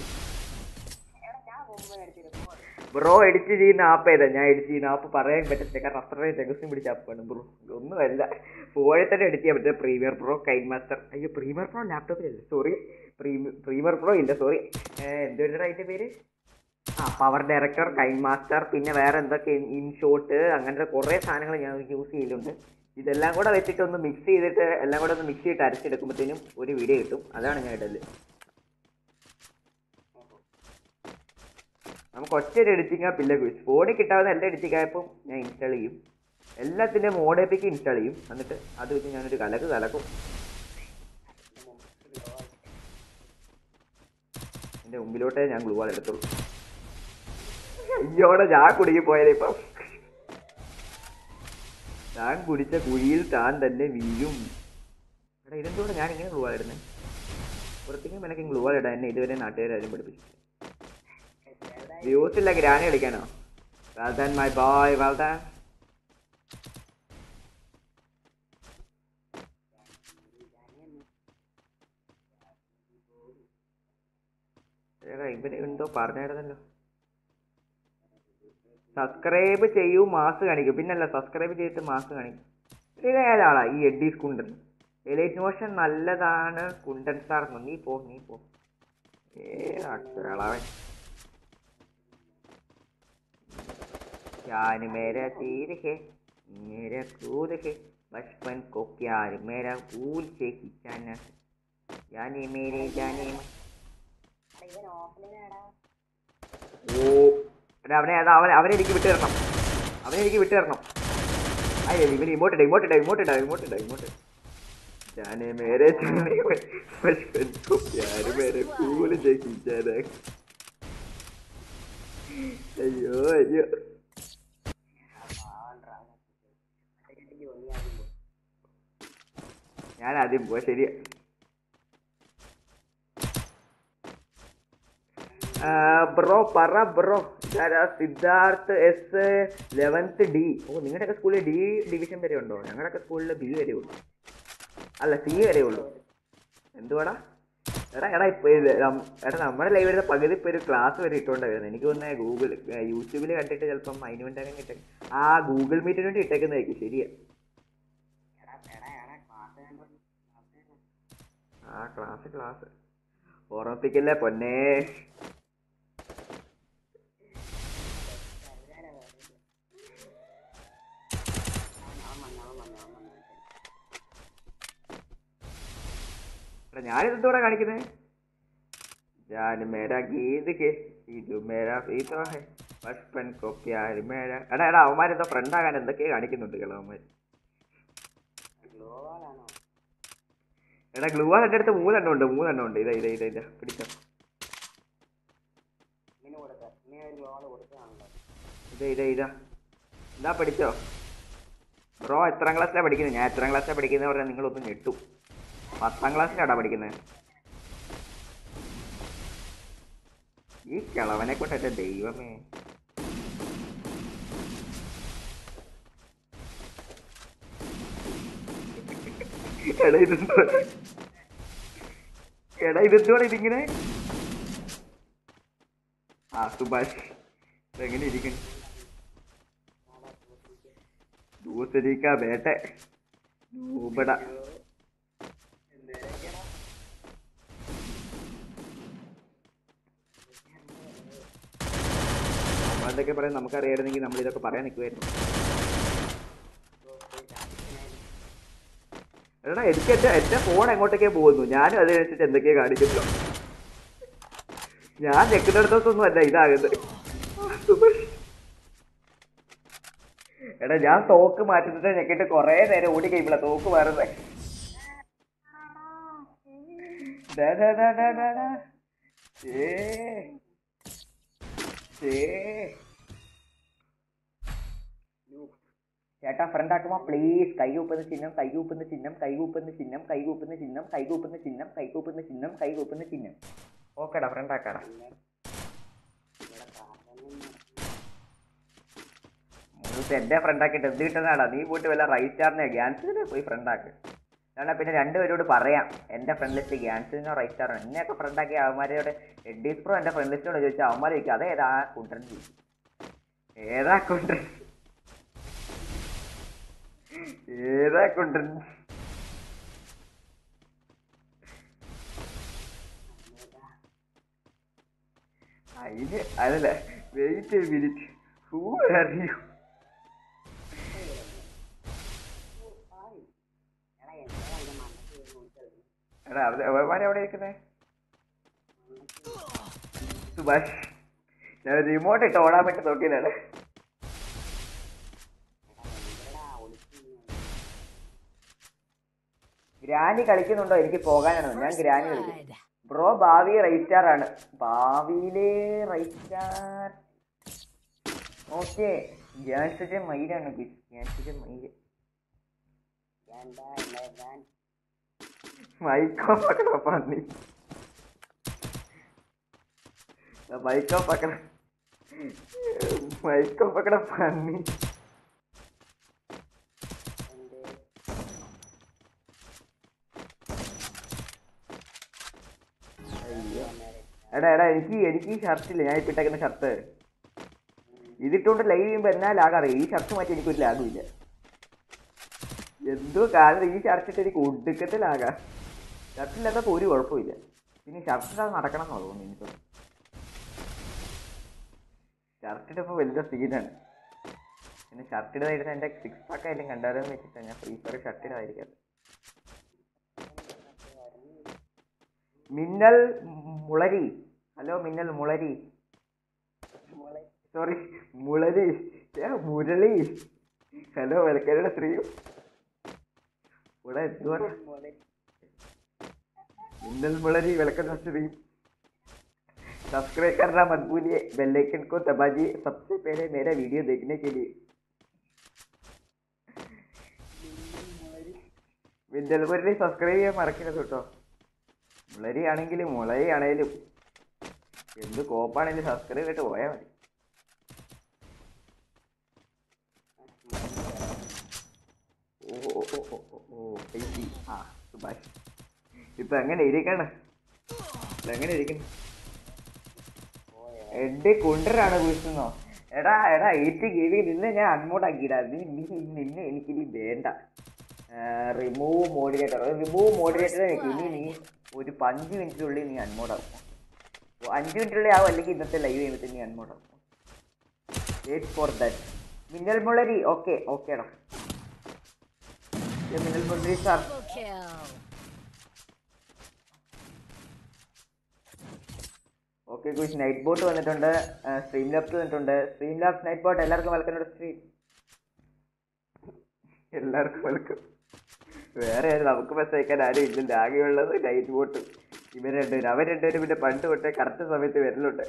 ബ്രോ എഡിറ്റ് ചെയ്യുന്ന ആപ്പ് ഏതാ ഞാൻ എഡിറ്റ് ചെയ്യുന്ന ആപ്പ് പറയാൻ പറ്റത്തില്ല കാരണം അത്രയും രഹസ്യം പിടിച്ച ആപ്പാണ് ബ്രോ ഒന്നുമല്ല ഫോണിൽ തന്നെ എഡിറ്റ് ചെയ്യാൻ പറ്റില്ല പ്രീമിയർ പ്രോ കൈൻ മാസ്റ്റർ അയ്യോ പ്രീമിയർ പ്രോ ലാപ്ടോപ്പിലല്ല സോറി പ്രീമിയർ പ്രോ ഇല്ല സോറി എന്തൊരു അതിന്റെ പേര് ആ പവർ ഡയറക്ടർ കൈൻ മാസ്റ്റർ പിന്നെ വേറെ എന്തൊക്കെ ഇൻഷോട്ട് അങ്ങനത്തെ കുറേ സാധനങ്ങൾ ഞാൻ യൂസ് ചെയ്യലുണ്ട് ഇതെല്ലാം കൂടെ വെച്ചിട്ട് ഒന്ന് മിക്സ് ചെയ്തിട്ട് എല്ലാം കൂടെ ഒന്ന് മിക്സ് ചെയ്തിട്ട് അരച്ചെടുക്കുമ്പോഴത്തേനും ഒരു വീഡിയോ കിട്ടും അതാണ് ഞാൻ ഇടല് നമുക്ക് ഒറ്റ ഒരു എഡിറ്റിംഗ് ആപ്പ് ഇല്ല ഗുസ് ഫോണിൽ കിട്ടാവുന്ന എല്ലാ എഡിറ്റിംഗ് ആപ്പും ഞാൻ ഇൻസ്റ്റാൾ ചെയ്യും എല്ലാത്തിൻ്റെ മോഡേപ്പിക്ക് ഇൻസ്റ്റാൾ ചെയ്യും എന്നിട്ട് അത് വെച്ച് ഞാനൊരു കലക്ക് കലക്കും എൻ്റെ മുമ്പിലോട്ടേ ഞാൻ ഗ്ലൂ വാൾ എടുത്തുള്ളൂ അയ്യോടെ ഞാൻ കുടുങ്ങി പോയത് ഇപ്പം താൻ കുടിച്ച കുഴിയിൽ താൻ തന്നെ വീഴും എടാ ഇതെന്തുകൊണ്ട് ഞാൻ ഇങ്ങനെ ഗ്ലൂ വാൾ ഇടുന്നത് പുറത്തേക്കും എനിക്ക് ഗ്ലൂ വാൾ ഇടാൻ എന്നെ ഇതുവരെ നാട്ടുകാരും പഠിപ്പിച്ചു വ്യൂസ് ഇല്ല ഗ്രാനി കളിക്കാനോ വെൽദാൻ മൈ ബോയ് വെൽദാൻ എടാ ഇവര് എന്തോ പറഞ്ഞായിരുന്നല്ലോ സബ്സ്ക്രൈബ് ചെയ്യൂ മാസ് കാണിക്കും പിന്നല്ല സബ്സ്ക്രൈബ് ചെയ്തിട്ട് മാസ് കാണിക്കും ഇത് ഏതാളാ ഈ എഡീസ് കുണ്ടൻ എലൈറ്റ് മോഷൻ നല്ലതാണ് കുണ്ടൻ സാർ നീ പോ നീ പോ ഏ അക്ഷരളവൻ प्यार मेरा तीर है मेरा क्रोध है बचपन को प्यार मेरा भूल से खिंचाना है जाने मेरे जाने में- ഓ എടാ, അവനെ അതാ അവനെ അവനെ എനിക്ക് വിട്ടു തരണം അവനെ എനിക്ക് വിട്ടു തരണം അയ്യോ ഇവന് ഇമോട്ട് ഇട ഇമോട്ട് ഇട ഇമോട്ട് ഇട ഇമോട്ട് ഇട ഇമോട്ട് जाने मेरे जाने में बचपन को प्यार मेरे फूल जगी जनक അയ്യോ അയ്യോ ഞാൻ ആദ്യം പോവാ ശരി ബ്രോ പറ bro Siddharth S eleventh D ഓ നിങ്ങളുടെയൊക്കെ സ്കൂളിൽ ഡി ഡിവിഷൻ വരെ ഉണ്ടോ ഞങ്ങളുടെയൊക്കെ സ്കൂളിൽ ബി വരെ ഉള്ളൂ അല്ല സി വരെ ഉള്ളൂ എന്തുവാടാ എടാ എടാ ഇപ്പൊ ഇത് നം- എടാ നമ്മുടെ ലൈബ്രറിയുടെ പകുതി ഇപ്പൊ ഒരു ക്ലാസ് വരെ ഇട്ടുകൊണ്ടാ വരുന്നത് എനിക്ക് തോന്നുന്നത് ഗൂഗിൾ യൂട്യൂബിൽ കണ്ടിട്ട് ചിലപ്പം അതിന് വേണ്ടി കിട്ടേ ആ ഗൂഗിൾ മീറ്റിന് വേണ്ടി ഇട്ടേക്കുന്നതായിരിക്കും ശരിയാ ആ ക്ലാസ് ക്ലാസ് ഓർമ്മിപ്പിക്കില്ലേ പൊന്നേ എടാ ഞാനിതെന്തോടെ കാണിക്കുന്നത് ഞാൻ മേരാ ഗീത് കെ ഇത് മേരാ ഇത് ഹെ ബച്പൻ കോ പ്യാർ മേരാ എടാ എടാ അവന്മാരെന്തോ ഫ്രണ്ട് ആകാൻ എന്തൊക്കെയോ കാണിക്കുന്നുണ്ട് കിളവന്മാർ എടാ ഗ്ലൂവാൻ എൻ്റെ അടുത്ത് മൂന്നെണ്ണം ഉണ്ട് മൂന്നെണ്ണം ഉണ്ട് ഇതാ ഇതാ ഇതാ ഇതാ പിടിച്ചോ ഇതാ ഇതാ ഇതാ ഇതാ പഠിച്ചോ ബ്രോ എത്രാം ക്ലാസ്സിലാണ് പഠിക്കുന്നത് ഞാൻ എത്രാം ക്ലാസ്സിലാണ് പഠിക്കുന്നത് പറഞ്ഞാൽ നിങ്ങളൊന്ന് ഞെട്ടു പത്താം ക്ലാസ്സിലാടാ പഠിക്കുന്നത് ഈ കിളവനെ കൊണ്ട് എന്റെ ദൈവമേ എടാ ഇതെന്തോ എടാ ഇതെന്തോടെ ഇതിങ്ങനെ ആ സുഭാഷ് ഇതെങ്ങനെ ഇരിക്കുന്നു ദൂസരിക്ക വേട്ടെ ൂബട നമ്മളെന്തൊക്കെ പറയാം നമുക്കറിയായിരുന്നെങ്കിൽ നമ്മൾ ഇതൊക്കെ പറയാൻ നിൽക്കുമായിരുന്നു എടാ എനിക്ക് എന്റെ എന്റെ ഫോൺ എങ്ങോട്ടേക്കേ പോകുന്നു ഞാനും അതിനനുസരിച്ച് എന്തൊക്കെയാ കാണിക്കുന്നു ഞാൻ ഞെക്കുന്നിടത്തൊന്നും അല്ല ഇതാകുന്നത് എടാ ഞാൻ തോക്ക് മാറ്റുന്നത് ഞെക്കിട്ട് കൊറേ നേരം ഓടി കഴിയുമ്പോഴാ തോക്ക് മാറുന്നത് ഡാ, ഡാ, ഡാ, ഡാ, ഡാ, ഡാ. ഏ. ഏ. ചേട്ടാ ഫ്രണ്ട് ആക്കുമ്പോ പ്ലീസ് കൈകൂപ്പുന്ന ചിഹ്നം കൈകൂപ്പുന്ന ചിഹ്നം കൈകൂപ്പുന്ന ചിഹ്നം കൈകൂപ്പുന്ന ചിഹ്നം കൈകൂപ്പുന്ന ചിഹ്നം കൈകൂപ്പുന്ന ചിഹ്നം കൈകൂപ്പുന്ന ചിഹ്നം ഓക്കേടാ ഫ്രണ്ട് ആക്കാടാ മൂന്ന് എന്റെ ഫ്രണ്ട് ആക്കിയിട്ട് എന്ത് കിട്ടുന്നതാടാ നീ പോയിട്ട് വല്ല റൈറ്റ് സ്റ്റാറിനെ ഗ്യാൻസിനെ പോയി ഫ്രണ്ട് ആക്ക് അല്ലാണ്ട് പിന്നെ രണ്ടുപേരോട് പറയാം എന്റെ ഫ്രണ്ട് ലിസ്റ്റ് ഗ്യാൻസിനോ റൈറ്റ് സ്റ്റാറോ എന്നെയൊക്കെ ഫ്രണ്ട് ആക്കിയ അവന്മാരോട് എഡീസ് പ്രോ എന്റെ ഫ്രണ്ട് ലിസ്റ്റിനോട് ചോദിച്ചാൽ അവന്മാർ ചോദിക്കും അതേതാ കുണ്ടൻ ചോദിക്കും ഏതാ കുണ്ടൻ ഏതാ കുണ്ടൻ അതിന് അതല്ല വെയിറ്റ് മിനിറ്റ് ഹൂ അറിയൂ എടാ അവര് അവന്മാരെ എവിടെ ഇരിക്കുന്നേ സുഭാഷ് ഞാൻ റിമോട്ട് ഇട്ട് ഓടാൻ വേണ്ടി നോക്കിയതാണ് ഗ്രാനി കളിക്കുന്നുണ്ടോ എനിക്ക് പോകാനാണ് ഞാൻ ഗ്രാനി കളിക്കും Blood. ബ്രോ ഭാവി റൈറ്റാർ ആണ് ഭാവിയിലെ റൈറ്റാർ ഓക്കെ ഗ്യാൻസിന്റെ മയിലാണ് ഗ്യാൻസിന്റെ മയില് മൈക്കോ പക്കട പന്നി മൈക്കോ പക്കട മൈക്കോ പക്കട പന്നി അയ്യോ. എടാ എടാ എനിക്ക് എനിക്ക് ഈ ഷർട്ട് ഇല്ല ഞാൻ ഇപ്പൊ ഇട്ടേക്കുന്ന ഷർട്ട് ഇതിട്ടുകൊണ്ട് ലൈവ് ചെയ്യുമ്പോ എന്നാ ലാഗറിയാം ഈ ഷർട്ട് മാറ്റി എനിക്കൊരു ലാഗും ഇല്ല എന്തോ കാരണം ഈ ഷർട്ട് ഇട്ട് എനിക്ക് ഒടുക്കത്തെ ലാഗാ ഷർട്ടില്ലാത്തപ്പോ ഒരു കുഴപ്പമില്ല പിന്നെ ഷർട്ട് ഇടാതെ നടക്കണം എന്നോ തോന്നുന്നു എനിക്ക് ഷർട്ട് ഇട്ടപ്പോ വലിയ സീനാണ് പിന്നെ ഷർട്ട് ഇടാതിരുന്ന എന്റെ സിക്സ് പാക്ക് ആയാലും കണ്ടാരെന്ന് വെച്ചിട്ടാണ് ഞാൻ ഫ്രീ ഫയർ ഷർട്ട് ഇടാതിരിക്കാറ് മിന്നൽ മുളരി ഹലോ മിന്നൽ മുളരി സോറി മുളരി ഏ, മുരളി ഹലോ വെൽക്കരുടെ സ്ത്രീ ഇവിടെ എന്തുവാ मिनल मुलरी वेलकम स्ट्रीम सब्सक्राइब करना मत भूलिए बेल आइकन को दबाइए सबसे पहले मेरा वीडियो देखने के लिए മിന്നൽ മുരളി സബ്സ്ക്രൈബ് ചെയ്യാൻ മറക്കരുത് കേട്ടോ മുളരി ആണെങ്കിലും മുളരി ആണെങ്കിലും എന്ത് കോപ്പാണെങ്കിലും സബ്സ്ക്രൈബ് ചെയ്തിട്ട് പോയാൽ മതി ഓ ഓ ഓ ഓ ഓ ഓ എഴുതി ആ സുഭാഷ് ഇപ്പൊ എങ്ങനെ ഇരിക്കണ ഇപ്പൊ എങ്ങനെ ഇരിക്കണം എന്റെ കൊണ്ടരാണ് കുഴിച്ചോ എടാ എടാ ഏറ്റ് ഗെയിമിൽ നിന്നെ ഞാൻ അൺമോഡാക്കിയിടാ നീ നീ നിന്നെ എനിക്കിനി വേണ്ട റിമൂവ് മോഡിറേറ്റർ റിമൂവ് മോഡിറേറ്റർ എനിക്ക് ഇനി നീ ഒരു അഞ്ച് മിനിറ്റിനുള്ളിൽ നീ അൺമോഡാക്കും അഞ്ച് മിനിറ്റിനുള്ളിൽ ആവും അല്ലെങ്കിൽ ഇന്നത്തെ ലൈവ് ചെയ്യുമ്പോൾ നീ അൺമോഡാക്കും വെയിറ്റ് ഫോർ ദാറ്റ് മിന്നൽ മുളരി ഓക്കെ ഓക്കേടാ മിന്നൽ മുളരി സാർ Double kill. ഓക്കെ കുച്ച് നൈറ്റ് ബോട്ട് വന്നിട്ടുണ്ട് സ്ട്രീം ലാബ്സ് വന്നിട്ടുണ്ട് സ്ട്രീം ലാബ്സ് നൈറ്റ് ബോട്ട് എല്ലാവർക്കും വെൽക്കം സ്ട്രീം എല്ലാവർക്കും വെൽക്കം വേറെ ആരും നമുക്ക് ബസ് അയക്കാൻ ആരും ഇല്ലല്ലോ ആകെയുള്ളത് നൈറ്റ് ബോട്ട് ഇവർ രണ്ടുപേരും അവർ രണ്ടുപേരും പിന്നെ പണ്ട് തൊട്ടേ കറക്റ്റ് സമയത്ത് വരലുണ്ട്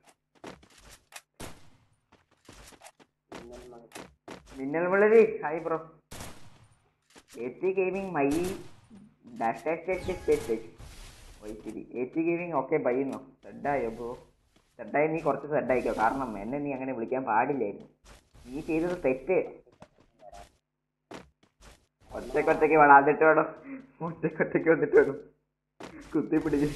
മിന്നൽ മുളരി hi bro A T gaming my dash dash dash dash dash ശരി എ ടി ഗെയിമിംഗ് ഓക്കെ ബൈന്നോ സെഡായോ ബ്രോ സെഡായി നീ കുറച്ച് സെഡായിക്കോ കാരണം എന്നെ നീ അങ്ങനെ വിളിക്കാൻ പാടില്ലായിരുന്നു നീ ചെയ്തത് തെറ്റ് ഒറ്റക്കൊറ്റയ്ക്ക് വളാതിട്ട് വേണം ഒറ്റക്കൊറ്റയ്ക്ക് വന്നിട്ട് വേണം കുത്തി പിടിച്ച്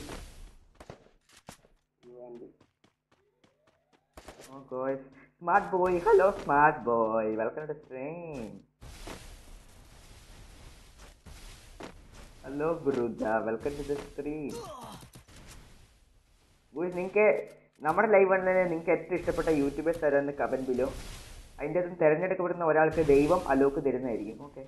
smart boy hello smart boy welcome to stream hello ബ്രൂദ welcome to the stream good നിങ്ങൾക്ക് നമ്മുടെ ലൈവ് കണ്ടതിന് നിങ്ങൾക്ക് ഏറ്റവും ഇഷ്ടപ്പെട്ട യൂട്യൂബേഴ്സ് തരുന്ന കമന്റ് ബിലോ അതിൻ്റെ അകത്ത് തിരഞ്ഞെടുക്കപ്പെടുന്ന ഒരാൾക്ക് ദൈവം അലോക്ക് തരുന്നതായിരിക്കും ഓക്കെ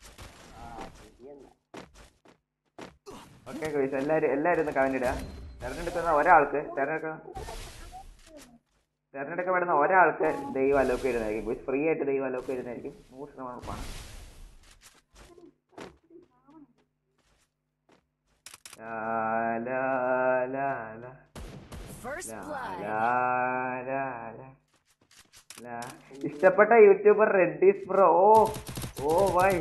ഓക്കെ ഗുയ്സ് എല്ലാവരും എല്ലാവരും ഒന്ന് കമന്റ് ഇടുക തിരഞ്ഞെടുക്കുന്ന ഒരാൾക്ക് തിരഞ്ഞെടുക്കുന്ന തിരഞ്ഞെടുക്കപ്പെടുന്ന ഒരാൾക്ക് ദൈവം അലോക്ക് തരുന്നതായിരിക്കും ഗുയ്സ് ഫ്രീ ആയിട്ട് ദൈവം അലോക്ക് തരുന്നതായിരിക്കും നൂറ് ശതമാനം ഉറപ്പാണ് ലാ ലാ ലാ ലാ First ലാ, blood. ലാ, ലാ, ലാ, ലാ. ഇഷ്ടപ്പെട്ട യൂട്യൂബർ റെഡ്ഡീസ് ബ്രോ ഓ ഓ വൈ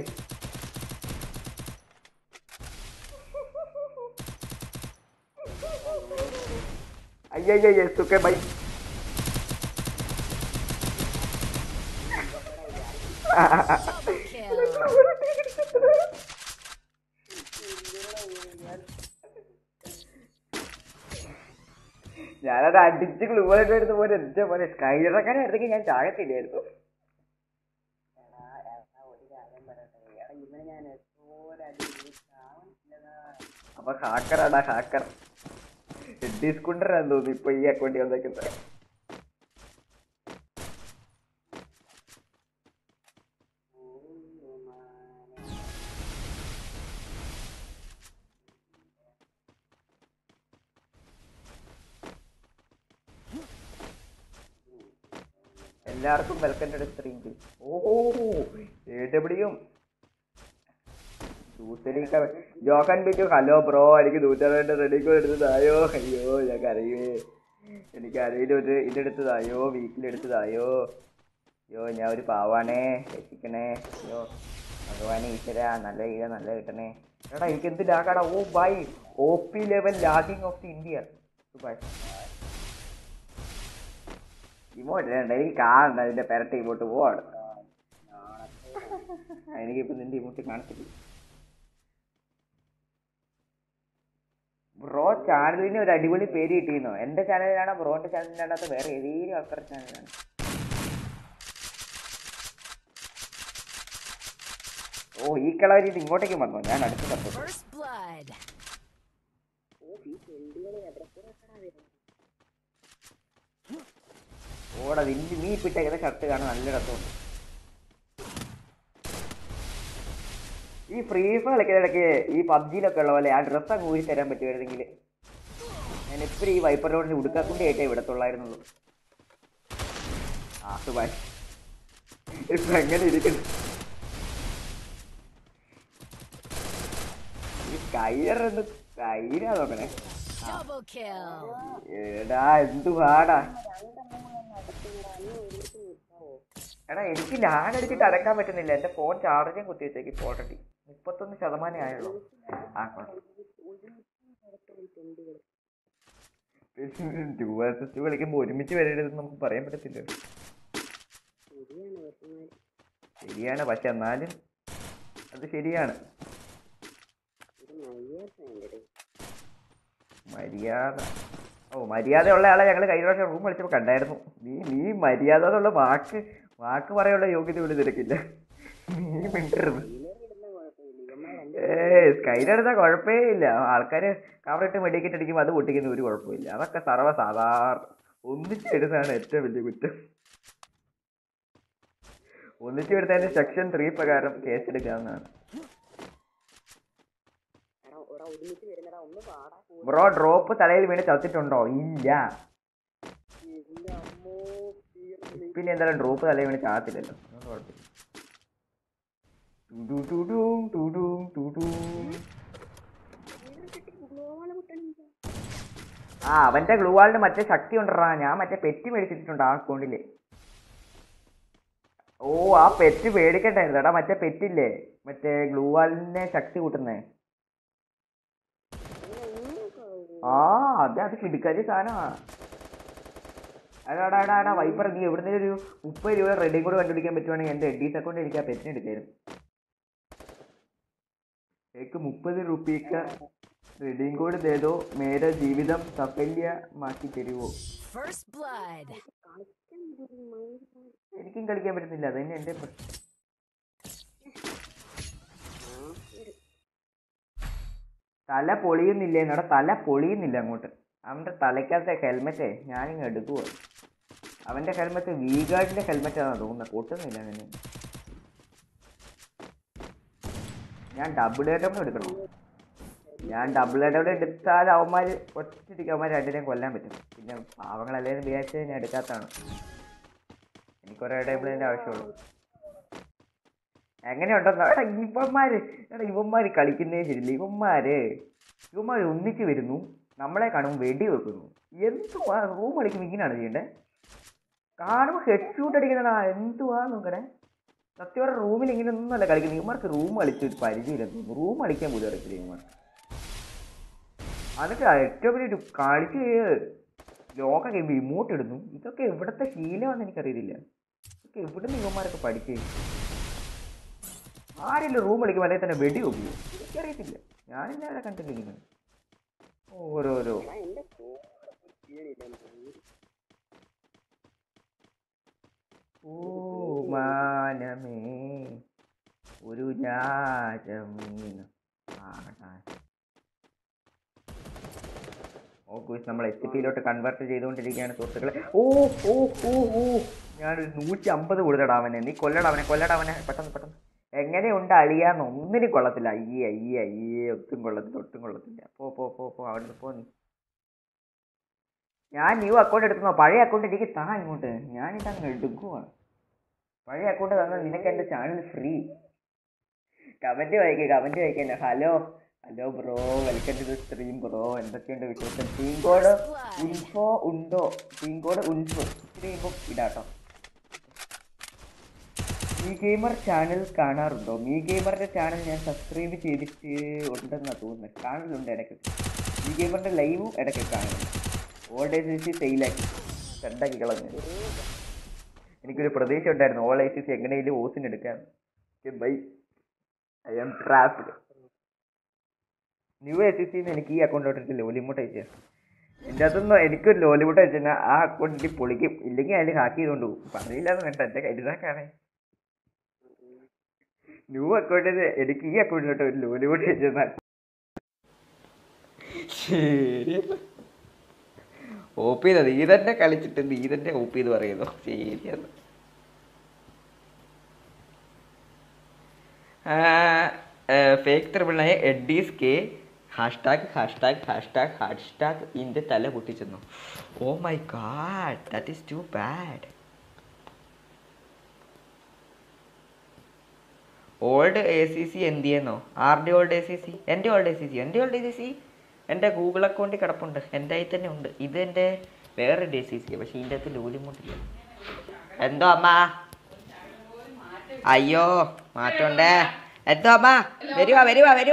അയ്യയ്യ സുഖ ബൈ Double kill. ഞാനത് അടിച്ച് ഗ്ലൂവൊക്കെ എടുത്ത് പോലെ എന്റെ പോലെ സ്കൈറക്കാനായിരുന്നെങ്കിൽ ഞാൻ ചാകത്തില്ലായിരുന്നു അപ്പൊ ഹാക്കറാടാ ഹാക്കർ ഡിസ്കുണ്ടറാന്ന് തോന്നുന്നു ഇപ്പൊ ഈ അക്കൗണ്ടിൽ വന്നേക്കുന്നത് എല്ലാവർക്കും വെൽക്കം ടു സ്ട്രീം ഓ എ ഡബ്ല്യും ജോക്കൻ ബിറ്റു ഹലോ ബ്രോ എനിക്ക് നൂറ്റാണ്ട് റെഡിക്കോ എടുത്തതായോ അയ്യോ ഞാൻ അറിയേ എനിക്ക് അറിയില്ല ഒരു ഇതെടുത്തതായോ വീട്ടിലെടുത്തതായോ അയ്യോ ഞാൻ ഒരു പാവാണേ രക്ഷിക്കണേ അയ്യോ ഭഗവാനെ ഈശ്വര നല്ല ചെയ്ത നല്ല കിട്ടണേ എടാ എനിക്ക് എന്ത് ലാഗാടാ ഓ ബൈ O P level lagging of the India ബൈ ഇമോട്ട് വേണ്ട എനിക്ക് കാണണ്ട അതിന്റെ പെരട്ട് ഇമോട്ട് പോവാണ് എനിക്കിപ്പോ നിന്റെ ഇമോട്ട് കാണത്തില്ല ബ്രോ ചാനലിന് ഒരു അടിപൊളി പേര് കിട്ടിയിരുന്നോ എന്റെ ചാനലിലാണോ ബ്രോന്റെ ചാനലിലാണോ അതോ വേറെ ഏതെങ്കിലും ആൾക്കാരുടെ ചാനലിലാണ് ഓ ഈ കളർ ഇത് ഇങ്ങോട്ടേക്ക് വന്നോ ഞാൻ അടുത്ത് തപ്പു First blood. ഓടാ നിന്റെ നീ ഇപ്പിട്ടേക്കുന്ന ഷർട്ട് കാണാൻ നല്ല രസമുണ്ട് ഈ ഫ്രീ ഫയർ കളിക്കുന്ന ഇടയ്ക്ക് ഈ പബ്ജിയിലൊക്കെ ഉള്ള പോലെ ആ ഡ്രസ്സ് അങ്ങ് ഊരി തരാൻ പറ്റുമായിരുന്നെങ്കിൽ ഞാൻ എപ്പോഴും ഈ വൈപ്പർ റോഡിന് ഉടുക്കാക്കുണ്ടി ആയിട്ടേ ഇവിടത്തുള്ളായിരുന്നുള്ളൂ ആ സുഭാഷ് ഇപ്പൊ എങ്ങനെ ഇരിക്കുന്നു കൈര കൈരാ നോക്കണേ Double kill. എടാ എന്ത് പാടാ എടാ എനിക്ക് ലാൻ അടിച്ചിട്ട് അടക്കാൻ പറ്റുന്നില്ല എന്റെ ഫോൺ ചാർജിങ് കുത്തി വെച്ചേക്ക് പോട്ടട്ടി മുപ്പത്തൊന്ന് ശതമാനം ആയുള്ളൂ ആ ടു വേഴ്സസ് ടു കളിക്കുമ്പോ ഒരുമിച്ച് വരരുതെന്ന് നമുക്ക് പറയാൻ പറ്റത്തില്ല ശരിയാണ് പക്ഷെ എന്നാലും അത് ശരിയാണ് മര്യാദ ഓ മര്യാദയുള്ള ആളെ ഞങ്ങൾ കഴിഞ്ഞ പ്രാവശ്യം റൂം വിളിച്ചപ്പോൾ കണ്ടായിരുന്നു നീ നീ മര്യാദ എന്നുള്ള വാക്ക് വാക്ക് പറയാനുള്ള യോഗ്യത ഇവിടെ നിനക്കില്ല നീ മിണ്ടരുത് ഏ സ്കൈലെടുത്താൽ കുഴപ്പമേ ഇല്ല ആൾക്കാര് കവറിട്ട് മെഡിക്കറ്റ് അടിക്കുമ്പോൾ അത് പൊട്ടിക്കുന്ന ഒരു കുഴപ്പമില്ല അതൊക്കെ സർവ്വസാധാരണ ഒന്നിച്ചെടുത്താണ് ഏറ്റവും വലിയ കുറ്റം ഒന്നിച്ചെടുത്തതിന് സെക്ഷൻ ത്രീ പ്രകാരം കേസെടുക്കാവുന്നതാണ് ബ്രോ ഡ്രോപ്പ് തലയിൽ വീണ് ചത്തിട്ടുണ്ടോ ഇല്ല പിന്നെ എന്തായാലും ഡ്രോപ്പ് തലയിൽ വീണ് ചാത്തില്ലല്ലോ അതുകൊണ്ട് കുഴപ്പമില്ല two to to to to to two. ആ അവന്റെ ഗ്ലൂവാളിന് മറ്റേ ശക്തി ഉണ്ടറാ ഞാൻ മറ്റേ പെറ്റ് മേടിച്ചിട്ടുണ്ട് ആ അക്കൗണ്ടില് ഓ ആ പെറ്റ് പേടിക്കണ്ടായിരുന്നു എടാ മറ്റേ പെറ്റില്ലേ മറ്റേ ഗ്ലൂവാളിനെ ശക്തി കൂട്ടുന്നേ ആ അതെ അത് കിടുക്കാരി സാധനമാ എടാ എടാ എടാ എടാ വൈപ്പർ നീ എവിടുന്ന് ഒരു മുപ്പത് രൂപ റെഡിയും കൂടെ കണ്ടുപിടിക്കാൻ പറ്റുവാണെങ്കിൽ എന്റെ എഡീസ് അക്കൗണ്ട് എനിക്ക് ആ പെറ്റിന് എടുക്കായിരുന്നു एक मुप्पद रुपये का റെഡിയും കോഡ് ദേതോ മേര ജീവിതം സഫല്യമാക്കി തരുവോ First blood. എനിക്കും കളിക്കാൻ പറ്റുന്നില്ല അതന്നെ എന്റെ പ്രശ്നം തല പൊളിയുന്നില്ല എന്നോട് തല പൊളിയുന്നില്ല അങ്ങോട്ട് അവന്റെ തലയ്ക്കകത്തെ ഹെൽമെറ്റേ ഞാനിങ്ങ് എടുക്കുവോ അവന്റെ ഹെൽമെറ്റ് വീഗാർഡിന്റെ ഹെൽമെറ്റ് ആണെന്ന് തോന്നുന്നത് പൊട്ടുന്നില്ല അങ്ങനെ ഞാൻ ഡബിൾ ഹെഡ് എടുക്കണം ഞാൻ ഡബിൾ ഹെഡ് എടുത്താൽ അവന്മാർ ഒറ്റയ്ക്ക് അവന്മാർ രണ്ടിനെയും കൊല്ലാൻ പറ്റും പിന്നെ പാവങ്ങളെല്ലാവരും വിചാരിച്ച് ഞാൻ എടുക്കാത്തതാണ് എനിക്ക് ഒരേ ടൈമിൽ ആവശ്യമുള്ളൂ എങ്ങനെയുണ്ടെന്നോ എടാ ഇവന്മാര് എടാ ഇവന്മാര് കളിക്കുന്നേ ശരിയില്ല ഇവന്മാര് ഇവന്മാർ ഒന്നിച്ച് വരുന്നു നമ്മളെ കാണുമ്പോൾ വെടി വെക്കുന്നു എന്തുവാ റൂം കളിക്കുമ്പോൾ ഇങ്ങനെയാണ് ചെയ്യണ്ടേ കാണുമ്പോൾ ഹെഡ് ഷൂട്ട് അടിക്കുന്നതാ എന്തുവാ നോക്കണേ സത്യം പറഞ്ഞ റൂമിൽ ഇങ്ങനെ ഒന്നുമല്ല കളിക്കുന്നത് ഇവന്മാർക്ക് റൂം കളിച്ച് ഒരു പരിചയമില്ല റൂം കളിക്കാൻ പോലും അറിയത്തില്ല ഇവന്മാർ എന്നിട്ട് ഏറ്റവും വലിയ ഒരു കളിച്ച് ലോക ഗെയിം ഇമോട്ട് ഇടുന്നു ഇതൊക്കെ എവിടത്തെ ശീലമാണെന്ന് എനിക്കറിയത്തില്ല ഇതൊക്കെ എവിടുന്ന് ഇവന്മാരൊക്കെ പഠിക്കേ ആരെങ്കിലും റൂം കളിക്കുമ്പോൾ അല്ലെങ്കിൽ തന്നെ വെടി വെക്കുമോ എനിക്കറിയത്തില്ല ഞാനില്ലാതെ കണ്ടിരിക്കുന്നത് ഓരോരോ ഓ മാനമേ ഒരു രാജമീന പാടാൻ ഓ കുയിസ് നമ്മൾ എച്ച് പിയിലോട്ട് കൺവേർട്ട് ചെയ്തുകൊണ്ടിരിക്കുകയാണ് സുഹൃത്തുക്കളെ ഓ ഓ ഓ ഓ ഞാനൊരു നൂറ്റി അമ്പത് കൊടുത്തടാ അവനെ നീ കൊല്ലടാ അവനെ കൊല്ലടാ അവനെ പെട്ടെന്ന് പെട്ടെന്ന് എങ്ങനെയുണ്ട് അളിയാന്ന് ഒന്നിനും കൊള്ളത്തില്ല അയ്യേ അയ്യേ അയ്യേ ഒട്ടും കൊള്ളത്തില്ല ഒട്ടും കൊള്ളത്തില്ല പോ പോ പോ പോ അവിടെ പോ നീ ഞാൻ ന്യൂ അക്കൗണ്ട് എടുക്കുന്നോ പഴയ അക്കൗണ്ട് എനിക്ക് താ ഇങ്ങോട്ട് ഞാനിതങ്ങ് എടുക്കുവാ പഴയ അക്കൗണ്ട് തന്നാൽ നിനക്ക് എൻ്റെ ചാനൽ ഫ്രീ കമന്റ് വായിക്കുക comment വായിക്കണ്ട hello hello bro welcome to the stream bro എന്തൊക്കെയുണ്ട് വിശേഷം ടീം കോഡ് ഇൻഫോ ഉണ്ടോ ടീം കോഡ് ഉൻഫോ ഇത്തിരി കഴിയുമ്പോൾ ഇടാട്ടോ മീ ഗെയിമർ ചാനൽ കാണാറുണ്ടോ മീ ഗെയിമറിന്റെ ചാനൽ ഞാൻ സബ്സ്ക്രൈബ് ചെയ്തിട്ട് ഉണ്ടെന്നാണ് തോന്നുന്നത് കാണലുണ്ട് ഇടയ്ക്ക് മീ ഗെയിമറിന്റെ ലൈവും ഇടയ്ക്ക് കാണുന്നുണ്ട് ഓൾഡ് ഐ സി സി സെയിലാക്കി രണ്ടാക്കി കളഞ്ഞു എനിക്കൊരു പ്രതീക്ഷ ഉണ്ടായിരുന്നു ഓൾ ഐ സി സി എങ്ങനെയും ഓസിന് എടുക്കാൻ ബൈ I am trapped new I C സിന്ന് എനിക്ക് ഈ അക്കൗണ്ടിലോട്ട് ലോലിമുട്ട് അയച്ചു എൻ്റെ അകത്തുനിന്ന് എനിക്കൊരു ലോലിമുട്ട് അയച്ചു കഴിഞ്ഞാൽ ആ അക്കൗണ്ടിൽ പൊളിക്കും ഇല്ലെങ്കിൽ അതിൽ ഹാക്ക് ചെയ്തുകൊണ്ട് പോകും പറഞ്ഞില്ലാന്ന് വേണ്ട എൻ്റെ കരുതാക്കാണേ ന്യൂ അക്കൗണ്ടിൽ എനിക്ക് ഈ അക്കൗണ്ടിലോട്ട് ഒരു ലോലിമുട്ട് അയച്ചു തന്നാൽ ശരി ഓപ്പ് ചെയ്ത നീ തന്നെ കളിച്ചിട്ട് നീ തന്നെ ഓപ്പ് ചെയ്ത് പറയുന്നു ശരിയാണ് ഫേക്ക് ത്രിബിളിനായ എഡീസ് K hashtag hashtag hashtag hashtag ഇൻ്റെ തല പൊട്ടിച്ചെന്നു oh my god that is too bad old A C C എന്ത് ചെയ്യുന്നോ R D old A C C എൻ്റെ ഓൾഡ് എ സി സി എൻ്റെ ഓൾഡ് എ സി സി എൻ്റെ ഗൂഗിൾ അക്കൗണ്ടിൽ കിടപ്പുണ്ട് എൻ്റെ കയ്യിൽ തന്നെ ഉണ്ട് ഇത് എൻ്റെ വേറെ ഡി സി സി പക്ഷേ ഇതിൻ്റെ അകത്ത് ലൂലിമുട്ടില്ല എന്തോ അമ്മ അയ്യോ മാറ്റമുണ്ടേ എന്തോ അമ്മ വരുവാ വരുവാ വരുവാ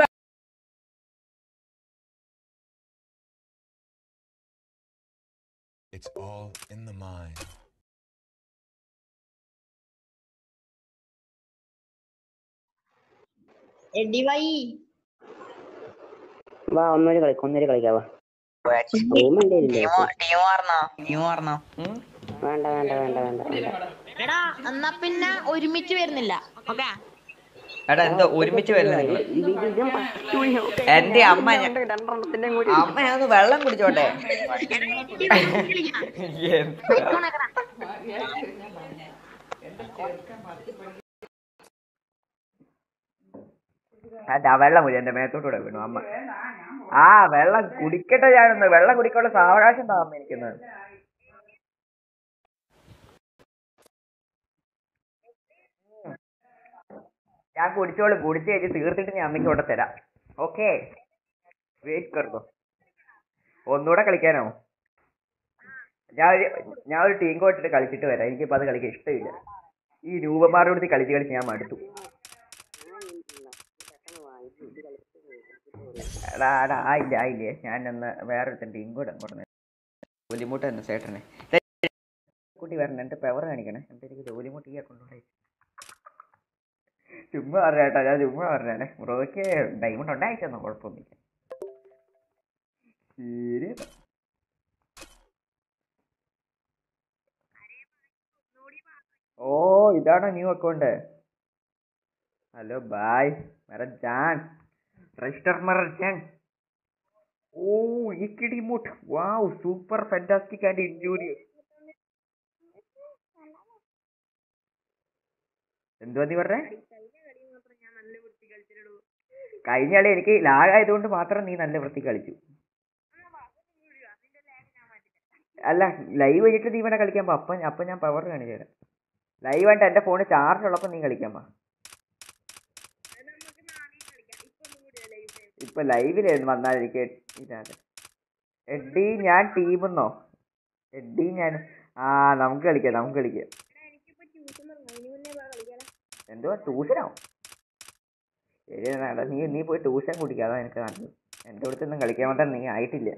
It's all in the mind. എടി വൈ വാ ഒന്നൊരു കളി ഒന്നൊരു കളിക്കാവാ റൂം എൻ്റെ ഇല്ലേ ഉം? വേണ്ട വേണ്ട വേണ്ട വേണ്ട വേണ്ട എടാ എന്നാ പിന്നെ ഒരുമിച്ച് വരുന്നില്ല ഓക്കെ എടാ എന്തോ ഒരുമിച്ച് വരുന്നത് നിങ്ങൾ ഇത് ഇത് ഇത് പറ്റൂല. ഓക്കേ. എന്റെ അമ്മ ഞാൻ- രണ്ടെണ്ണത്തിന്റെയും കൂടി അമ്മ ഞാൻ ഒന്ന് വെള്ളം കുടിച്ചോട്ടെ എന്താ? അതാ വെള്ളം കുടി എന്റെ മേത്തോട്ടൂടെ വീണു അമ്മ ആ വെള്ളം കുടിക്കട്ടെ ഞാനൊന്ന് വെള്ളം കുടിക്കാനുള്ള സാവകാശം താ അമ്മ എനിക്കൊന്ന് ഞാൻ കുടിച്ചോളൂ കുടിച്ച് കഴിഞ്ഞ് തീർത്തിട്ട് ഞാൻ അമ്മയ്ക്ക് കൊണ്ട് തരാം ഓക്കെ വെയിറ്റ് കറോ ഒന്നുകൂടെ കളിക്കാനോ ഞാൻ ഒരു ഞാൻ ഒരു ടീം കോട്ടിട്ട് കളിച്ചിട്ട് വരാം എനിക്കിപ്പോൾ അത് കളിക്കാൻ ഇഷ്ടമില്ല ഈ രൂപമാരുടെ അടുത്ത് കളിച്ച് കളിച്ച് ഞാൻ മടുത്തു എടാ എടാ ആയില്ല ആയില്ലേ ഞാനൊന്ന് വേറൊരുത്തൻ ടീം കൂടെ കൊടുന്നെ ജോലിമുട്ട് തന്നെ ചേട്ടനെ കുട്ടി വരണം എൻ്റെ പവർ കാണിക്കണേ എൻ്റെ എനിക്ക് ജോലിമുട്ട് ഈ അക്കൗണ്ട് ചുമ്മാ പറഞ്ഞേട്ടാ ഞാൻ ചുമ്മാ പറഞ്ഞേ ബ്രോയ്ക്ക് ഡയമണ്ട് ഉണ്ടായിട്ടൊന്നും കുഴപ്പമൊന്നുമില്ല ശരി ഓ ഇതാണോ ന്യൂ അക്കൗണ്ട് ഹലോ ബായ് मेरा जान रजिस्टर मर जान ഓ ഈ കിടിമുട്ട് wow super fantastic and injurious എന്തുവാ നീ പറഞ്ഞേ കഴിഞ്ഞ കളി എനിക്ക് ലാഗ് ആയതുകൊണ്ട് മാത്രം നീ നല്ല വൃത്തി കളിച്ചു അല്ല ലൈവ് കഴിഞ്ഞിട്ട് നീ വേണേ കളിക്കാൻ പോ അപ്പം അപ്പം ഞാൻ പവർ കാണിച്ചു തരാം ലൈവ് ആയിട്ട് എൻ്റെ ഫോണിൽ ചാർജ് ഉള്ളപ്പോൾ നീ കളിക്കാൻ പോ ഇപ്പൊ ലൈവിൽ വന്നാൽ എനിക്ക് ഇതാണ് എഡി ഞാൻ ടീമെന്നോ എഡി ഞാൻ ആ നമുക്ക് കളിക്കാം നമുക്ക് കളിക്കാം എന്തുവാ ട്യൂഷനോ ശരി എന്നാ നീ നീ പോയി ട്യൂഷൻ കുടിക്കുക അതാ എനിക്ക് നല്ലത് എൻ്റെ അടുത്തൊന്നും കളിക്കാൻ മാത്രം നീ ആയിട്ടില്ല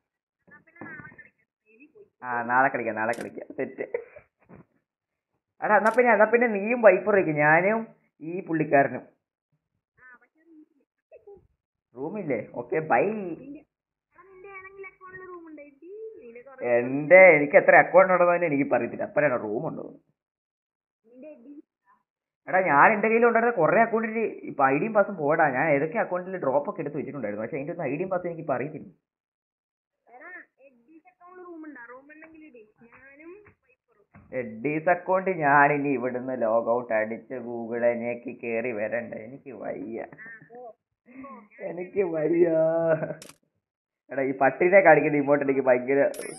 ആ നാളെ കളിക്കാം നാളെ കളിക്കാം തെറ്റ് എടാ എന്നാ പിന്നെ എന്നാ പിന്നെ നീയും വൈപ്പർ വയ്ക്കും ഞാനും ഈ പുള്ളിക്കാരനും റൂമില്ലേ ഓക്കെ ബൈ എന്റെ എനിക്ക് എത്ര അക്കൗണ്ട് ഉണ്ടെന്ന് എനിക്ക് പറയത്തില്ല അപ്പഴാണ് റൂം ഉണ്ടോ എടാ ഞാൻ എന്റെ കയ്യിൽ ഉണ്ടായിരുന്ന കുറെ അക്കൗണ്ടിൽ ഇപ്പൊ ഐ ഡിയും പാസും പോടാ ഞാൻ ഏതൊക്കെ അക്കൗണ്ടിൽ ഡ്രോപ്പ് ഒക്കെ എടുത്ത് വെച്ചിട്ടുണ്ടായിരുന്നു പക്ഷെ അതിന്റെ ഒന്നും ഐ ഡിയും പാസും എനിക്ക് പറയത്തില്ല എഡീസ് അക്കൗണ്ട് ഞാൻ ഇനി ഇവിടുന്ന് ലോഗ് ഔട്ട് അടിച്ച് ഗൂഗിളിലേക്ക് കേറി വരണ്ട എനിക്ക് വയ്യ എനിക്ക് വയ്യ എടാ ഈ പട്ടിനെ കാണിക്കുന്ന ഇമോട്ട് എനിക്ക് ഭയങ്കര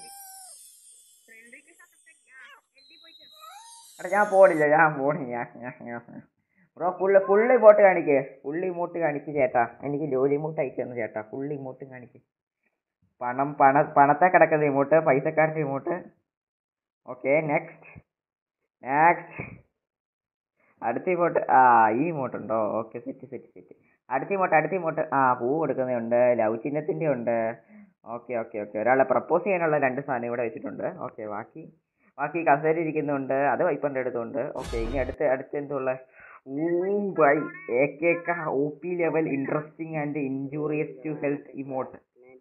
എടാ ഞാൻ പോണില്ല ഞാൻ പോണില്ല ബ്രോ ഫുള്ള് ഫുള്ള് ഇമോട്ട് കാണിക്കേ ഫുള്ള് ഇമോട്ട് കാണിക്ക് ചേട്ടാ എനിക്ക് ജോലി ഇമോട്ട് അയച്ചു തന്നു ചേട്ടാ ഫുള്ള് ഇമോട്ട് കാണിക്ക് പണം പണ പണത്തെ കിടക്കുന്ന ഇമോട്ട് പൈസക്കാരൻ്റെ ഇമോട്ട് ഓക്കെ നെക്സ്റ്റ് നെക്സ്റ്റ് അടുത്ത ഇമോട്ട് ആ ഈ ഇമോട്ട് ഉണ്ടോ ഓക്കെ സെറ്റ് സെറ്റ് സെറ്റ് അടുത്ത ഇമോട്ട് അടുത്ത ഇമോട്ട് ആ പൂ കൊടുക്കുന്നതുണ്ട് ലവ് ചിഹ്നത്തിൻ്റെ ഉണ്ട് ഓക്കെ ഓക്കെ ഓക്കെ ഒരാളെ പ്രപ്പോസ് ചെയ്യാനുള്ള രണ്ട് സാധനം ഇവിടെ വെച്ചിട്ടുണ്ട് ഓക്കെ ബാക്കി ബാക്കി കസേര ഇരിക്കുന്നുണ്ട് അത് വൈപ്പറിൻ്റെ അടുത്തുണ്ട് ഓക്കെ ഇനി അടുത്ത അടുത്ത എന്തുള്ള ഊ ബൈ A K O P level interesting and injurious to health emote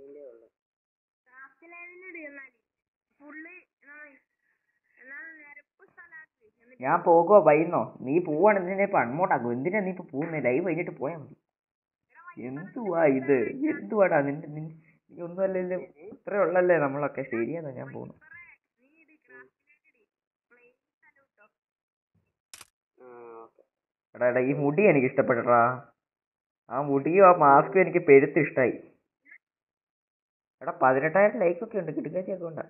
ഞാൻ പോകുക വൈന്നോ നീ പോവാണ് എന്തിനാ ഇപ്പൊ അങ്ങോട്ടാക്കും എന്തിനാ നീ ഇപ്പൊ പോകുന്നത് ലൈവ് കഴിഞ്ഞിട്ട് പോയാൽ മതി എന്തുവാ ഇത് എന്തുവാടാ നിന്റെ നിൻ- നീ ഒന്നുമല്ലല്ലോ ഇത്രേ ഉള്ളല്ലേ നമ്മളൊക്കെ ശരിയാന്നാ ഞാൻ പോകുന്നു എടാ എടാ ഈ മുടി എനിക്ക് ഇഷ്ടപ്പെട്ടടാ ആ മുടിയും ആ മാസ്കും എനിക്ക് പെരുത്ത് ഇഷ്ടായി എടാ പതിനെട്ടായിരം ലൈക്ക് ഒക്കെ ഉണ്ട് കിടക്കാച്ചി അക്കൗണ്ടാ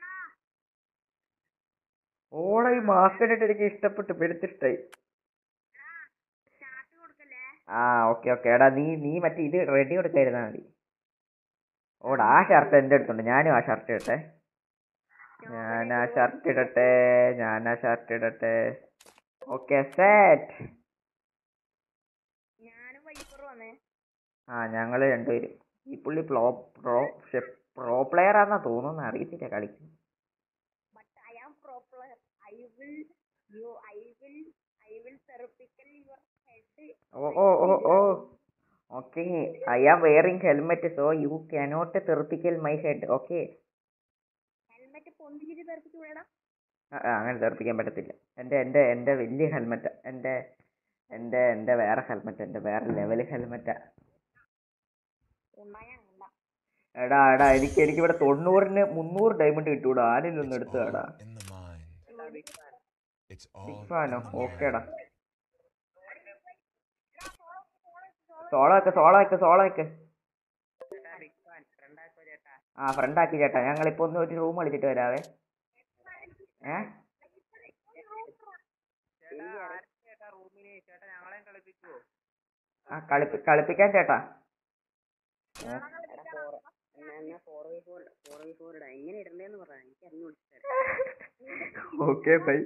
ഓളെ ഈ മാസ്ക് ഇട്ടിട്ട് എനിക്ക് ഇഷ്ടപ്പെട്ടു പെരുത്ത് ഇഷ്ടായി ആ ഓക്കെ ഓക്കെ എടാ നീ നീ മറ്റേ ഇത് റെഡി കൊടുക്കായിരുന്നാ മതി ഓടാ ആ ഷർട്ട് എൻ്റെ അടുത്തുണ്ട് ഞാനും ആ ഷർട്ട് ഇടട്ടെ ഞാൻ ആ ഷർട്ട് ഇടട്ടെ ഞാൻ ആ ഷർട്ട് ഇടട്ടെ ഓക്കെ സെറ്റ് ഞാനും വൈപ്പർ വന്നേ ആ ഞങ്ങൾ രണ്ടുപേരും ഈ പുള്ളി പ്രോ പ്രോ പ്രോ പ്ലെയർ ആണെന്നാ തോന്നുന്നു അറിയത്തില്ല കളിക്കും but I am pro player I will you I will I will തെറപ്പിക്കൽ യുവർ ഹെഡ് ഓ ഓ ഓ ഓ okay I am wearing helmet so you cannot തെറിപ്പിക്കൽ മൈ ഹെഡ് ഓക്കെ ഹെൽമെറ്റ് പൊന്തിച്ചിട്ട് തെറപ്പിച്ചു വിടണം അങ്ങനെ തെറിപ്പിക്കാൻ പറ്റത്തില്ല എൻ്റെ എൻ്റെ എൻ്റെ വലിയ ഹെൽമെറ്റ് എൻ്റെ എൻ്റെ എൻ്റെ വേറെ ഹെൽമെറ്റ് എൻ്റെ വേറെ ലെവൽ ഹെൽമെറ്റാ ഉണ്ടായാ ഉണ്ട എടാ എടാ എനിക്ക് എനിക്ക് ഇവിടെ തൊണ്ണൂറിന് മുന്നൂറ് ഡയമണ്ട് കിട്ടൂടാ ആരെങ്കിലും ഒന്ന് എടുത്തു എടാ in the mind. It's all big in ഫാനോ the mind. ഓക്കേടാ സോളോ വെക്ക് സോളോ വെക്ക് സോളോ വെക്ക് ആ ഫ്രണ്ട് ആക്കി ചേട്ടാ ഞങ്ങളിപ്പോ ഒന്ന് ഒരു റൂം കളിച്ചിട്ട് വരാവേ ഏ ആ കളിപ്പി കളിപ്പിക്കാൻ ചേട്ടാ ഓക്കെ ബൈ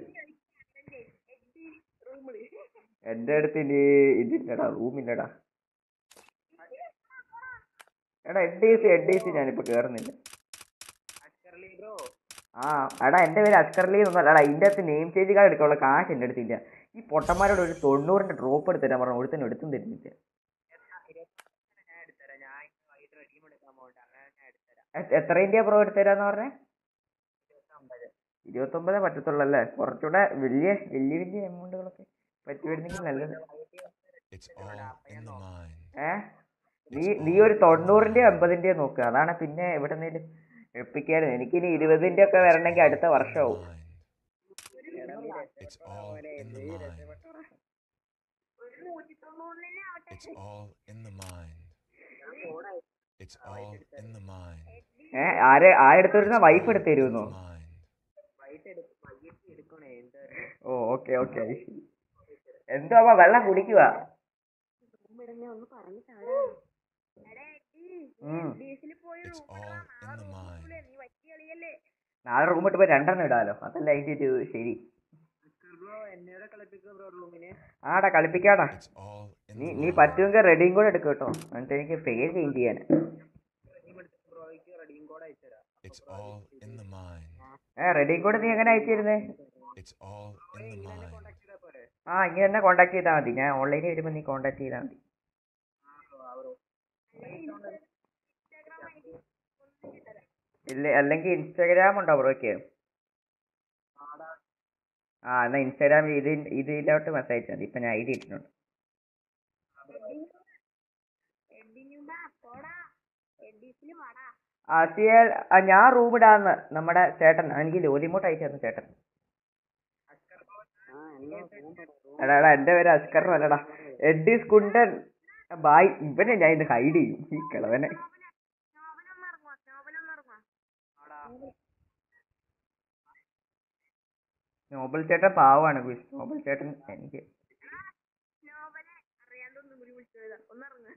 എന്റെ അടുത്ത് ഇനി ഇതില്ലടാ റൂമില്ലടാ എടാ എഡ് ഡി സി എഡ് ഡി സി ഞാനിപ്പോ കേറുന്നില്ല ആ എടാ എന്റെ പേര് അസ്കർലി എന്നല്ല എടാ ഇതിന്റെ അകത്ത് നെയിം ചേഞ്ച് കാർഡ് എടുക്കാനുള്ള കാശ് എന്റെ അടുത്തില്ല ഈ പൊട്ടന്മാരോട് ഒരു തൊണ്ണൂറിന്റെ ഡ്രോപ്പ് എടുത്ത് തരാൻ പറഞ്ഞു ഒരുത്തനും എടുത്തും തരുന്നില്ല എ- എത്രേന്റെയാ ബ്രോ എടുത്തു തരാന്ന് പറഞ്ഞേ ഇരുപത്തൊമ്പതേ പറ്റത്തുള്ളൂ അല്ലേ കുറച്ചുകൂടെ വലിയ വലിയ വലിയ എമൗണ്ടുകളൊക്കെ പറ്റുമായിരുന്നെങ്കിൽ നല്ലത് It's all in the mind. ഏ നീ നീ ഒരു തൊണ്ണൂറിന്റെയോ എൺപതിന്റെയോ നോക്കുക അതാണ് പിന്നെ എവിടെ നിന്നേലും എപ്പിക്കായിരുന്നു എനിക്കിനി ഇരുപതിന്റെ ഒക്കെ വരണമെങ്കിൽ അടുത്ത വർഷമാവും Mind. It's all in the mind. It's all in the mind. It's all in the mind. ഏ ആരെ ആരെടുത്തിരുന്ന വൈഫ് എടുത്ത് തരുമെന്നോ Mind. ഓ ഓക്കെ ഓക്കെ എന്തോ അമ്മ വെള്ളം കുടിക്കുക ബീച്ചിൽ പോയി It's all in the mind. നീ വറ്റി കളിയല്ലേ നാളെ റൂം ഇട്ട് പോയി രണ്ടെണ്ണം ഇടാലോ അതല്ല അതിന്റെ ഒരു ശരി ആടാ കളിപ്പിക്കാടാ It's all in നീ the നീ mind. പറ്റുമെങ്കിൽ റെഡിയും കൂടെ എടുക്കും കേട്ടോ എന്നിട്ട് എനിക്ക് പേര് ചേഞ്ച് ചെയ്യാൻ It's all in the mind. ഏ റെഡിയും കൂടെ നീ എങ്ങനെ അയച്ചിരുന്നേ It's all in the mind. ആ ഇങ്ങനെ തന്നെ കോണ്ടാക്ട് ചെയ്താൽ മതി ഞാൻ ഓൺലൈനിൽ വരുമ്പോൾ നീ കോണ്ടാക്ട് ചെയ്താൽ മതി ഇല്ല അല്ലെങ്കിൽ ഇൻസ്റ്റാഗ്രാം ഉണ്ടോ ബ്രോയ്ക്ക് ആ എന്നാ ഇൻസ്റ്റാഗ്രാം ഇത് ഇതിലോട്ട് മെസ്സേജ് അയച്ചാൽ മതി ഇപ്പൊ ഞാൻ ഐ ഡി ഇട്ടിട്ടുണ്ട് എഡിങ്ങുണ്ടാ പോടാ എഡീസിൽ വാടാ ആസിയൽ ആ, ഞാൻ റൂം ഇടാന്ന് നമ്മുടെ ചേട്ടൻ എനിക്ക് ലോലിമോട്ട് അയച്ചു തന്നു ചേട്ടൻ എടാ എടാ എന്റെ പേര് അസ്കർ അല്ലടാ എഡീസ് കുണ്ടൻ ബായ് ഇവനെ ഞാൻ ഇന്ന് ഹൈഡ് ചെയ്യും ഈ കിളവനെ നോവലൊന്നും ഇറങ്ങുവാ നോവലൊന്നും ഇറങ്ങുവാ നോബൽ ചേട്ടൻ പാവാണ് ഗുയിസ് നോബൽ ചേട്ടൻ എനിക്ക് നോവല് അറിയാണ്ടൊന്നും കൂടി വിളിച്ചതാ ഒന്നിറങ്ങ്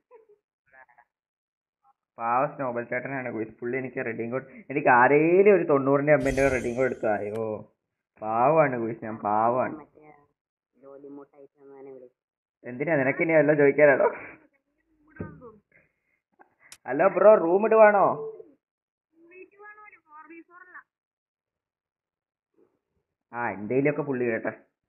പാവ നോബൽ ചേട്ടനാണ് ഗുയിസ് പുള്ളി എനിക്ക് റെഡിയും കോഡ് എനിക്ക് ആരേലും ഒരു തൊണ്ണൂറിന്റെ അമ്പതിന്റെ റെഡിയും കോഡ് എടുത്തു അയ്യോ പാവാണ് ഗുയിസ് ഞാൻ പാവാണ് എന്തിനാ നിനക്ക് ഇനി വല്ലതും ചോദിക്കാനാണോ ഹലോ ബ്രോ റൂം ഇടുവാണോ വീട്ടിൽ വേണമല്ലോ ഫോർ ബി ഫോർ അല്ല ആ എന്തേലൊക്കെ പുള്ളി കേട്ടെ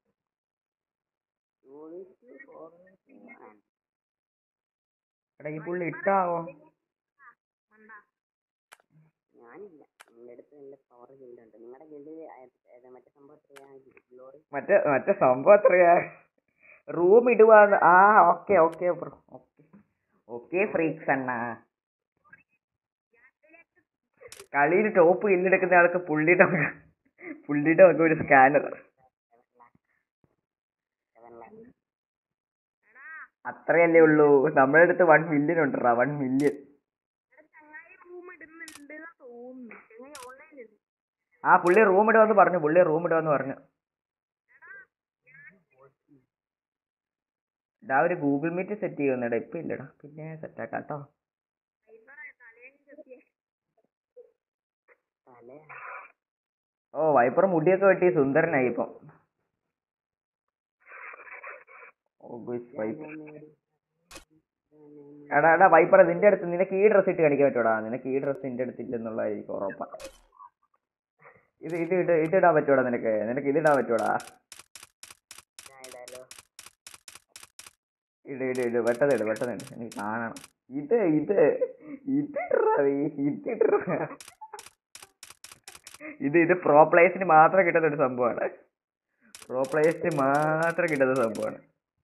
എടാ ഈ പുള്ളി ഇട്ടാവോ മണ്ട മറ്റേ മറ്റേ സംഭവം എത്രയാ റൂം ഇടുവാന്ന് ആ okay okay bro okay okay freaks അണ്ണ കളിയിൽ ടോപ്പ് കില്ലെടുക്കുന്ന ആൾക്ക് പുള്ളിയുടെ വക- പുള്ളിയുടെ ഒക്കെ ഒരു സ്കാനർ അത്രയല്ലേ ഉള്ളൂ നമ്മുടെ അടുത്ത് വൺ മില്യൺ ഉണ്ടടാ വൺ മില്യൺ എടാ ചങ്ങായി റൂം ഇടുന്നുണ്ട് തോന്നുന്നു ചങ്ങായി ഓൺലൈനിൽ ആ പുള്ളി റൂം ഇടുവെന്ന് പറഞ്ഞു പുള്ളി റൂം ഇടുവെന്ന് പറഞ്ഞു ഇടാ ഒരു ഗൂഗിൾ മീറ്റ് സെറ്റ് ചെയ്യുന്നുണ്ട് ഇപ്പൊ ഇല്ലടാ പിന്നെ സെറ്റ് ആക്കാം കേട്ടോ ഓ വൈപ്പർ മുടിയൊക്കെ വെട്ടി സുന്ദരനായി ഇപ്പം ഓ ഗുയ്സ് വൈപ്പർ എടാ എടാ വൈപ്പർ നിന്റെ അടുത്ത് നിനക്ക് ഈ ഡ്രസ് ഇട്ട് കളിക്കാൻ പറ്റൂടാ നിനക്ക് ഈ ഡ്രസ് നിന്റെ അടുത്ത് ഇല്ലെന്നുള്ളതായിരിക്കും ഉറപ്പാ ഇത് ഇത് ഇട്ട് ഇതിടാൻ പറ്റൂടാ നിനക്ക് നിനക്ക് ഇതിടാൻ പറ്റൂടാ ഇട് ഇട് ഇട് പെട്ടെന്ന് ഇട് പെട്ടെന്ന് ഇട് എനിക്ക് കാണണം ഇത് ഇത് ഇതിട്രാ നീ, ഇതിട്രാ ഇത് ഇത് പ്രോ പ്ലേയേഴ്സിന് മാത്രം കിട്ടുന്ന ഒരു സംഭവമാണ് പ്രോ പ്ലേയേഴ്സിന് മാത്രം കിട്ടുന്ന സംഭവമാണ്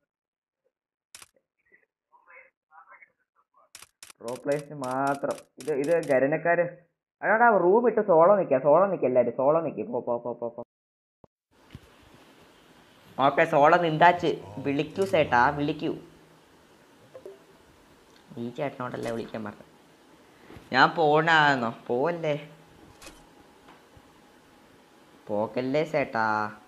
പ്രോ പ്ലേയേഴ്സിന് മാത്രം ഇത് ഇത് ഗരനക്കാര് അടാടാ റൂം ഇട്ട് സോളോ നിൽക്കാം സോളോ നിൽക്കാം എല്ലാവരും സോളോ നിൽക്കും പോ പോ പോ പോ പോ ഓക്കെ സോളോ നിന്താച്ച് വിളിക്കൂ ചേട്ടാ വിളിക്കൂ ഈ ചേട്ടനോടല്ലേ വിളിക്കാൻ പറഞ്ഞു ഞാൻ പോണാന്നോ പോവല്ലേ പോകല്ലേ ചേട്ടാ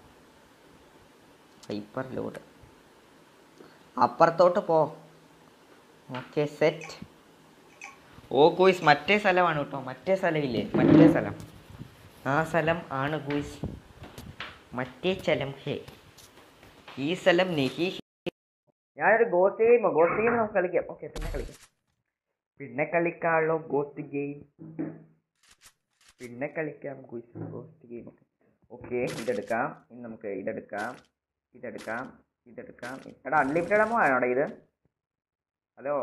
ഹൈപ്പർ ലോഡ് അപ്പുറത്തോട്ട് പോ ഓക്കെ സെറ്റ് ഓ ഗൂയിസ് മറ്റേ സ്ഥലമാണ് കേട്ടോ മറ്റേ സ്ഥലമില്ലേ മറ്റേ സ്ഥലം ആ സ്ഥലം ആണ് ഗൂയിസ് മറ്റേ സ്ഥലം ഹേ ഈ സ്ഥലം നെഹി ഞാനൊരു ഗോസ്റ്റ് ഗെയിമോ ഗോസ്റ്റ് ഗെയിം നമുക്ക് കളിക്കാം ഓക്കെ പിന്നെ കളിക്കാം പിന്നെ കളിക്കാമല്ലോ ഗോസ്റ്റ് ഗെയിം പിന്നെ കളിക്കാം ഗുയ്സ് ഗോസ്റ്റ് ഗെയിം ഓക്കെ ഇതെടുക്കാം ഇനി നമുക്ക് ഇതെടുക്കാം ഇതെടുക്കാം ഇതെടുക്കാം എടാ അൺലിമിറ്റഡ് അമ്മോ ആണോടാ ഇത് ഹലോ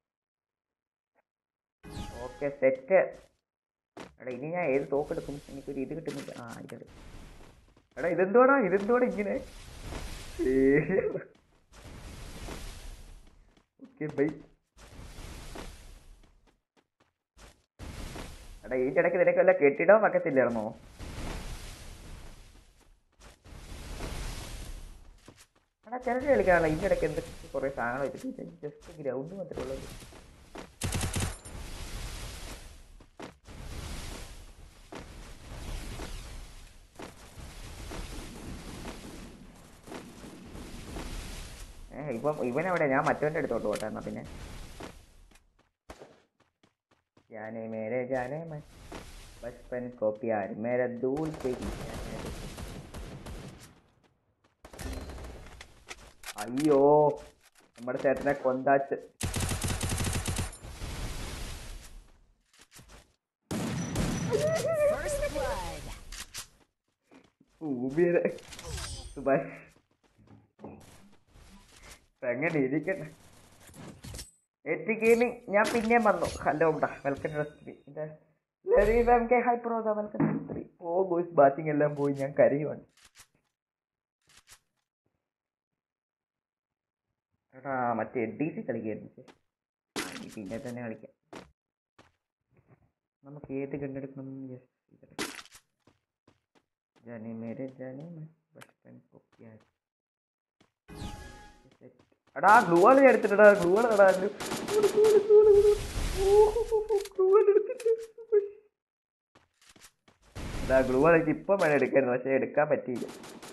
ഓക്കെ സെറ്റ് എടാ ഇനി ഞാൻ ഏത് തോക്കെടുക്കും എനിക്കൊരു ഇത് കിട്ടുന്നില്ല ആ ഇതെടുക്കും എടാ ഇതെന്തോടാ ഇതെന്തോടാ ഇങ്ങനെ ഓക്കെ ബൈ എടാ ഈ ഇടയ്ക്ക് നിനക്ക് വല്ല കെട്ടിടവും വെക്കത്തില്ലായിരുന്നോ എടാ ചിലര് കളിക്കാനുള്ള ഇതിൻ്റെ ഇടയ്ക്ക് എന്തൊക്കെ കുറേ സാധനങ്ങൾ വെച്ചിട്ട് ജസ്റ്റ് ഗ്രൗണ്ട് മാത്രമേ ഉള്ളത് ഏഹ് ഇപ്പം ഇവനെവിടെ ഞാൻ മറ്റവൻ്റെ അടുത്തോട്ട് പോട്ടെ എന്നാ പിന്നെ जाने मेरे जाने मन बचपन को प्यार मेरा दूर से ही जाने दे। അയ്യോ നമ്മുടെ ചേട്ടനെ കൊന്താച്ച് First blood. ഭൂമിയുടെ സുഭാഷ് എങ്ങനെ ഇരിക്കട്ടെ എത്തി ഗെയിമിംഗ് ഞാൻ പിന്നെയും വന്നു ഹലോ ഉണ്ടാ welcome to stream hi pro welcome to stream ഓ ഗോയ്സ് ബാറ്റിംഗ് എല്ലാം പോയി ഞാൻ കരയുവാണ് എടാ മറ്റേ ഡി സി കളിക്കായിരുന്നു പിന്നെ തന്നെ കളിക്കാം നമുക്ക് ഏത് കണ്ടെടുക്കണം യെസ് ഇതെടുക്കാം जाने मेरे जाने मैं बचपन को प्यार എടാ ഗ്ലൂവാൾ എടുത്തിട്ടാ ഗ്ലൂവാൾ എടാ എടാ ഗ്ലൂവാൾ എനിക്ക് ഇപ്പം വേണം എടുക്കായിരുന്നു പക്ഷെ എടുക്കാൻ പറ്റിയില്ല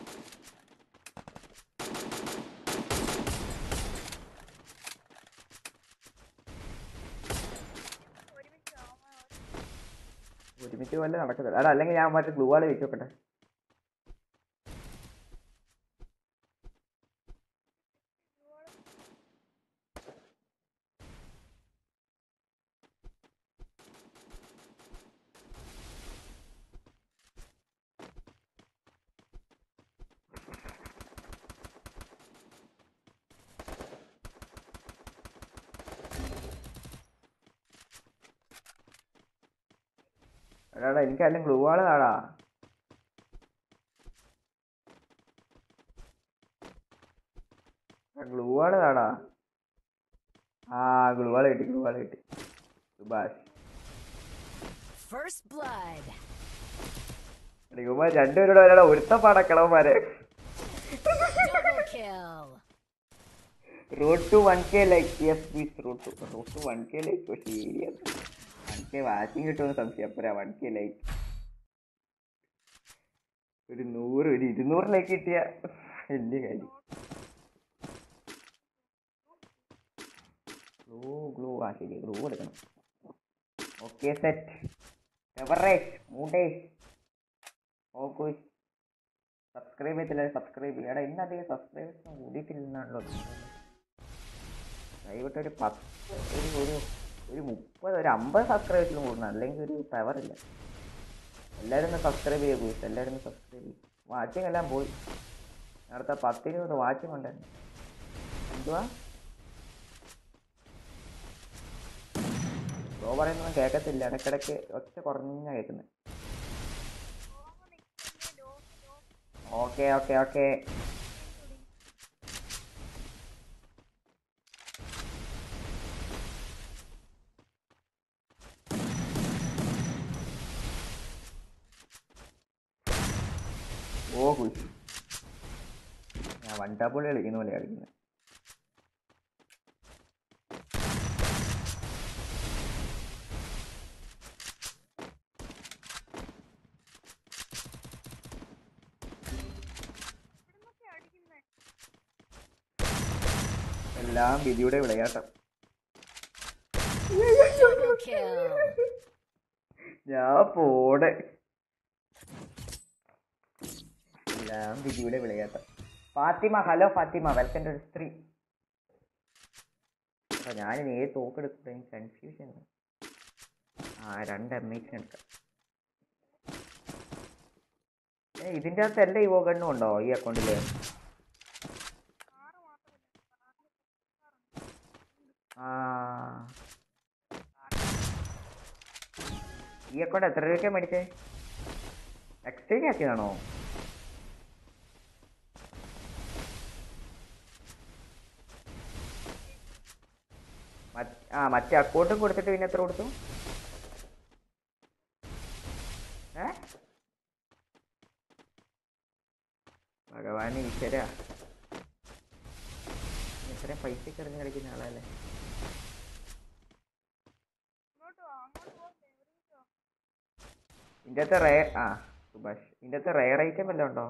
ഒരുമിച്ച് പോലെ നടക്കത്തില്ല എടാ അല്ലെങ്കിൽ ഞാൻ മറ്റേ ഗ്ലൂവാൾ വെച്ച് നോക്കട്ടെ എടാടാ എനിക്ക് അതിലും ഗ്ലൂ വാള് താടാ ഗ്ലൂ വാള് താടാ ആ ഗ്ലൂ വാള് കിട്ടി ഗ്ലൂ വാള് കിട്ടി സുഭാഷ് First blood. ഇവന്മാർ രണ്ടുപേരുടെ ഒരാളെ ഒരുത്ത പാടക്കളവന്മാരെ Double kill. Road to one K like yes please road to road to one K like പക്ഷേ ഏരിയ വൺ കെ വാച്ചിങ് കിട്ടുമെന്ന് സംശയം പോരാ വൺ കെ ലൈക്ക് ഒരു നൂറ് ഒരു ഇരുന്നൂറിലേക്ക് കിട്ടിയ വലിയ കാര്യം ഗ്ലൂ ഗ്ലൂ ആ ശരി ഗ്ലൂ എടുക്കണം ഓക്കെ സെറ്റ് എവറേജ് മൂഡേജ് ഓക്കോ സബ്സ്ക്രൈബ് ചെയ്തില്ല സബ്സ്ക്രൈബ് ചെയ്യടാ ഇന്ന് അധികം സബ്സ്ക്രൈബേഴ്സ് കൂടിയിട്ടില്ലെന്നാണല്ലോ ദയവിട്ട് ഒരു പത്ത് ഒരു ഒരു ഒരു മുപ്പത് ഒരു അമ്പത് സബ്സ്ക്രൈബേഴ്സിലും കൂടണം അല്ലെങ്കിൽ ഒരു പവർ ഇല്ല എല്ലാവരും ഒന്ന് സബ്സ്ക്രൈബ് ചെയ്യുക പോയി എല്ലാവരും ഒന്ന് സബ്സ്ക്രൈബ് ചെയ്യും വാച്ചിങ് എല്ലാം പോയി അടുത്ത പത്തിരുപത് വാച്ചിങ് ഉണ്ടായിരുന്നു എന്തുവാ ബ്രോ പറയുന്നൊന്നും കേൾക്കത്തില്ല ഇടയ്ക്കിടയ്ക്ക് ഒച്ച കുറഞ്ഞ കേൾക്കുന്നത് ഓക്കെ ഓക്കെ ഓക്കെ ഓ കുശി ഞാൻ വൺ ടാപ്പ് കളിക്കുന്ന പോലെ കളിക്കുന്നത് എല്ലാം വിധിയുടെ വിളയാട്ടം Double kill. ഞാൻ പോടെ എല്ലാം വിധിയുടെ വിളയാട്ടം Fathima hello Fathima welcome to stream അപ്പൊ ഞാൻ ഏത് തോക്കെടുത്തിട്ട് എനിക്ക് കൺഫ്യൂഷൻ ആ രണ്ട് എം എച്ച് എടുക്കാം ഏ ഇതിൻ്റെ അകത്ത് എല്ലാ ഇവോ ഗണ്ണും ഉണ്ടോ ഈ അക്കൗണ്ടില് ആ ഈ അക്കൗണ്ട് എത്ര രൂപയ്ക്കാണ് മേടിച്ചേ എക്സ്ചേഞ്ച് ആക്കിയതാണോ മറ്റ്- ആ മറ്റേ അക്കൗണ്ടും കൊടുത്തിട്ട് പിന്നെ എത്ര കൊടുത്തു ഏ ഭഗവാൻ ഈശ്വര ഇത്രയും പൈസ എറിഞ്ഞ് കളിക്കുന്ന ആളല്ലേ ഇതിൻ്റെ അകത്ത് റേ ആ സുഭാഷ് ഇതിൻ്റെ അകത്ത് റെയർ ഐറ്റം വല്ലതും ഉണ്ടോ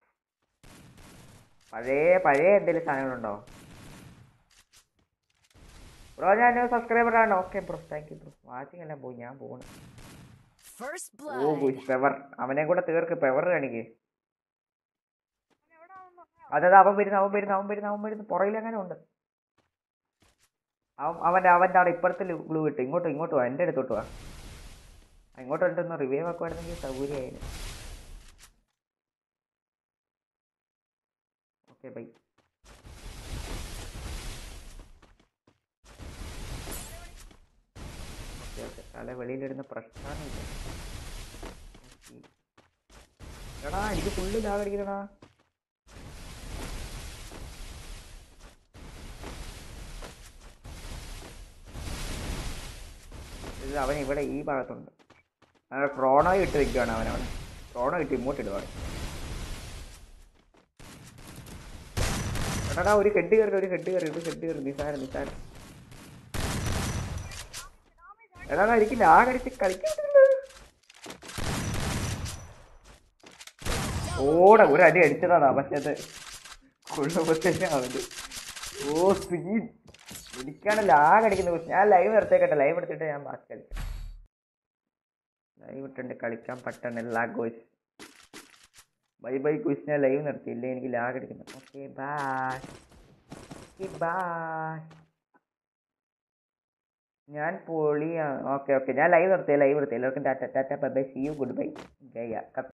പഴയ പഴയ എന്തെങ്കിലും സാധനങ്ങളുണ്ടോ ബ്രോ ഞാൻ സബ്സ്ക്രൈബർ ആണ് okay bro thank you bro watching എല്ലാം പോയി ഞാൻ പോകണം First ഓ blood. പെവർ അവനെ കൂടെ തീർക്ക് പെവർ കാണിക്ക് അതെ അവൻ വരുന്നു അവൻ വരുന്നു അവൻ വരുന്നു അവൻ വരുന്നു പുറകിൽ അങ്ങനെ ഉണ്ട് അവൻ അവൻ്റെ അവൻ്റെ അവിടെ ഇപ്പുറത്ത് ഗ്ലൂ കിട്ടും ഇങ്ങോട്ട് ഇങ്ങോട്ട് വാ എൻ്റെ അടുത്തോട്ട് വാ ഇങ്ങോട്ട് വന്നിട്ടൊന്ന് റിവൈവ് ആക്കുവായിരുന്നെങ്കിൽ സൗകര്യമായിരുന്നു ഓക്കെ ബൈ ഓക്കെ ഓക്കെ തല വെളിയിലിടുന്ന പ്രശ്നമില്ല എടാ എനിക്ക് ഫുള്ള് ലാഗ് അടിക്കുന്നടാ ഇത് അവൻ ഇവിടെ ഈ ഭാഗത്തുണ്ട് അവൻ ക്രോണോ ഇട്ട് വെക്കുവാണ് അവനവിടെ ക്രോണോ ഇട്ട് ഇങ്ങോട്ട് ഇടുവാണ് എടാ ഒരു ഹെഡ് കയറി ഒരു ഹെഡ് കയറി ഒരു ഹെഡ് കയറി നിസാരം നിസാരം എടാ എനിക്ക് ലാഗ് അടിച്ച് കളിക്കാൻ ഓടെ ഒരു അടി അടിച്ചതാണ് പക്ഷെ അത് കൊള്ളുമ്പോഴത്തേക്കും അവന് ഓ സ്പീഡ് എനിക്കാണ് ലാഗ് അടിക്കുന്നത് കുറിച്ച് ഞാൻ ലൈവ് നിർത്തേക്കട്ടെ ലൈവ് എടുത്തിട്ട് ഞാൻ ബാക്കി കളിക്കാം ലൈവ് ഇട്ടുണ്ട് കളിക്കാൻ പറ്റണില്ല ഗോയ്സ് ബൈ ബൈ കുസ് ഞാൻ ലൈവ് നിർത്തിയില്ല എനിക്ക് ലാഗ് അടിക്കുന്നു ഓക്കെ ബായ് ഓക്കെ ബായ് ഞാൻ പൊളിയാണ് ഓക്കെ ഓക്കെ ഞാൻ ലൈവ് നിർത്തിയ ലൈവ് നിർത്തി എല്ലാവർക്കും tata tata bye bye see you good bye Jaya